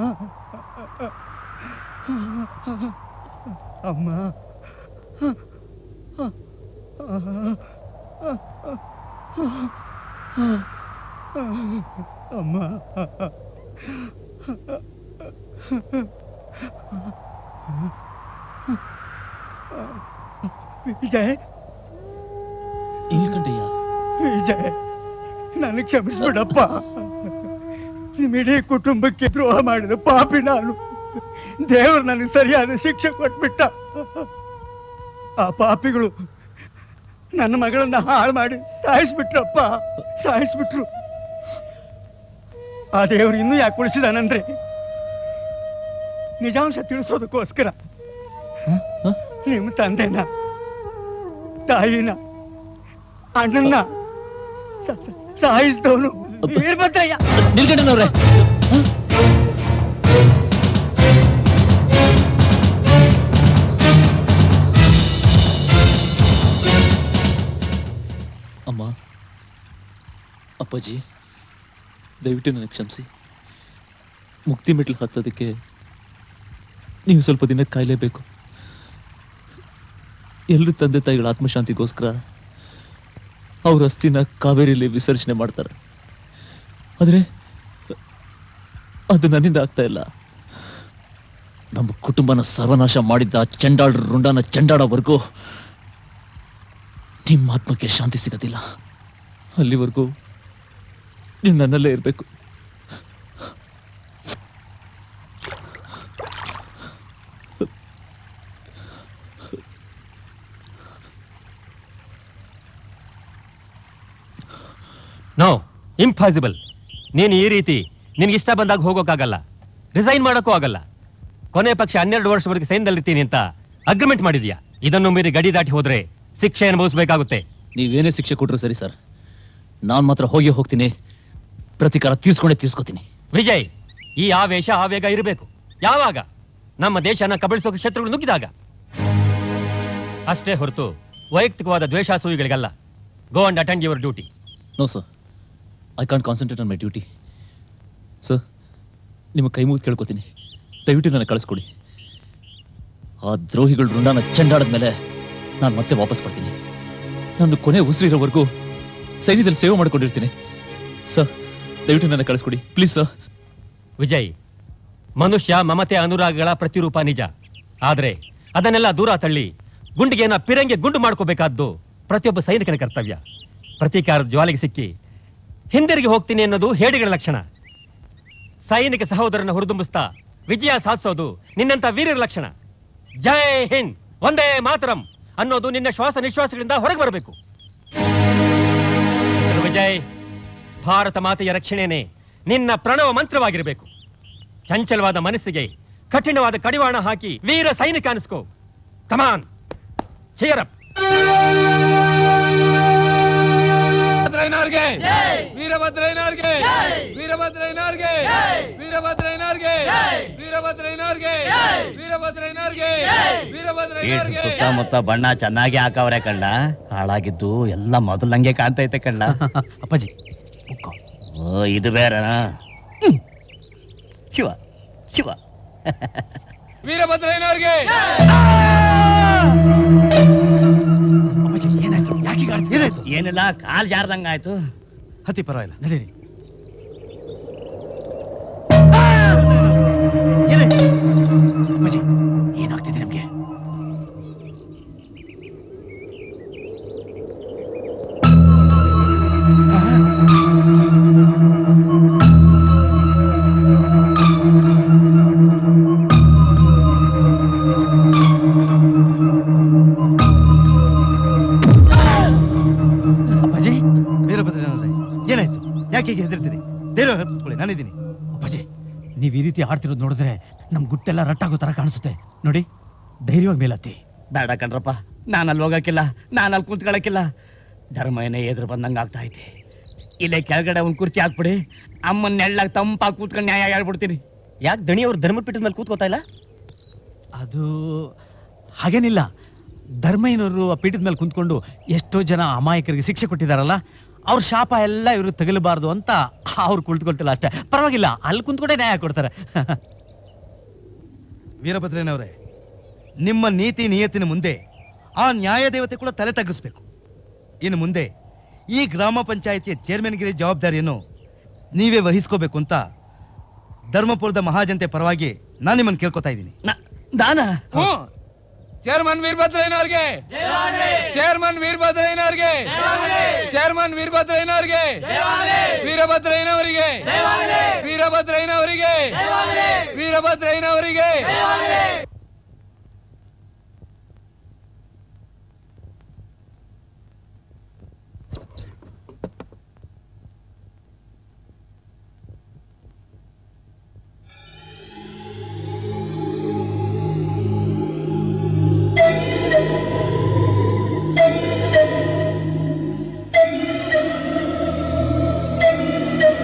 ಅಮ್ಮ ಅಮ್ಮ ವಿಜಯ್
ಇಲ್ಕಂಡಯ್ಯ
ವಿಜಯ್ ನನಗೆ ಕ್ಷಮಿಸ್ಬಿಡಪ್ಪ ನಿಮ್ಮ ಇಡೀ ಕುಟುಂಬಕ್ಕೆ ದ್ರೋಹ ಮಾಡಿದ ಪಾಪಿ ನಾನು ದೇವರು ನನಗೆ ಸರಿಯಾದ ಶಿಕ್ಷೆ ಕೊಟ್ಬಿಟ್ಟ ಆ ಪಾಪಿಗಳು ನನ್ನ ಮಗಳನ್ನ ಹಾಳು ಮಾಡಿ ಸಾಯಿಸ್ಬಿಟ್ರಪ್ಪ ಸಾಯಿಸ್ಬಿಟ್ರು ಆ ದೇವರು ಇನ್ನೂ ಯಾಕೆ ಉಳಿಸಿದಾನಂದ್ರೆ ನಿಜಾಂಶ ತಿಳಿಸೋದಕ್ಕೋಸ್ಕರ ನಿಮ್ಮ ತಂದೆನ ತಾಯಿನ ಅಣ್ಣನ್ನ ಸ- ಸ- ಸಾಯಿಸಿದವನು ವೀರಭದ್ರಯ್ಯ
ನಿಲ್ಕಂಡನವ್ರೆ ಅಮ್ಮ ಅಪ್ಪಾಜಿ
ದಯವಿಟ್ಟು ನನಗೆ ಕ್ಷಮಿಸಿ ಮುಕ್ತಿ ಮೆಟ್ಲು ಹತ್ತೋದಕ್ಕೆ ನೀವು ಸ್ವಲ್ಪ ದಿನ ಕಾಯಲೇಬೇಕು ಎಲ್ಲರೂ ತಂದೆ ತಾಯಿಗಳ ಆತ್ಮಶಾಂತಿಗೋಸ್ಕರ ಅವ್ರ ಅಸ್ಥಿನ ಕಾವೇರಿಯಲ್ಲಿ ವಿಸರ್ಜನೆ ಮಾಡ್ತಾರೆ ಆದರೆ ಅದು ನನ್ನಿಂದ ಆಗ್ತಾ ಇಲ್ಲ ನಮ್ಮ ಕುಟುಂಬನ ಸರ್ವನಾಶ ಮಾಡಿದ್ದ ಆ ಚಂಡಾಳ ರುಂಡನ ಚಂಡಾಡವರೆಗೂ ನಿಮ್ಮ ಆತ್ಮಕ್ಕೆ ಶಾಂತಿ ಸಿಗೋದಿಲ್ಲ ಅಲ್ಲಿವರೆಗೂ ನೀವು ನನ್ನಲ್ಲೇ ಇರಬೇಕು
ನೋ ಇಂಪಾಸಿಬಲ್ ನೀನು ಈ ರೀತಿ ನಿನ್ಗೆ ಇಷ್ಟ ಬಂದಾಗ ಹೋಗೋಕ್ಕಾಗಲ್ಲ ರಿಸೈನ್ ಮಾಡೋಕ್ಕೂ ಆಗಲ್ಲ ಕೊನೆ ಪಕ್ಷ ಹನ್ನೆರಡು ವರ್ಷವರೆಗೆ ಸೈನ್ಯದಲ್ಲಿರ್ತೀನಿ ಅಂತ ಅಗ್ರಿಮೆಂಟ್ ಮಾಡಿದ್ಯಾ ಇದನ್ನು ಮೀರಿ ಗಡಿ ದಾಟಿ ಹೋದ್ರೆ ಶಿಕ್ಷೆ ಅನುಭವಿಸಬೇಕಾಗುತ್ತೆ
ನೀವೇನೇ ಶಿಕ್ಷೆ ಕೊಟ್ಟರು ಸರಿ ಸರ್ ನಾನು ಮಾತ್ರ ಹೋಗಿ ಹೋಗ್ತೀನಿ ಪ್ರತಿಕಾರ ತೀರ್ಸ್ಕೊಂಡೇ ತೀರ್ಸ್ಕೊತೀನಿ
ವಿಜಯ್ ಈ ಆವೇಶ ಆವೇಗ ಇರಬೇಕು ಯಾವಾಗ ನಮ್ಮ ದೇಶನ ಕಬಳಿಸೋ ಶತ್ರುಗಳು ನುಗ್ಗಿದಾಗ ಅಷ್ಟೇ ಹೊರತು ವೈಯಕ್ತಿಕವಾದ ದ್ವೇಷಾಸೂಯಿಗಳಿಗಲ್ಲ go and attend your duty
no sir I can't concentrate on my duty sir ನಿಮ್ಮ ಕೈ ಮುಗಿದು ಕೇಳ್ಕೊತೀನಿ ದಯವಿಟ್ಟು ನನಗೆ ಕಳಿಸ್ಕೊಡಿ ಆ ದ್ರೋಹಿಗಳು ರುಂಡನ ಚೆಂಡಾಡಿದ ಮೇಲೆ ನಾನು ಮತ್ತೆ ವಾಪಸ್ ಬರ್ತೀನಿ ನಾನು ಕೊನೆ ಉಸಿರಿರೋವರೆಗೂ ಸೈನ್ಯದಲ್ಲಿ ಸೇವೆ ಮಾಡ್ಕೊಂಡಿರ್ತೀನಿ ಸರ್ ದಯವಿಟ್ಟು ನನಗೆ ಕಳಿಸ್ಕೊಡಿ ಪ್ಲೀಸ್ ಸರ್
ವಿಜಯ್ ಮನುಷ್ಯ ಮಮತೆ ಅನುರಾಗಗಳ ಪ್ರತಿರೂಪ ನಿಜ ಆದ್ರೆ ಅದನ್ನೆಲ್ಲ ದೂರ ತಳ್ಳಿ ಗುಂಡಿಗೆನ ಪಿರಂಗೆ ಗುಂಡು ಮಾಡ್ಕೋಬೇಕಾದ್ದು ಪ್ರತಿಯೊಬ್ಬ ಸೈನಿಕನ ಕರ್ತವ್ಯ ಪ್ರತೀಕಾರದ ಜ್ವಾಲೆಗೆ ಸಿಕ್ಕಿ ಹಿಂದಿರುಗಿ ಹೋಗ್ತೀನಿ ಅನ್ನೋದು ಹೇಡಿಗಳ ಲಕ್ಷಣ ಸೈನಿಕ ಸಹೋದರನ ಹುರಿದುಂಬಿಸ್ತಾ ವಿಜಯ ಸಾಧಿಸೋದು ನಿನ್ನಂತ ವೀರರ ಲಕ್ಷಣ ಜೈ ಹಿಂದ್ ಒಂದೇ ಮಾತರಂ ಅನ್ನೋದು ನಿನ್ನ ಶ್ವಾಸ ನಿಶ್ವಾಸಗಳಿಂದ ಹೊರಗೆ ಬರಬೇಕು ಮಿಸ್ಟರ್ ವಿಜಯ್ ಭಾರತ ಮಾತೆಯ ರಕ್ಷಣೆನೇ ನಿನ್ನ ಪ್ರಣವ ಮಂತ್ರವಾಗಿರಬೇಕು ಚಂಚಲವಾದ ಮನಸ್ಸಿಗೆ ಕಠಿಣವಾದ ಕಡಿವಾಣ ಹಾಕಿ ವೀರ ಸೈನಿಕ ಅನಿಸ್ಕೋ ಕಮಾನ್ ಚೇರಪ್
ಭದ್ರಯ್ಯನವ್ರಿಗೆ ವೀರಭದ್ರಯ್ಯನವ್ರಿಗೆ ವೀರಭದ್ರಯ್ಯನವ್ರಿಗೆ ವೀರಭದ್ರಯ್ಯನವ್ರಿಗೆ ವೀರಭದ್ರಯ್ಯನವ್ರಿಗೆ ವೀರಭದ್ರಯ್ಯನವ್ರಿಗೆ
ಈ
ವೀರಭದ್ರಯ್ಯನವ್ರಿಗೆ
ಸುತ್ತಮುತ್ತ ಬಣ್ಣ ಚೆನ್ನಾಗಿ ಹಾಕವ್ರೆ ಕಣ್ಣ ಹಾಳಾಗಿದ್ದು ಎಲ್ಲ ಮೊದಲಂಗೆ ಕಾಣ್ತೈತೆ ಕಣ್ಣ
ಅಪ್ಪಾಜಿ
ಓ ಇದು ಬೇರೆನಾ ಹ್ಮ್. ಶಿವ ಶಿವ
ವೀರಭದ್ರಯ್ಯನವ್ರಿಗೆ
ಏನಿಲ್ಲ ಕಾಲ್ ಜಾರ್ದಂಗಾಯ್ತು
ಹತ್ತಿ ಪರವಾಗಿಲ್ಲ
ನಡೀರಿ ಅಪ್ಪಾಜಿ ಏನಾಗ್ತಿದೆ ನಮ್ಗೆ
ಅಪ್ಪಾಜಿ ವೀರಭದ್ರನವರೇ ಏನಾಯ್ತು ಯಾಕೆ ಹೀಗೆ ಹೆದರ್ತೀರಿ ಧೈರ್ಯ ಹತ್ಕೊಳ್ಳಿ ನಾನಿದ್ದೀನಿ
ಅಪ್ಪಾಜಿ ನೀವ್ ಈ ರೀತಿ ಆಡ್ತಿರೋದು ನೋಡಿದ್ರೆ ನಮ್ ಗುಟ್ಟೆಲ್ಲ ರಟ್ಟಾಗೋ ತರ ಕಾಣಿಸುತ್ತೆ ನೋಡಿ ಧೈರ್ಯವಾಗಿ ಮೇಲತ್ತಿ
ಬೇಡ ಕಣ್ರಪ್ಪ ನಾನು ಅಲ್ಲಿ ಹೋಗಕ್ಕಿಲ್ಲ ನಾನು ಅಲ್ಲಿ ಕುಂತ್ಕೊಳಕ್ಕಿಲ್ಲ ಧರ್ಮನೇ ಎದುರು ಬಂದಂಗೆ ಆಗ್ತಾ ಐತೆ ಇಲ್ಲೇ ಕೆಳಗಡೆ ಒಂದು ಕುರ್ಚಿ ಹಾಕ್ಬಿಡಿ ಅಮ್ಮನ ನೆಳ್ಳಾಗ ತಂಪಾಗಿ ಕೂತ್ಕೊಂಡು ನ್ಯಾಯ ಹೇಳ್ಬಿಡ್ತೀನಿ
ಯಾಕೆ ದಣಿಯವ್ರು ಧರ್ಮಪೀಠದ ಮೇಲೆ ಕೂತ್ಕೋತಾ ಇಲ್ಲ
ಅದು ಹಾಗೇನಿಲ್ಲ ಧರ್ಮಯ್ಯನವರು ಆ ಪೀಠದ ಮೇಲೆ ಕುಂತ್ಕೊಂಡು ಎಷ್ಟೋ ಜನ ಅಮಾಯಕರಿಗೆ ಶಿಕ್ಷೆ ಕೊಟ್ಟಿದ್ದಾರಲ್ಲ ಅವ್ರ ಶಾಪ ಎಲ್ಲ ಇವ್ರಿಗೆ ತಗಲಬಾರ್ದು ಅಂತ ಅವ್ರು ಕುಳಿತುಕೊಳ್ತಿಲ್ಲ ಅಷ್ಟೇ ಪರವಾಗಿಲ್ಲ ಅಲ್ಲಿ ಕುಂತ್ಕೊಂಡೇ ನ್ಯಾಯ ಕೊಡ್ತಾರೆ
ವೀರಭದ್ರನವರೇ ನಿಮ್ಮ ನೀತಿ ನಿಯತ್ತಿನ ಮುಂದೆ ಆ ನ್ಯಾಯ ದೇವತೆ ಕೂಡ ತಲೆ ತಗ್ಗಿಸ್ಬೇಕು ಇನ್ನು ಮುಂದೆ ಈ ಗ್ರಾಮ ಪಂಚಾಯಿತಿಯ ಚೇರ್ಮನ್ಗಿರಿ ಜವಾಬ್ದಾರಿಯನ್ನು ನೀವೇ ವಹಿಸ್ಕೋಬೇಕು ಅಂತ ಧರ್ಮಪುರದ ಮಹಾಜನತೆ ಪರವಾಗಿ ನಾನು ನಿಮ್ಮನ್ನು ಕೇಳ್ಕೊತಾ ಇದ್ದೀನಿ
ದಾನ
ಹ್ಮ್ ಚೇರ್ಮನ್ ವೀರಭದ್ರಯ್ಯನವ್ರಿಗೆ ಚೇರ್ಮನ್ ವೀರಭದ್ರಯ್ಯನವ್ರಿಗೆ ಚೇರ್ಮನ್ ವೀರಭದ್ರಯ್ಯನವ್ರಿಗೆ ವೀರಭದ್ರಯ್ಯನವರಿಗೆ ವೀರಭದ್ರಯ್ಯನವರಿಗೆ ವೀರಭದ್ರಯ್ಯನವರಿಗೆ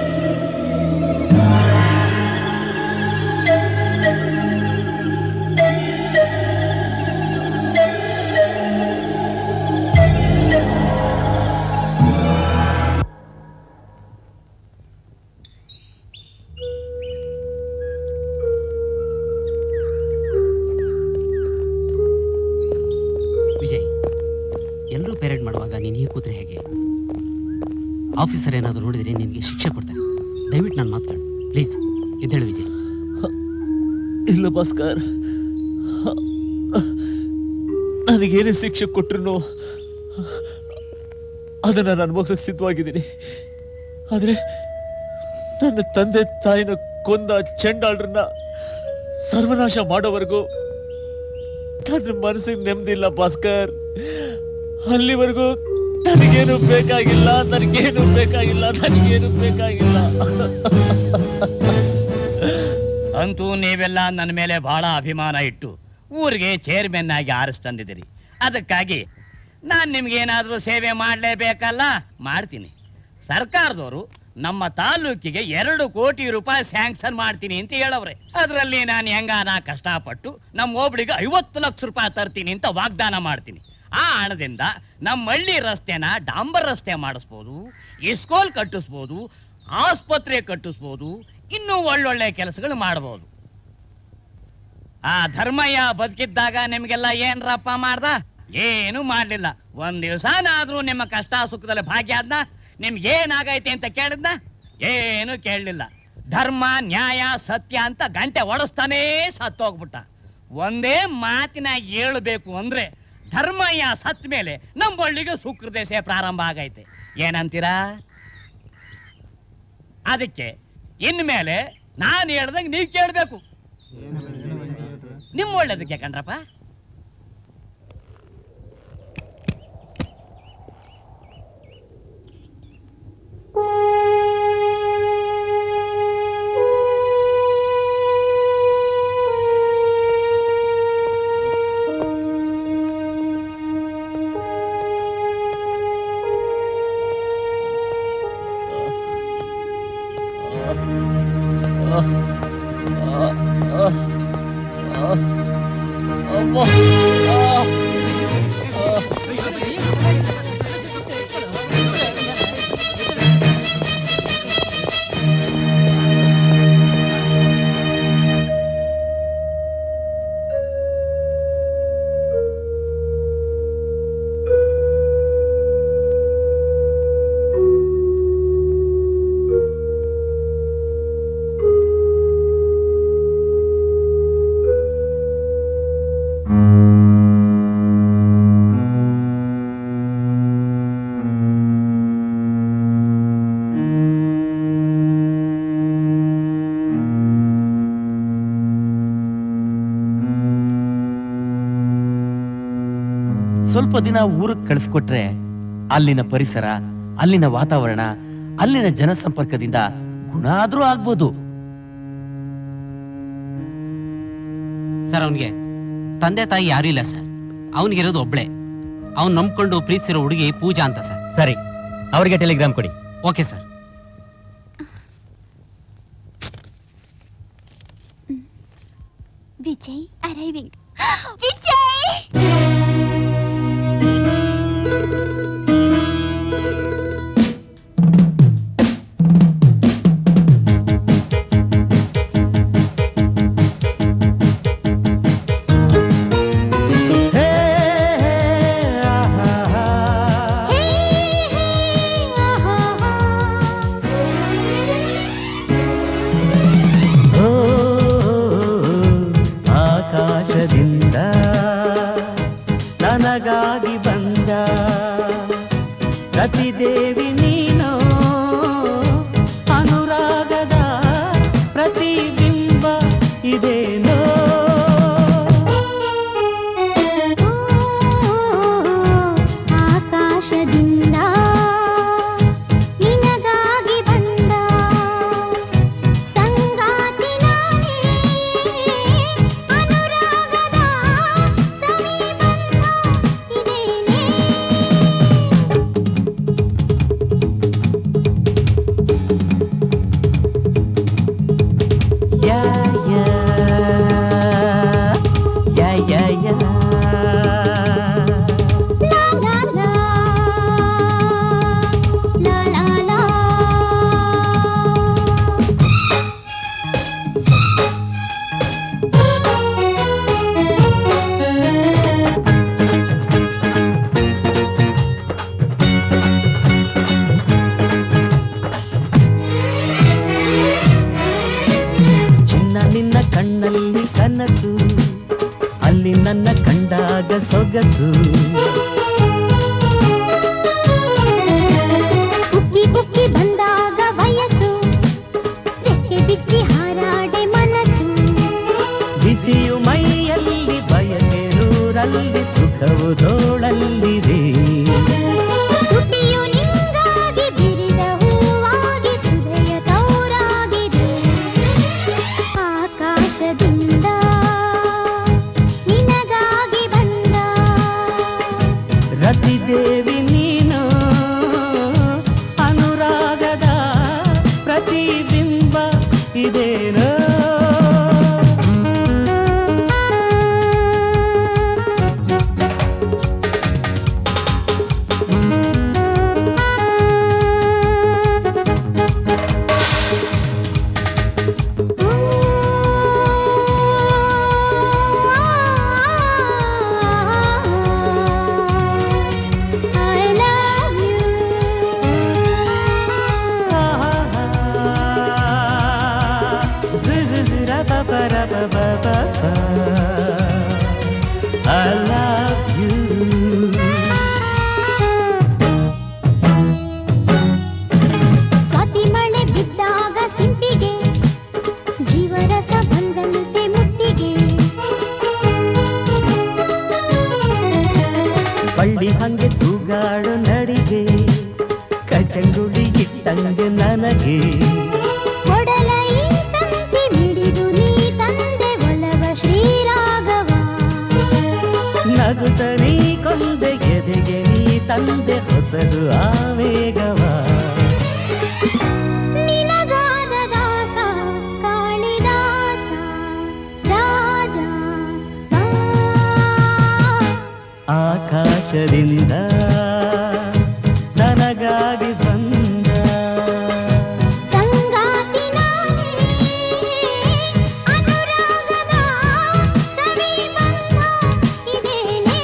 Thank you.
ಕೂತ್ರೆ ಹೇಗೆ ಆಫೀಸರ್ ಏನಾದರೂ ನೋಡಿದರೆ ನಿನಗೆ ಶಿಕ್ಷೆ ಕೊಡ್ತಾರೆ ದಯವಿಟ್ಟು ನಾನು ಮಾತಾಡು ಪ್ಲೀಸ್ ಎದ್ದೇಳು ವಿಜಯ್
ಇಲ್ಲ ಭಾಸ್ಕರ್ ನನಗೇನೇ ಶಿಕ್ಷೆ ಕೊಟ್ಟರು ಅದನ್ನ ನಾನು ಅನುಭವಿಸಕ್ಕೆ ಸಿದ್ಧವಾಗಿದ್ದೀನಿ ಆದ್ರೆ ನನ್ನ ತಂದೆ ತಾಯಿನ ಕೊಂದ ಚಂಡಾಳ್ರನ್ನ ಸರ್ವನಾಶ ಮಾಡೋವರೆಗೂ ನನ್ನ ಮನಸ್ಸಿಗೆ ನೆಮ್ಮದಿ ಇಲ್ಲ ಭಾಸ್ಕರ್ ಅಲ್ಲಿವರೆಗೂ ನನಗೇನು ಬೇಕಾಗಿಲ್ಲ ನನಗೇನು ಬೇಕಾಗಿಲ್ಲ ನನಗೇನು ಬೇಕಾಗಿಲ್ಲ
ಅಂತೂ ನೀವೆಲ್ಲ ನನ್ನ ಮೇಲೆ ಬಹಳ ಅಭಿಮಾನ ಇಟ್ಟು ಊರಿಗೆ ಚೇರ್ಮನ್ ಆಗಿ ಆರಿಸ್ತಂದಿದ್ದೀರಿ ಅದಕ್ಕಾಗಿ ನಾನು ನಿಮ್ಗೇನಾದ್ರೂ ಸೇವೆ ಮಾಡಲೇಬೇಕಲ್ಲ ಮಾಡ್ತೀನಿ ಸರ್ಕಾರದವರು ನಮ್ಮ ತಾಲೂಕಿಗೆ ಎರಡು ಕೋಟಿ ರೂಪಾಯಿ ಸ್ಯಾಂಕ್ಷನ್ ಮಾಡ್ತೀನಿ ಅಂತ ಹೇಳವ್ರೆ ಅದರಲ್ಲಿ ನಾನು ಹೆಂಗಾನ ಕಷ್ಟಪಟ್ಟು ನಮ್ಮ ಒಬ್ಳಿಗೆ ಐವತ್ತು ಲಕ್ಷ ರೂಪಾಯಿ ತರ್ತೀನಿ ಅಂತ ವಾಗ್ದಾನ ಮಾಡ್ತೀನಿ ಆ ಹಣದಿಂದ ನಮ್ಮ ಹಳ್ಳಿ ರಸ್ತೆನ ಡಾಂಬರ್ ರಸ್ತೆ ಮಾಡಿಸ್ಬೋದು ಇಸ್ಕೋಲ್ ಕಟ್ಟಿಸ್ಬೋದು ಆಸ್ಪತ್ರೆ ಕಟ್ಟಿಸ್ಬೋದು ಇನ್ನೂ ಒಳ್ಳೊಳ್ಳೆ ಕೆಲಸಗಳು ಮಾಡ್ಬೋದು ಆ ಧರ್ಮಯ್ಯ ಬದುಕಿದ್ದಾಗ ನಿಮ್ಗೆಲ್ಲ ಏನ್ರಪ್ಪ ಮಾಡ್ದ ಏನು ಮಾಡ್ಲಿಲ್ಲ ಒಂದ್ ದಿವಸನಾದ್ರೂ ನಿಮ್ಮ ಕಷ್ಟ ಸುಖದಲ್ಲಿ ಭಾಗ್ಯ ಆದ್ನ ನಿಮ್ಗೆ ಏನಾಗೈತೆ ಅಂತ ಕೇಳಿದ್ನ ಏನು ಕೇಳಲಿಲ್ಲ ಧರ್ಮ ನ್ಯಾಯ ಸತ್ಯ ಅಂತ ಗಂಟೆ ಒಡಿಸ್ತಾನೇ ಸತ್ತೋಗ್ಬಿಟ್ಟ ಒಂದೇ ಮಾತಿನ ಹೇಳ್ಬೇಕು ಅಂದ್ರೆ ಧರ್ಮಯ್ಯ ಸತ್ ಮೇಲೆ ನಮ್ಮ ಬಳ್ಳಿಗೆ ಸುಕೃದೇಶ ಪ್ರಾರಂಭ ಆಗೈತೆ ಏನಂತೀರಾ ಅದಕ್ಕೆ ಇನ್ಮೇಲೆ ನಾನು ಹೇಳ್ದಂಗೆ ನೀವು ಕೇಳಬೇಕು ನಿಮ್ಮ ಒಳ್ಳೇದಕ್ಕೆ ಕಣ್ರಪ್ಪ
ಸ್ವಲ್ಪ ದಿನ ಊರಿಗೆ ಕಳಿಸ್ಕೊಟ್ರೆ ಅಲ್ಲಿನ ಪರಿಸರ ಅಲ್ಲಿನ ವಾತಾವರಣ ಅಲ್ಲಿನ ಜನಸಂಪರ್ಕದಿಂದ ಗುಣ ಆದ್ರೂ ಆಗ್ಬೋದು
ಸರ್ ಅವನಿಗೆ ತಂದೆ ತಾಯಿ ಯಾರೂ ಇಲ್ಲ ಸರ್ ಅವನಿಗಿರೋದು ಒಬ್ಳೆ ಅವ್ನು ನಂಬ್ಕೊಂಡು ಪ್ರೀತಿಸಿರೋ ಹುಡುಗಿ ಪೂಜಾ ಅಂತ ಸರ್
ಸರಿ ಅವರಿಗೆ ಟೆಲಿಗ್ರಾಮ್ ಕೊಡಿ
okay sir
Vijay arriving Vijay
ಆಕಾಶದಿಂದ ಸೊಗಸು
ಉಕ್ಕಿ ಉಕ್ಕಿ ಬಂದಾಗ ವಯಸ್ಸು ರೆಕ್ಕೆ ಬಿಚ್ಚಿ ಹಾರಾಡೆ ಮನಸ್ಸು
ಬಿಸಿಯು ಮೈಯಲ್ಲಿ ಬಯಕೆರೂರಲ್ಲಿ ಸುಖವು ತೋಳಲ್ಲಿದೆ
ತುಟಿಯು ನಿಂಗಾಗಿ ಬಿರಿದ ಹೂವಾಗಿ ಸುಧೆಯ ತೌರಾಗಿದೆ ಆಕಾಶದಿಂದ ನಿನಗಾಗಿ ಬಂದ
ರತಿದೇವಿ ನೀನು ಅನುರಾಗದ ಪ್ರತಿಬಿಂಬ ಇದೇನೋ
I love you
I love you.
Swati ಮಳೆ ಬಿದ್ದಾಗ ಸಿಂಪಿಗೆ ಜೀವರಸ ಬಂದಂತೆ ಮುತ್ತಿಗೆ
ಬಳ್ಳಿ ಹಂಗೆ ತೂಗಾಡು ನಡಿಗೆ ಕಚಂಗುಳಿ ಇಟ್ಟಂಗೆ ನನಗೆ
ಕೊಡಲ ಈ ತಂತಿ ಮಿಡಿದು ನೀ ತಂದೆ ಒಲವ ಶ್ರೀರಾಘವ
ನಗುತ್ತ ನೀ ಕೊಂದೆ ಎದೆಗೆ ನೀ ತಂದೆ ಹೊಸದು ಆವೇಗವ
ನಿನಗಾದ ದಾಸ ಕಾಳಿದಾಸ ರಾಜ
ಆಕಾಶದಿಂದ ನನಗಾಗಿ ಬಂದ
ಸಂಗಾತಿ ನಾನೇ ಅನುರಾಗದ ಸವಿಬಂಧ ಇದೇನೇ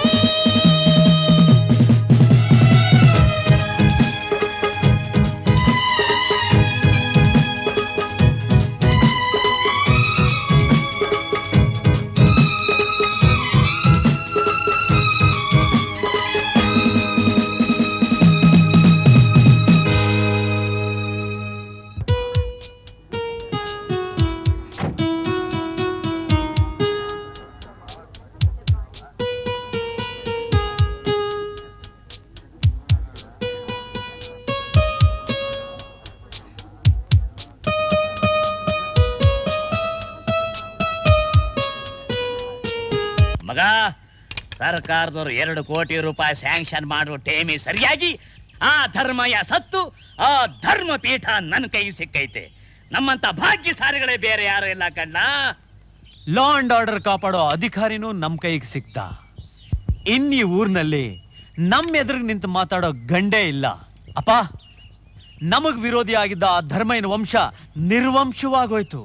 ಮಗ ಸರ್ಕಾರದವ್ರು ಎರಡು ಕೋಟಿ ರೂಪಾಯಿ ಸ್ಯಾಂಕ್ಷನ್ ಮಾಡುವ ಟೇಮಿ ಸರಿಯಾಗಿ ಆ ಧರ್ಮಯ ಸತ್ತು ಆ ಧರ್ಮ ಪೀಠ ನನ್ನ ಕೈಗೆ ಸಿಕ್ಕೈತೆ ನಮ್ಮಂತ ಭಾಗ್ಯಶಾಲಿಗಳೇ ಬೇರೆ ಯಾರು ಇಲ್ಲ ಕಣ್ಣ
ಲಾ ಅಂಡ್ ಆರ್ಡರ್ ಕಾಪಾಡೋ ಅಧಿಕಾರಿನೂ ನಮ್ ಕೈಗೆ ಸಿಕ್ತ ಇನ್ ಈ ಊರ್ನಲ್ಲಿ ನಮ್ ಎದುರಿಗೆ ನಿಂತು ಮಾತಾಡೋ ಗಂಡೇ ಇಲ್ಲ ಅಪ್ಪ ನಮಗ್ ವಿರೋಧಿ ಆಗಿದ್ದ ಆ ಧರ್ಮಯ್ಯನ ವಂಶ ನಿರ್ವಂಶವಾಗೋಯ್ತು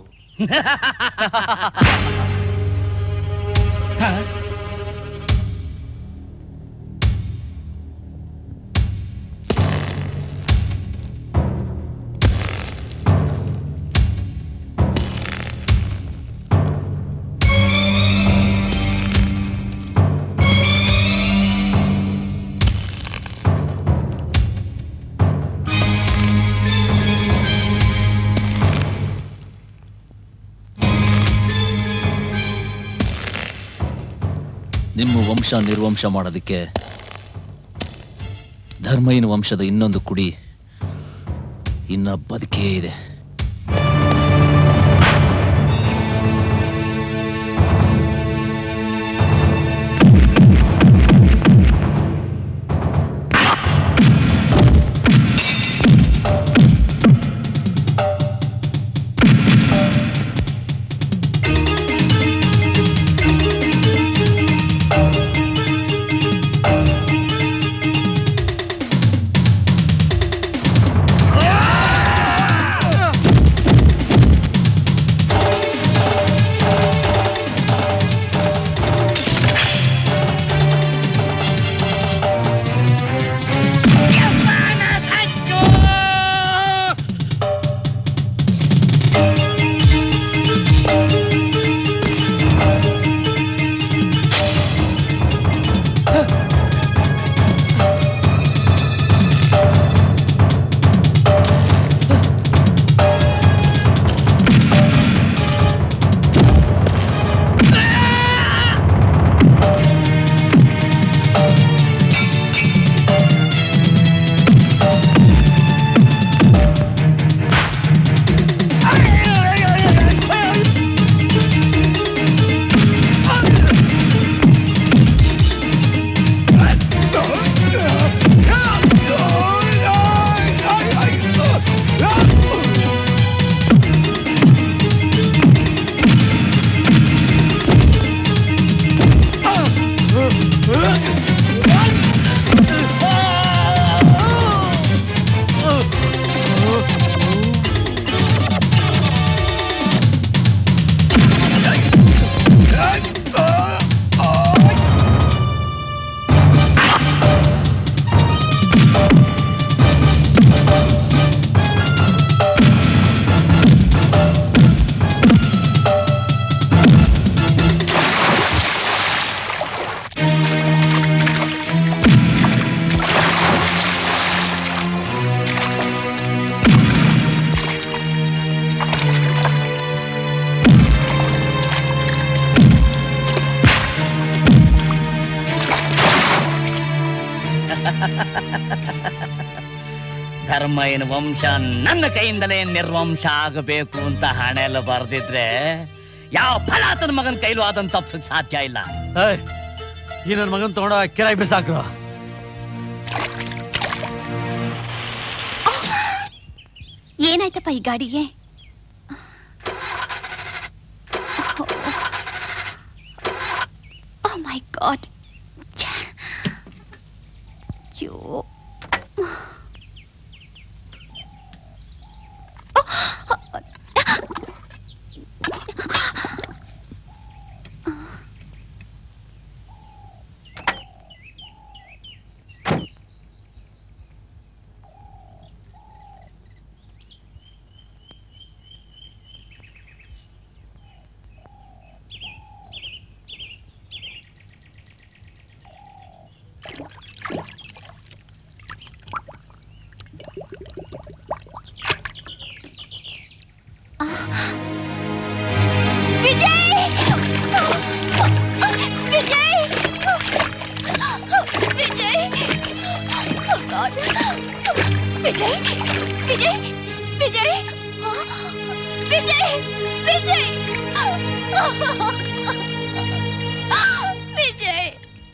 ನಿಮ್ಮ ವಂಶ ನಿರ್ವಂಶ ಮಾಡೋದಕ್ಕೆ ಧರ್ಮಯ್ಯನ ವಂಶದ ಇನ್ನೊಂದು ಕುಡಿ ಇನ್ನ ಬದುಕೇ ಇದೆ
ಆ
ಧರ್ಮಯ್ಯನ ವಂಶ ನನ್ನ ಕೈಯಿಂದಲೇ ನಿರ್ವಂಶ ಆಗಬೇಕು ಅಂತ ಹಣೆಲ್ಲ ಬರ್ದಿದ್ರೆ ಯಾವ ಫಲಾತನ ಮಗನ ಕೈಲೂ ಅದನ್ನ ತಪ್ಸಕ್ ಸಾಧ್ಯ ಇಲ್ಲ
ಏಯ್, ಈ ನನ್ನ ಮಗನ್ ತಗೊಂಡ ಕೆಳಗೆ ಬಿಸಾಕ್ರು
ಏನಾಯ್ತಪ್ಪ ಈ ಗಾಡಿಗೆ ಓ ಮೈ ಗಾಡ್ ಅಯ್ಯೋ Vijay Vijay Vijay Oh God. Vijay Vijay Vijay Vijay Vijay Vijay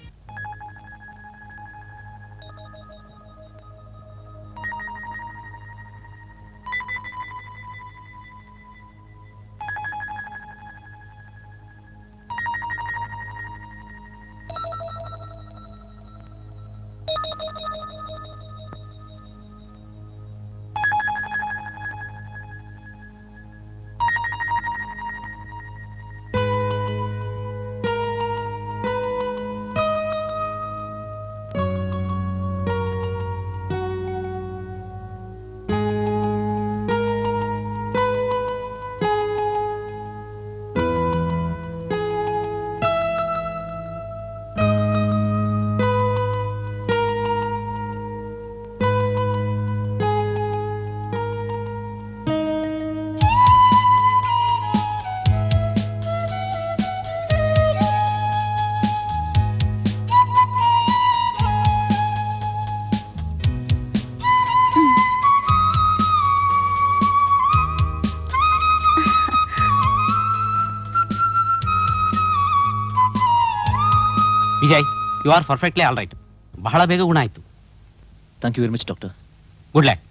Vijay you are perfectly all right ಬಹಳ ಬೇಗ ಗುಣ ಆಯ್ತು
thank you very much doctor
good luck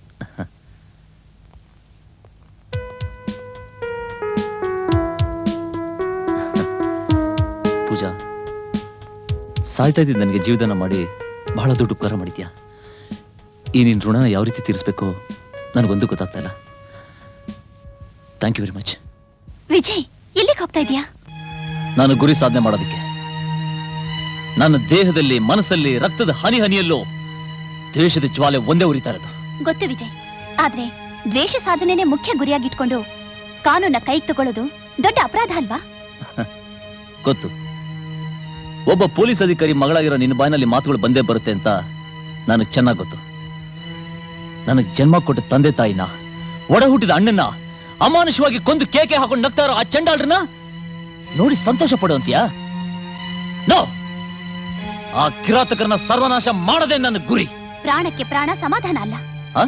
Pooja ಸಾಯ್ತಾ ಇದ್ದಿದ್ದು ನನಗೆ ಜೀವದಾನ ಮಾಡಿ ಬಹಳ ದೊಡ್ಡ ಉಪಕಾರ ಮಾಡಿದ್ಯಾ ಈ ನಿನ್ನ ಋಣನ ಯಾವ ರೀತಿ ತೀರಿಸ್ಬೇಕೋ ನನಗೊಂದು ಗೊತ್ತಾಗ್ತಾ ಇಲ್ಲ thank you very much
Vijay ಎಲ್ಲಿಗೆ ಹೋಗ್ತಾ ಇದೀಯಾ
ನಾನು ಗುರಿ ಸಾಧನೆ ಮಾಡೋದಕ್ಕೆ ನನ್ನ ದೇಹದಲ್ಲಿ ಮನಸ್ಸಲ್ಲಿ ರಕ್ತದ ಹನಿ ಹನಿಯಲ್ಲೂ ದ್ವೇಷದ ಜ್ವಾಲೆ ಒಂದೇ ಉರಿತಾ ಇರೋದು
ಗೊತ್ತು ವಿಜಯ್ ಆದ್ರೆ ದ್ವೇಷ ಸಾಧನೆನೇ ಮುಖ್ಯ ಗುರಿಯಾಗಿಟ್ಕೊಂಡು ಕಾನೂನ ಕೈಗೆ ತಗೊಳ್ಳೋದು ದೊಡ್ಡ ಅಪರಾಧ ಅಲ್ವಾ
ಗೊತ್ತು ಒಬ್ಬ ಪೊಲೀಸ್ ಅಧಿಕಾರಿ ಮಗಳಾಗಿರೋ ನಿನ್ನ ಬಾಯಿನಲ್ಲಿ ಮಾತುಗಳು ಬಂದೇ ಬರುತ್ತೆ ಅಂತ ನನಗೆ ಚೆನ್ನಾಗಿ ಗೊತ್ತು ನನಗೆ ಜನ್ಮ ಕೊಟ್ಟ ತಂದೆ ತಾಯಿನ ಒಡ ಹುಟ್ಟಿದ ಅಣ್ಣನ ಅಮಾನುಷವಾಗಿ ಕೊಂದು ಕೇಕೆ ಹಾಕೊಂಡು ನಗ್ತಾ ಇರೋ ಆ ಚಂಡಾಳ್ರನ್ನ ನೋಡಿ ಸಂತೋಷ ಪಡುವಂತೀಯಾ ನೋ ಆ ಕಿರಾತಕರನ್ನ ಸರ್ವನಾಶ ಮಾಡದೆ ನನ್ನ ಗುರಿ
ಪ್ರಾಣಕ್ಕೆ ಪ್ರಾಣ ಸಮಾಧಾನ ಅಲ್ಲ
ಆ?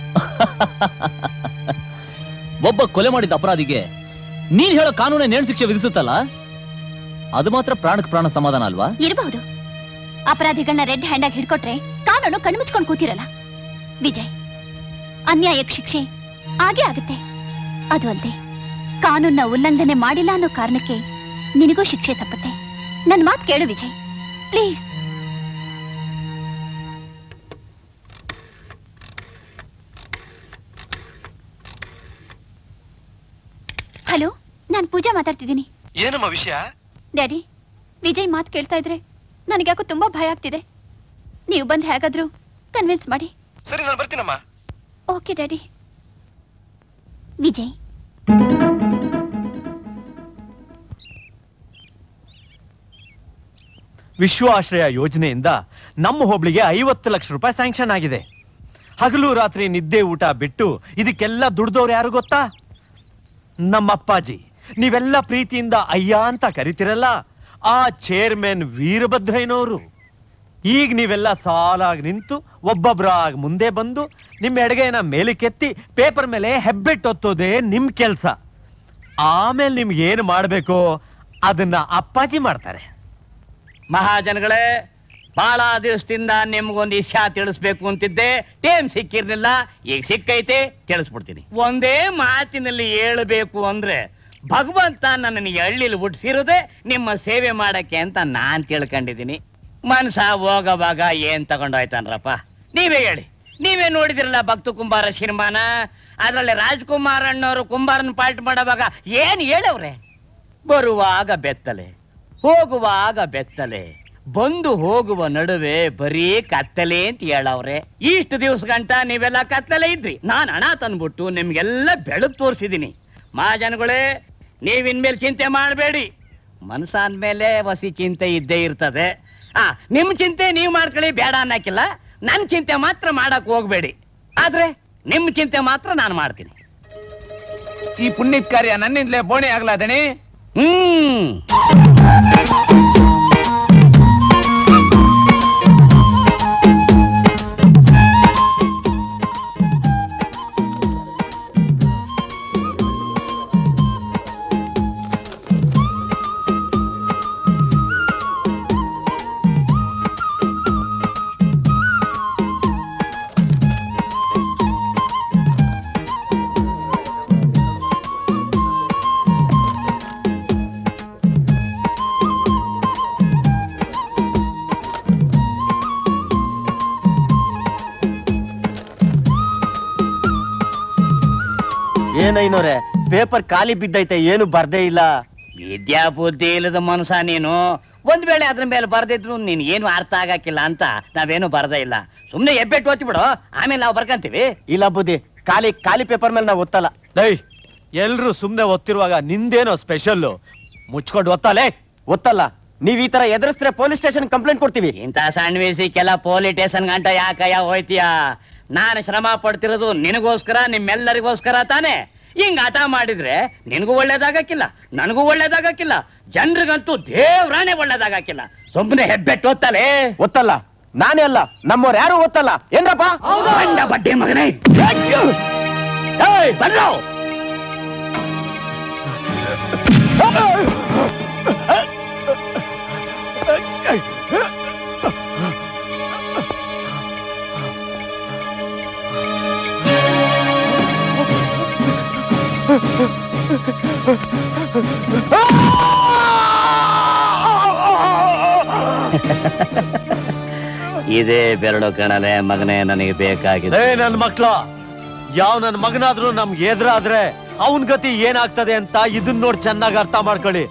ಒಬ್ಬ ಕೊಲೆ ಮಾಡಿದ ಅಪರಾಧಿಗೆ ನೀನ್ ಹೇಳೋ ಕಾನೂನೇ ನೇಣು ಶಿಕ್ಷೆ ವಿಧಿಸುತ್ತಲ್ಲ ಅದು ಮಾತ್ರ ಪ್ರಾಣಕ್ಕೆ ಪ್ರಾಣ ಸಮಾಧಾನ ಅಲ್ವಾ
ಇರಬಹುದು ಅಪರಾಧಿಗಳನ್ನ ರೆಡ್ ಹ್ಯಾಂಡ್ ಆಗಿ ಹಿಡ್ಕೊಟ್ರೆ ಕಾನೂನು ಕಣ್ಮುಚ್ಕೊಂಡು ಕೂತಿರಲ್ಲ ವಿಜಯ್ ಅನ್ಯಾಯಕ್ಕೆ ಶಿಕ್ಷೆ ಆಗೇ ಆಗುತ್ತೆ ಅದು ಅಲ್ಲದೆ ಕಾನೂನ್ನ ಉಲ್ಲಂಘನೆ ಮಾಡಿಲ್ಲ ಅನ್ನೋ ಕಾರಣಕ್ಕೆ ನಿನಗೂ ಶಿಕ್ಷೆ ತಪ್ಪತ್ತೆ ನನ್ ಮಾತು ಕೇಳು ವಿಜಯ್ ಪ್ಲೀಸ್ ಹಲೋ ನಾನು ಪೂಜಾ ಮಾತಾಡ್ತಿದ್ದೀನಿ
ಏನಮ್ಮ ವಿಷಯ
ಡ್ಯಾಡಿ ವಿಜಯ್ ಮಾತು ಕೇಳ್ತಾ ಇದ್ರೆ ನನಗ್ಯಾಕೋ ತುಂಬಾ ಭಯ ಆಗ್ತಿದೆ ನೀವು ಬಂದು ಹೇಗಾದ್ರೂ ಕನ್ವಿನ್ಸ್ ಮಾಡಿ
ಸರಿ ನಾನು ಬರ್ತೀನಮ್ಮ
ಓಕೆ ಡ್ಯಾಡಿ ವಿಜಯ್
ವಿಶ್ವ ಆಶ್ರಯ ಯೋಜನೆಯಿಂದ ನಮ್ಮ ಹೋಬಳಿಗೆ ಐವತ್ತು ಲಕ್ಷ ರೂಪಾಯಿ ಸ್ಯಾಂಕ್ಷನ್ ಆಗಿದೆ ಹಗಲು ರಾತ್ರಿ ನಿದ್ದೆ ಊಟ ಬಿಟ್ಟು ಇದಕ್ಕೆಲ್ಲ ದುಡ್ದವ್ರು ಯಾರು ಗೊತ್ತಾ ನಮ್ಮ ಅಪ್ಪಾಜಿ ನೀವೆಲ್ಲ ಪ್ರೀತಿಯಿಂದ ಅಯ್ಯ ಅಂತ ಕರಿತಿರಲ್ಲ ಆ ಚೇರ್ಮನ್ ವೀರಭದ್ರಯ್ಯನವರು ಈಗ ನೀವೆಲ್ಲ ಸಾಲಾಗಿ ನಿಂತು ಒಬ್ಬೊಬ್ರಾಗಿ ಮುಂದೆ ಬಂದು ನಿಮ್ಮ ಎಡಗೈನ ಮೇಲಕ್ಕೆತ್ತಿ ಪೇಪರ್ ಮೇಲೆ ಹೆಬ್ಬೆಟ್ ಒತ್ತೋದೇ ನಿಮ್ ಕೆಲ್ಸ ಆಮೇಲೆ ನಿಮ್ಗೆ ಏನು ಮಾಡ್ಬೇಕು ಅದನ್ನ ಅಪ್ಪಾಜಿ ಮಾಡ್ತಾರೆ
ಮಹಾಜನಗಳೇ ಬಹಳ ದಿವಸದಿಂದ ನಿಮ್ಗೊಂದು ವಿಷಯ ತಿಳಿಸ್ಬೇಕು ಅಂತಿದ್ದೆ ಟೇಮ್ ಸಿಕ್ಕಿರ್ಲಿಲ್ಲ ಈಗ ಸಿಕ್ಕೈತೆ ತಿಳಿಸ್ಬಿಡ್ತೀನಿ ಒಂದೇ ಮಾತಿನಲ್ಲಿ ಹೇಳಬೇಕು ಅಂದ್ರೆ ಭಗವಂತ ನನ್ನನ್ನು ಈ ಹಳ್ಳಿಲಿ ಹುಟ್ಟಿಸಿರೋದೇ ನಿಮ್ಮ ಸೇವೆ ಮಾಡಕ್ಕೆ ಅಂತ ನಾನ್ ತಿಳ್ಕೊಂಡಿದ್ದೀನಿ ಮನ್ಸ ಹೋಗವಾಗ ಏನ್ ತಗೊಂಡೋಯ್ತಾನ್ರಪ್ಪ ನೀವೇ ಹೇಳಿ ನೀವೇ ನೋಡಿದಿರಲ್ಲ ಭಕ್ತ ಕುಂಬಾರ ಸಿನಿಮಾನ ಅದ್ರಲ್ಲಿ ರಾಜ್ಕುಮಾರ್ ಅಣ್ಣವರು ಕುಂಬಾರನ ಪಾಲ್ಟ್ ಮಾಡೋವಾಗ ಏನ್ ಹೇಳವ್ರೆ ಬರುವಾಗ ಬೆತ್ತಲೆ ಹೋಗುವಾಗ ಬೆತ್ತಲೆ ಬಂದು ಹೋಗುವ ನಡುವೆ ಬರೀ ಕತ್ತಲೆ ಅಂತ ಹೇಳವ್ರೆ ಇಷ್ಟು ದಿವಸ ಗಂಟ ನೀವೆಲ್ಲ ಕತ್ತಲೆ ಇದ್ರಿ ನಾನ್ ಹಣ ತಂದ್ಬಿಟ್ಟು ನಿಮ್ಗೆಲ್ಲ ಬೆಳಕು ತೋರಿಸಿದೀನಿ ಮಹಾಜನಗಳೇ ನೀವಿನ್ಮೇಲೆ ಚಿಂತೆ ಮಾಡಬೇಡಿ ಮನಸ್ಸ ಅಂದ್ಮೇಲೆ ವಸಿ ಚಿಂತೆ ಇದ್ದೇ ಇರ್ತದೆ ಆ ನಿಮ್ ಚಿಂತೆ ನೀವು ಮಾಡ್ಕೊಳ್ಳಿ ಬೇಡ ಅನ್ನಕ್ಕಿಲ್ಲ ನನ್ ಚಿಂತೆ ಮಾತ್ರ ಮಾಡಕ್ ಹೋಗ್ಬೇಡಿ ಆದ್ರೆ ನಿಮ್ ಚಿಂತೆ ಮಾತ್ರ ನಾನು ಮಾಡ್ತೀನಿ
ಈ ಪುಣ್ಯದ ಕಾರ್ಯ ನನ್ನಿಂದಲೇ ಬೋಣೆ ಆಗ್ಲಾದಣಿ
ಹ್ಮ್
ಏನೈನೋರೆ ಪೇಪರ್ ಖಾಲಿ ಬಿದ್ದೈತೆ ಏನು ಬರ್ದೇ ಇಲ್ಲ
ವಿದ್ಯಾ ಬುದ್ಧಿ ಇಲ್ಲದ ಮನಸ ನೀನು ಒಂದ್ ವೇಳೆ ಅದ್ರ ಮೇಲೆ ಬರ್ದಿದ್ರು ನೀನ್ ಏನು ಅರ್ಥ ಆಗಕ್ಕಿಲ್ಲ ಅಂತ ನಾವೇನು ಬರ್ದೇ ಇಲ್ಲ ಸುಮ್ನೆ ಎಬ್ಬೆಟ್ಟು ಓದ್ತಿ ಬಿಡು ಆಮೇಲೆ ನಾವು ಬರ್ಕಂತೀವಿ
ಇಲ್ಲ ಬುದ್ಧಿ ಖಾಲಿ ಖಾಲಿ ಪೇಪರ್ ಮೇಲೆ ನಾವು ಒತ್ತಲ್ಲ
ಡೈ ಎಲ್ರು ಸುಮ್ನೆ ಒತ್ತಿರುವಾಗ ನಿಂದೇನೋ ಸ್ಪೆಷಲ್ ಮುಚ್ಕೊಂಡು ಒತ್ತಲೇ
ಒತ್ತಲ್ಲ ನೀವ್ ಈ ತರ ಎದುರಿಸಿದ್ರೆ ಪೊಲೀಸ್ ಸ್ಟೇಷನ್ ಕಂಪ್ಲೇಂಟ್ ಕೊಡ್ತೀವಿ
ಇಂಥ ಸಣ್ಣ ವಯಸ್ಸಿಗೆಲ್ಲ ಪೊಲೀಸ್ ಸ್ಟೇಷನ್ ಗಂಟ ಯಾಕಯ್ಯ ಹೋಯ್ತೀಯ ನಾನು ಶ್ರಮ ಪಡ್ತಿರೋದು ನಿನಗೋಸ್ಕರ ನಿಮ್ಮೆಲ್ಲರಿಗೋಸ್ಕರ ತಾನೇ ಹಿಂಗ್ ಆಟ ಮಾಡಿದ್ರೆ ನಿನಗೂ ಒಳ್ಳೇದಾಗಕ್ಕಿಲ್ಲ ನನಗೂ ಒಳ್ಳೇದಾಗಕ್ಕಿಲ್ಲ ಜನರಿಗಂತೂ ದೇವ್ರಾನೇ ಒಳ್ಳೇದಾಗಕ್ಕಿಲ್ಲ ಸುಮ್ಮನೆ ಹೆಬ್ಬೆಟ್ಟು ಓದ್ತಲೇ
ಒತ್ತಲ್ಲ ನಾನೇ ಅಲ್ಲ ನಮ್ಮವ್ರು ಯಾರು ಒತ್ತಲ್ಲ ಏನ್ರಪ್ಪ
ಗಂಡ ಬಡ್ಡಿ ಮಗನೇ ಏಯ್, ಬರ್ರೋ ಇದೇ ಬೆರಳು ಕಣಲೆ ಮಗನೇ ನನಗೆ ಬೇಕಾಗಿದೆ
ಏ ನನ್ ಮಕ್ಳ ಯಾವ ನನ್ ಮಗನಾದ್ರೂ ನಮ್ಗೆ ಎದುರಾದ್ರೆ ಅವನ್ ಗತಿ ಏನಾಗ್ತದೆ ಅಂತ ಇದನ್ನ ನೋಡಿ ಚೆನ್ನಾಗಿ ಅರ್ಥ ಮಾಡ್ಕೊಳ್ಳಿ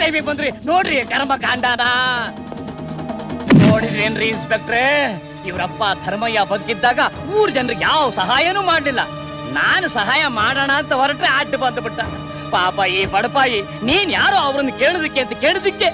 ಟೈಮಿಗೆ ಬಂದ್ರಿ ನೋಡ್ರಿ ಕರ್ಮ ಕಾಂಡಾನ ನೋಡಿದ್ರೇನ್ರಿ ಇನ್ಸ್ಪೆಕ್ಟ್ರೆ ಇವ್ರಪ್ಪ ಧರ್ಮಯ್ಯ ಬದುಕಿದ್ದಾಗ ಊರ್ ಜನರಿಗೆ ಯಾವ ಸಹಾಯನೂ ಮಾಡ್ಲಿಲ್ಲ ನಾನು ಸಹಾಯ ಮಾಡೋಣ ಅಂತ ಹೊರಟ್ರೆ ಅಡ್ಡ ಬಂದ್ಬಿಟ್ಟ ಪಾಪ ಈ ಬಡಪಾಯಿ ನೀನ್ ಯಾರೋ ಅವ್ರನ್ನ ಕೇಳೋದಕ್ಕೆ ಅಂತ ಕೇಳಿದಕ್ಕೆ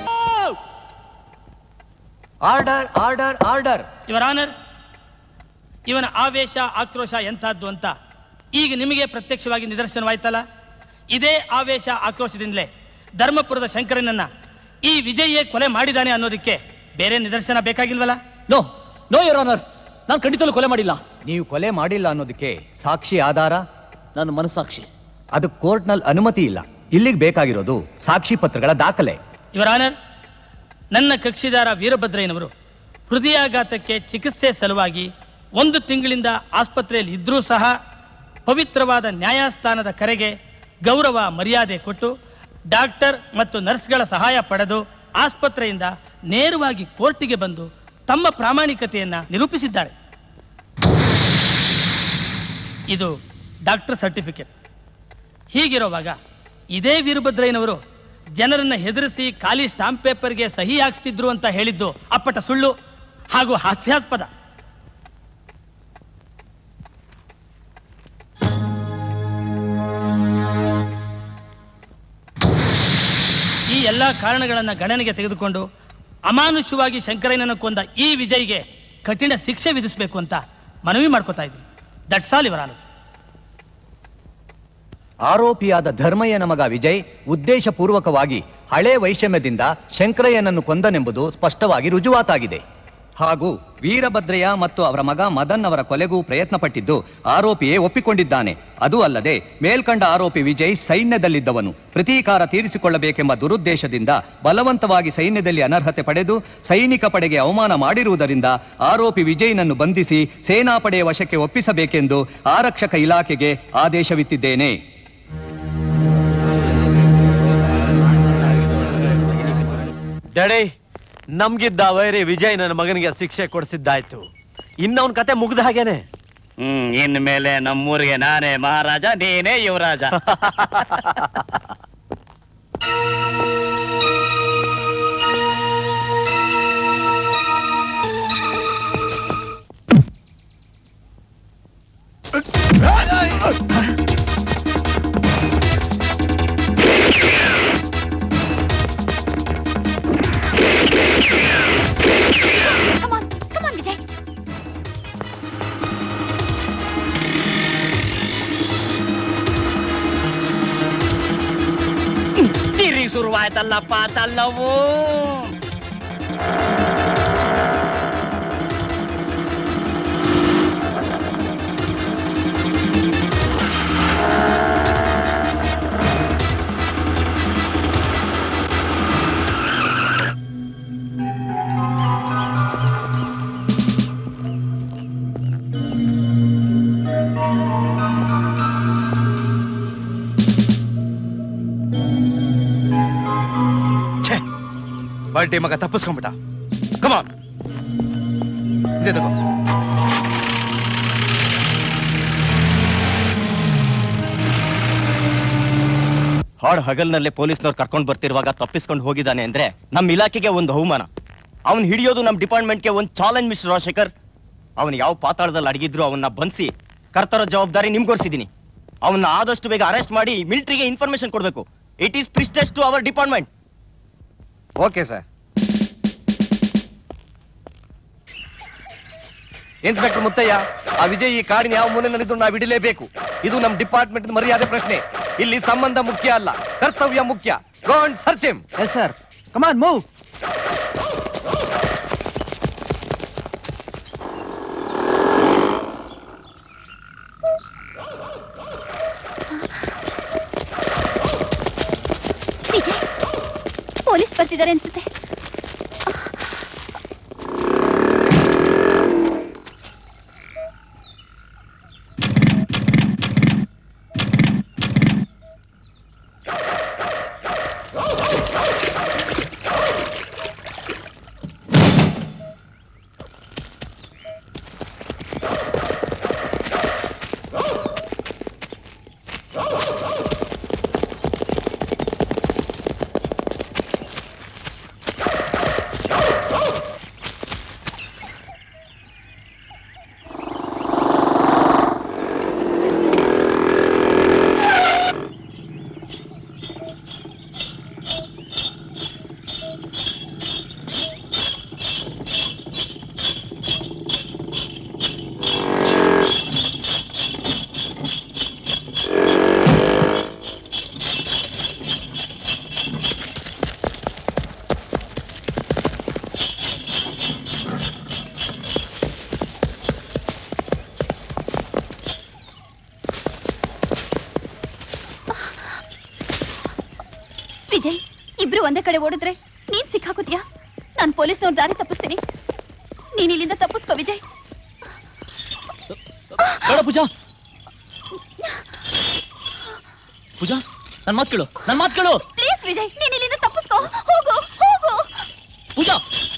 ಆರ್ಡರ್ ಆರ್ಡರ್ ಆರ್ಡರ್
ಇವರ ಆನರ್ ಇವನ ಆವೇಶ ಆಕ್ರೋಶ ಎಂತಹದ್ದು ಅಂತ ಈಗ ನಿಮಗೆ ಪ್ರತ್ಯಕ್ಷವಾಗಿ ನಿದರ್ಶನವಾಯ್ತಲ್ಲ ಇದೇ ಆವೇಶ ಆಕ್ರೋಶದಿಂದಲೇ ಧರ್ಮಪುರದ ಶಂಕರನನ್ನ ಈ ವಿಜಯೇ ಕೊಲೆ ಮಾಡಿದಾನೆ ಅನ್ನೋದಕ್ಕೆ ಬೇರೆ ನಿದರ್ಶನ ಬೇಕಾಗಿಲ್ವಲ್ಲ
ನೋ ನೋ ಯೋರ್ ಆನರ್ ನಾನು ಖಂಡಿತಲೂ ಕೊಲೆ ಮಾಡಿಲ್ಲ ನೀವು ಕೊಲೆ ಮಾಡಿಲ್ಲ ಅನ್ನೋದಕ್ಕೆ ಸಾಕ್ಷಿ ಆಧಾರ
ನನ್ನ ಮನಸ್ಸಾಕ್ಷಿ
ಅದು ಕೋರ್ಟ್ನಲ್ಲಿ ಅನುಮತಿ ಇಲ್ಲ ಇಲ್ಲಿಗೆ ಬೇಕಾಗಿರೋದು ಸಾಕ್ಷಿ ಪತ್ರಗಳ ದಾಖಲೆ
ಇವರ ಆನರ್ ನನ್ನ ಕಕ್ಷಿದಾರ ವೀರಭದ್ರಯ್ಯನವರು ಹೃದಯಾಘಾತಕ್ಕೆ ಚಿಕಿತ್ಸೆ ಸಲುವಾಗಿ ಒಂದು ತಿಂಗಳಿಂದ ಆಸ್ಪತ್ರೆಯಲ್ಲಿ ಇದ್ರೂ ಸಹ ಪವಿತ್ರವಾದ ನ್ಯಾಯಸ್ಥಾನದ ಕರೆಗೆ ಗೌರವ ಮರ್ಯಾದೆ ಕೊಟ್ಟು ಡಾಕ್ಟರ್ ಮತ್ತು ನರ್ಸ್ಗಳ ಸಹಾಯ ಪಡೆದು ಆಸ್ಪತ್ರೆಯಿಂದ ನೇರವಾಗಿ ಕೋರ್ಟಿಗೆ ಬಂದು ತಮ್ಮ ಪ್ರಾಮಾಣಿಕತೆಯನ್ನ ನಿರೂಪಿಸಿದ್ದಾರೆ ಇದು ಡಾಕ್ಟರ್ ಸರ್ಟಿಫಿಕೇಟ್ ಹೀಗಿರುವಾಗ ಇದೇ ವೀರಭದ್ರಯ್ಯನವರು ಜನರನ್ನ ಹೆದರಿಸಿ ಖಾಲಿ ಸ್ಟಾಂಪ್ ಪೇಪರ್ಗೆ ಸಹಿ ಹಾಕ್ಸ್ತಿದ್ರು ಅಂತ ಹೇಳಿದ್ದು ಅಪ್ಪಟ ಸುಳ್ಳು ಹಾಗೂ ಹಾಸ್ಯಾಸ್ಪದ ಈ ಎಲ್ಲ ಕಾರಣಗಳನ್ನ ಗಣನೆಗೆ ತೆಗೆದುಕೊಂಡು ಅಮಾನುಷ್ಯವಾಗಿ ಶಂಕರಯ್ಯನನ್ನು ಕೊಂದ ಈ ವಿಜಯ್ಗೆ ಕಠಿಣ ಶಿಕ್ಷೆ ವಿಧಿಸಬೇಕು ಅಂತ ಮನವಿ ಮಾಡ್ಕೋತಾ ಇದ್ದೀನಿ ದಟ್ಸ್ ಆಲ್ ಇವರಾನು
ಆರೋಪಿಯಾದ ಧರ್ಮಯ್ಯನ ಮಗ ವಿಜಯ್ ಉದ್ದೇಶಪೂರ್ವಕವಾಗಿ ಹಳೆ ವೈಷಮ್ಯದಿಂದ ಶಂಕರಯ್ಯನನ್ನು ಕೊಂದನೆಂಬುದು ಸ್ಪಷ್ಟವಾಗಿ ರುಜುವಾತಾಗಿದೆ ಹಾಗೂ ವೀರಭದ್ರಯ್ಯ ಮತ್ತು ಅವರ ಮಗ ಮದನ್ ಅವರ ಕೊಲೆಗೂ ಪ್ರಯತ್ನ ಪಟ್ಟಿದ್ದು ಆರೋಪಿಯೇ ಒಪ್ಪಿಕೊಂಡಿದ್ದಾನೆ ಅದು ಅಲ್ಲದೆ ಮೇಲ್ಕಂಡ ಆರೋಪಿ ವಿಜಯ್ ಸೈನ್ಯದಲ್ಲಿದ್ದವನು ಪ್ರತೀಕಾರ ತೀರಿಸಿಕೊಳ್ಳಬೇಕೆಂಬ ದುರುದ್ದೇಶದಿಂದ ಬಲವಂತವಾಗಿ ಸೈನ್ಯದಲ್ಲಿ ಅನರ್ಹತೆ ಪಡೆದು ಸೈನಿಕ ಪಡೆಗೆ ಅವಮಾನ ಮಾಡಿರುವುದರಿಂದ ಆರೋಪಿ ವಿಜಯ್ನನ್ನು ಬಂಧಿಸಿ ಸೇನಾಪಡೆಯ ವಶಕ್ಕೆ ಒಪ್ಪಿಸಬೇಕೆಂದು ಆರಕ್ಷಕ ಇಲಾಖೆಗೆ ಆದೇಶವಿತ್ತಿದ್ದೇನೆ
ಡ್ಯಾಡಿ ನಮ್ಗಿದ್ದ ವೈರಿ ವಿಜಯ್ ನನ್ನ ಮಗನಿಗೆ ಶಿಕ್ಷೆ ಕೊಡಿಸಿದ್ದಾಯ್ತು ಇನ್ನವನ್ ಕತೆ ಮುಗ್ದ ಹಾಗೇನೆ
ಹ್ಮ್ ಇನ್ಮೇಲೆ ನಮ್ಮೂರಿಗೆ ನಾನೇ ಮಹಾರಾಜ ನೀನೇ ಯುವರಾಜ
Come on, come on, Vijay.
ತಿರುಗಿ ಶುರುವಾಯ್ತಲ್ಲಪ್ಪ ತಲ್ಲವು
ಬರ್ಡೇ ಮಗ ತಪ್ಪಿಸ್ಕೊಂಬಿಟ್ಟ ಕಮಾನ್ ಇದೆ ತಗೋ
ಹಾಡ್ ಹಗಲ್ನಲ್ಲೇ ಪೊಲೀಸ್ನವ್ರು ಕರ್ಕೊಂಡು ಬರ್ತಿರುವಾಗ ತಪ್ಪಿಸ್ಕೊಂಡು ಹೋಗಿದ್ದಾನೆ ಅಂದ್ರೆ ನಮ್ಮ ಇಲಾಖೆಗೆ ಒಂದು ಅವಮಾನ ಅವ್ನ್ ಹಿಡಿಯೋದು ನಮ್ಮ ಡಿಪಾರ್ಟ್ಮೆಂಟ್ಗೆ ಒಂದು ಚಾಲೆಂಜ್ ಮಿಸ್ಟರ್ ರಾಜಶೇಖರ್ ಅವನು ಯಾವ ಪಾತಾಳದಲ್ಲಿ ಅಡಗಿದ್ರು ಅವನ್ನ ಬಂಧಿಸಿ ಕರ್ತರೋ ಜವಾಬ್ದಾರಿ ನಿಮ್ಗೊರ್ಸಿದ್ದೀನಿ ಅವನ್ನ ಆದಷ್ಟು ಬೇಗ ಅರೆಸ್ಟ್ ಮಾಡಿ ಮಿಲಿಟರಿಗೆ ಇನ್ಫಾರ್ಮೇಶನ್ ಕೊಡಬೇಕು it is prestige to our department
okay sir inspector Muthaiah ಆ ವಿಜಯ್ ಈ ಕಾಡಿನ ಯಾವ ಮೂಲೆಯಲ್ಲಿದ್ದು ನಾವು ಹಿಡಿಲೇಬೇಕು ಇದು ನಮ್ಮ ಡಿಪಾರ್ಟ್ಮೆಂಟ್ ಮರ್ಯಾದೆ ಪ್ರಶ್ನೆ ಇಲ್ಲಿ ಸಂಬಂಧ ಮುಖ್ಯ ಅಲ್ಲ ಕರ್ತವ್ಯ ಮುಖ್ಯ go and search him yes sir come on move
Vijay police ಬರ್ತಿದ್ದಾರೆ ಅನ್ಸುತ್ತೆ ಒಂದೇ ಕಡೆ ಓಡಿದ್ರೆ ನೀನ್ ಸಿಕ್ಕಾಕೋತೀಯಾ ನಾನ್ ಪೊಲೀಸ್ನವ್ರ ದಾರಿ ತಪ್ಪಿಸ್ತೀನಿ ನೀನ್ ಇಲ್ಲಿಂದ ತಪ್ಪಿಸ್ಕೋ ವಿಜಯ್
ಬೇಡ ಪೂಜಾ ಪೂಜಾ ನನ್ ಮಾತು ಕೇಳು ನನ್ ಮಾತು ಕೇಳು
ಪ್ಲೀಸ್ ವಿಜಯ್ ನೀನ್ ಇಲ್ಲಿಂದ ತಪ್ಪಿಸ್ಕೋ ಹೋಗು ಹೋಗು
ಪೂಜಾ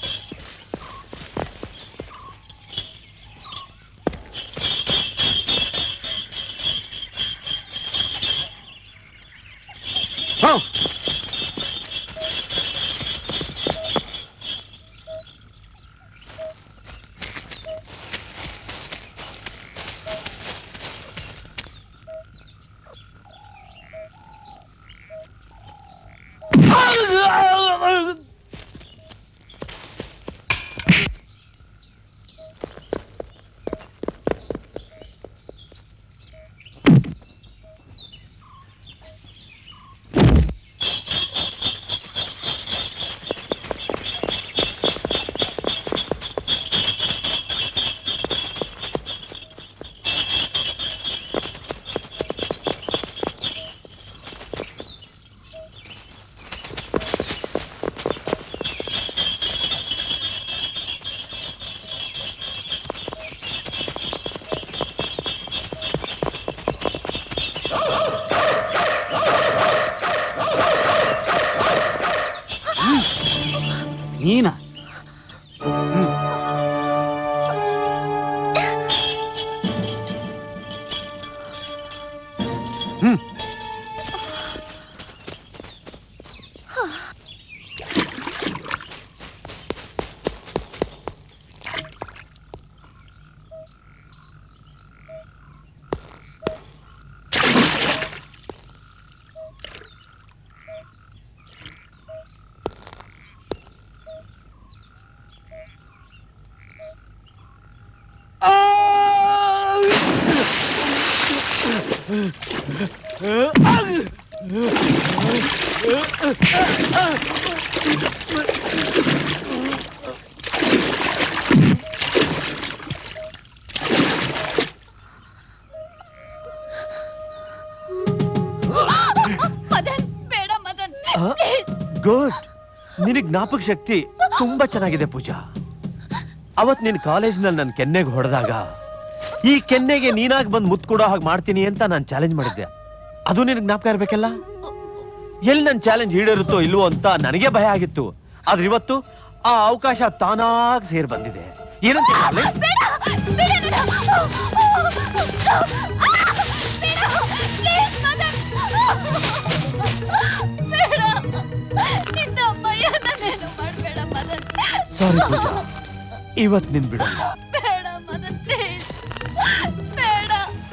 ನೀನಾ
ಮದನ್ ಬೇಡ ಮದನ್
ಗುಡ್ ನಿನಗ್ ಜ್ಞಾಪಕ ಶಕ್ತಿ ತುಂಬಾ ಚೆನ್ನಾಗಿದೆ ಪೂಜಾ ಅವತ್ ನಿನ್ ಕಾಲೇಜ್ನಲ್ಲಿ ನನ್ನ ಕೆನ್ನೆಗೆ ಹೊಡೆದಾಗ ಈ ಕೆನ್ನೆಗೆ ನೀನಾಗ್ ಬಂದ್ ಮುತ್ ಕೊಡೋ ಹಾಗೆ ಮಾಡ್ತೀನಿ ಅಂತ ನಾನು ಚಾಲೆಂಜ್ ಮಾಡಿದ್ದೆ ಅದು ನಿನಗ್ ಜ್ಞಾಪಕ ಇರ್ಬೇಕಲ್ಲ ಎಲ್ಲಿ ನನ್ನ ಚಾಲೆಂಜ್ ಈಡೇರುತ್ತೋ ಇಲ್ವೋ ಅಂತ ನನಗೆ ಭಯ ಆಗಿತ್ತು ಆದ್ರೆ ಇವತ್ತು ಆ ಅವಕಾಶ ತಾನಾಗ್ ಸೇರ್ ಬಂದಿದೆ ಏನಂತ darling?
ನಿನ್ನ ಅಮ್ಮಯ್ಯ ನನ್ನೇನು ಮಾಡ್ಬೇಡ ಮದನ್
ಸಾರಿ ಪೂಜಾ ಇವತ್ ನಿನ್ ಬಿಡಲ್ಲ
ಬೇಡ ಮದನ್ ಪ್ಲೀಸ್ ಬೇಡ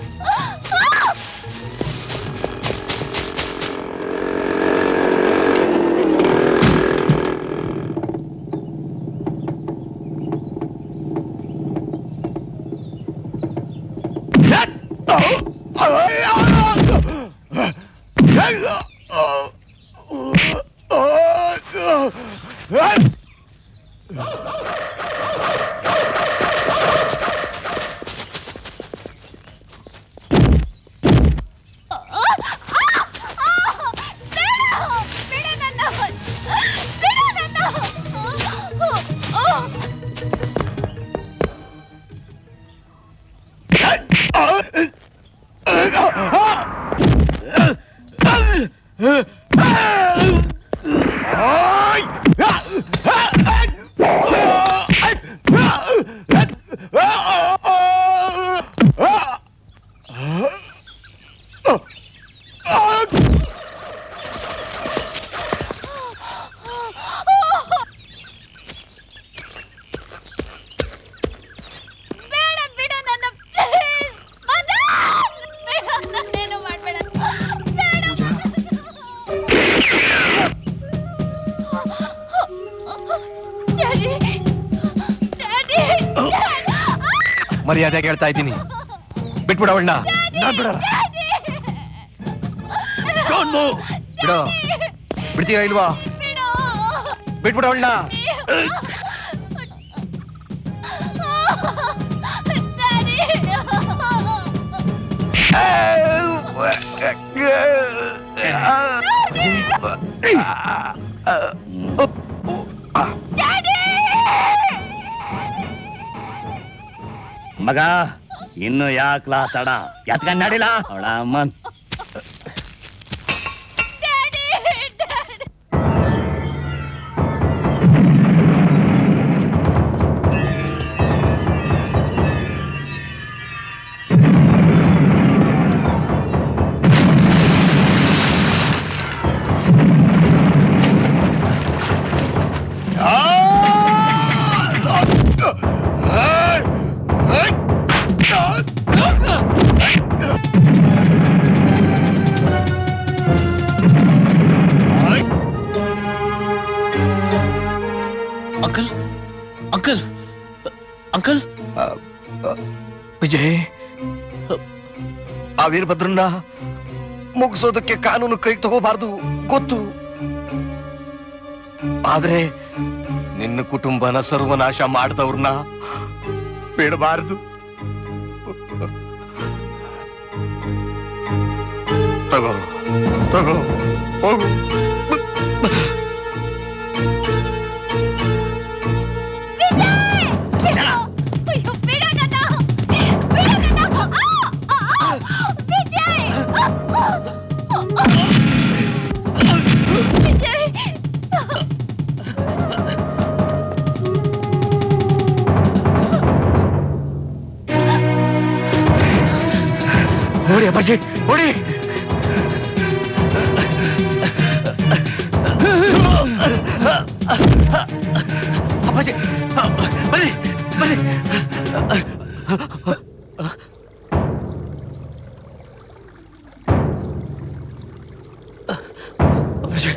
ಬೇಡ ಬಿಡು ನನ್ನ ಪ್ಲೀಸ್ ಮದನ್ ಬೇಡ ನನ್ನೇನು ಮಾಡ್ಬೇಡ ಬೇಡ ಡ್ಯಾಡಿ ಡ್ಯಾಡಿ
ಮರ್ಯಾದೆ ಹೇಳ್ತಾ ಇದ್ದೀನಿ ಬಿಟ್ಬಿಡವಣ್ಣ ನಾನ್ ಬಿಡಲ್ಲ ಬಿಡು ಬಿಡ್ತೀಯ ಇಲ್ವಾ ಬಿಟ್ಬಿಡವಣ್ಣ
ಡ್ಯಾಡಿ
ಮಗ ಇನ್ನು ಯಾಕ್ಲಾ ತಡ ಎತ್ಕೊಂಡ್ ನಡಿಲ ಅವಳ ಅಮ್ಮನ್
ಅಂಕಲ್ ಅಂಕಲ್ ಅಂಕಲ್
ವಿಜಯ್ ಆ ವೀರಭದ್ರನ್ನ ಮುಗಿಸೋದಕ್ಕೆ ಕಾನೂನು ಕೈ ತಗೋಬಾರ್ದು ಗೊತ್ತು ಆದ್ರೆ ನಿನ್ನ ಕುಟುಂಬನ ಸರ್ವನಾಶ ಮಾಡಿದವ್ರನ್ನ ಬಿಡಬಾರದು ತಗೋ ತಗೋ ಹೋಗು ಓಡಿ ಅಪ್ಪಾಜಿ ಓಡಿ ಅಪ್ಪಾಜಿ ಬನ್ನಿ ಬನ್ನಿ ಅಪ್ಪಾಜಿ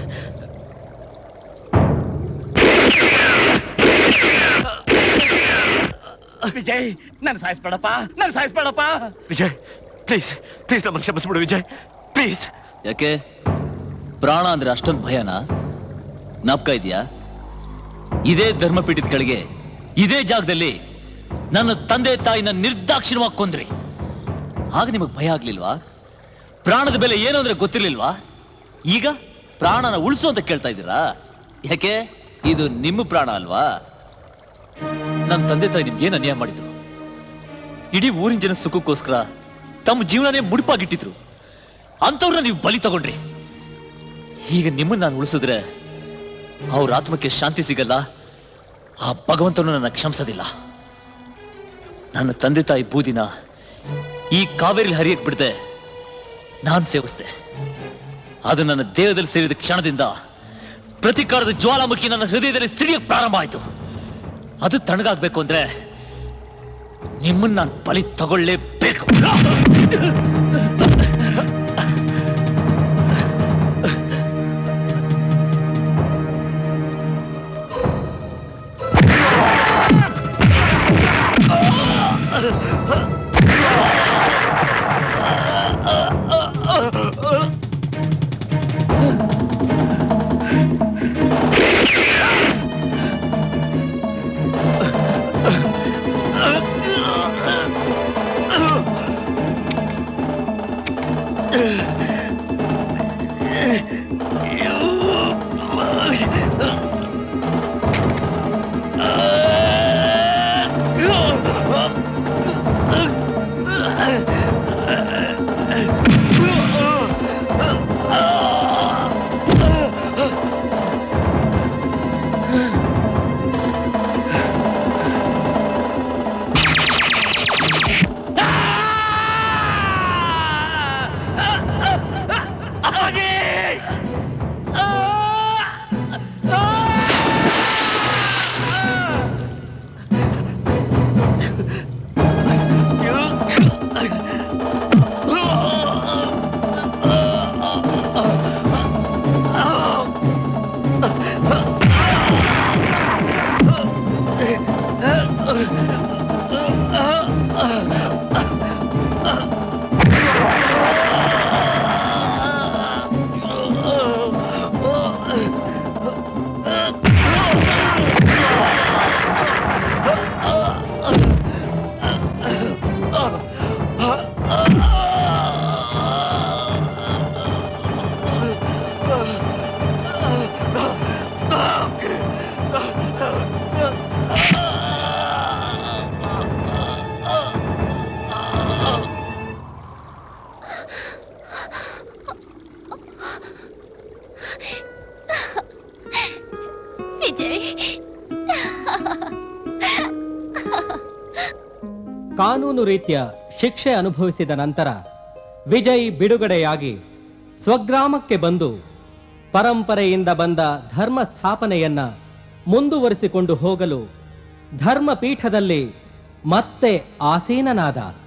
ವಿಜಯ್ ನನ್ ಸಾಯಿಸ್ಬೇಡಪ್ಪ ನನ್ ಸಾಯಿಸ್ಬೇಡಪ್ಪ
ವಿಜಯ್ ಪ್ಲೀಸ್ ಪ್ಲೀಸ್ ನಮ್ಮ ಕ್ಷಮಿಸ್ಬಿಡು ವಿಜಯ್ ಪ್ಲೀಸ್
ಯಾಕೆ ಪ್ರಾಣ ಅಂದ್ರೆ ಅಷ್ಟೊಂದು ಭಯನಾ ನಾಪ್ಕ ಇದೆಯಾ ಇದೇ ಧರ್ಮಪೀಠದ ಕೆಳಗೆ ಇದೇ ಜಾಗದಲ್ಲಿ ನನ್ನ ತಂದೆ ತಾಯಿನ ನಿರ್ದಾಕ್ಷಿಣ್ಯವಾಗಿ ಕೊಂದ್ರಿ ಆಗ ನಿಮಗೆ ಭಯ ಆಗ್ಲಿಲ್ವಾ ಪ್ರಾಣದ ಬೆಲೆ ಏನು ಅಂದ್ರೆ ಗೊತ್ತಿರ್ಲಿಲ್ವಾ ಈಗ ಪ್ರಾಣನ ಉಳಿಸು ಅಂತ ಕೇಳ್ತಾ ಇದ್ದೀರಾ ಯಾಕೆ ಇದು ನಿಮ್ಮ ಪ್ರಾಣ ಅಲ್ವಾ ನನ್ನ ತಂದೆ ತಾಯಿ ನಿಮ್ಗೆ ಏನು ಅನ್ಯಾಯ ಮಾಡಿದ್ರು ಇಡೀ ಊರಿನ ಜನ ಸುಖಕ್ಕೋಸ್ಕರ ತಮ್ಮ ಜೀವನನೇ ಮುಡುಪಾಗಿಟ್ಟಿದ್ರು ಅಂಥವ್ರನ್ನ ನೀವು ಬಲಿ ತಗೊಂಡ್ರಿ ಈಗ ನಿಮ್ಮನ್ನ ನಾನು ಉಳಿಸಿದ್ರೆ ಅವ್ರ ಆತ್ಮಕ್ಕೆ ಶಾಂತಿ ಸಿಗಲ್ಲ ಆ ಭಗವಂತನು ನನ್ನ ಕ್ಷಮಿಸೋದಿಲ್ಲ ನನ್ನ ತಂದೆ ತಾಯಿ ಬೂದಿನ ಈ ಕಾವೇರಿಲಿ ಹರಿಯಕ್ ಬಿಡದೆ ನಾನು ಸೇವಿಸ್ದೆ ಅದು ನನ್ನ ದೇಹದಲ್ಲಿ ಸೇರಿದ ಕ್ಷಣದಿಂದ ಪ್ರತಿಕಾರದ ಜ್ವಾಲಾಮುಖಿ ನನ್ನ ಹೃದಯದಲ್ಲಿ ಸಿಡಿಯಕ್ ಪ್ರಾರಂಭ ಆಯ್ತು ಅದು ತಣ್ಣಗಾಗ್ಬೇಕು ಅಂದ್ರೆ ನಿಮ್ಮನ್ನ ನಾನು ಬಲಿ ತಗೊಳ್ಳೇಬೇಕು
ಕಾನೂನು ರೀತ್ಯ ಶಿಕ್ಷೆ ಅನುಭವಿಸಿದ ನಂತರ ವಿಜಯ್ ಬಿಡುಗಡೆಯಾಗಿ ಸ್ವಗ್ರಾಮಕ್ಕೆ ಬಂದು ಪರಂಪರೆಯಿಂದ ಬಂದ ಧರ್ಮ ಸ್ಥಾಪನೆಯನ್ನ ಮುಂದುವರಿಸಿಕೊಂಡು ಹೋಗಲು ಧರ್ಮಪೀಠದಲ್ಲಿ ಮತ್ತೆ ಆಸೀನನಾದ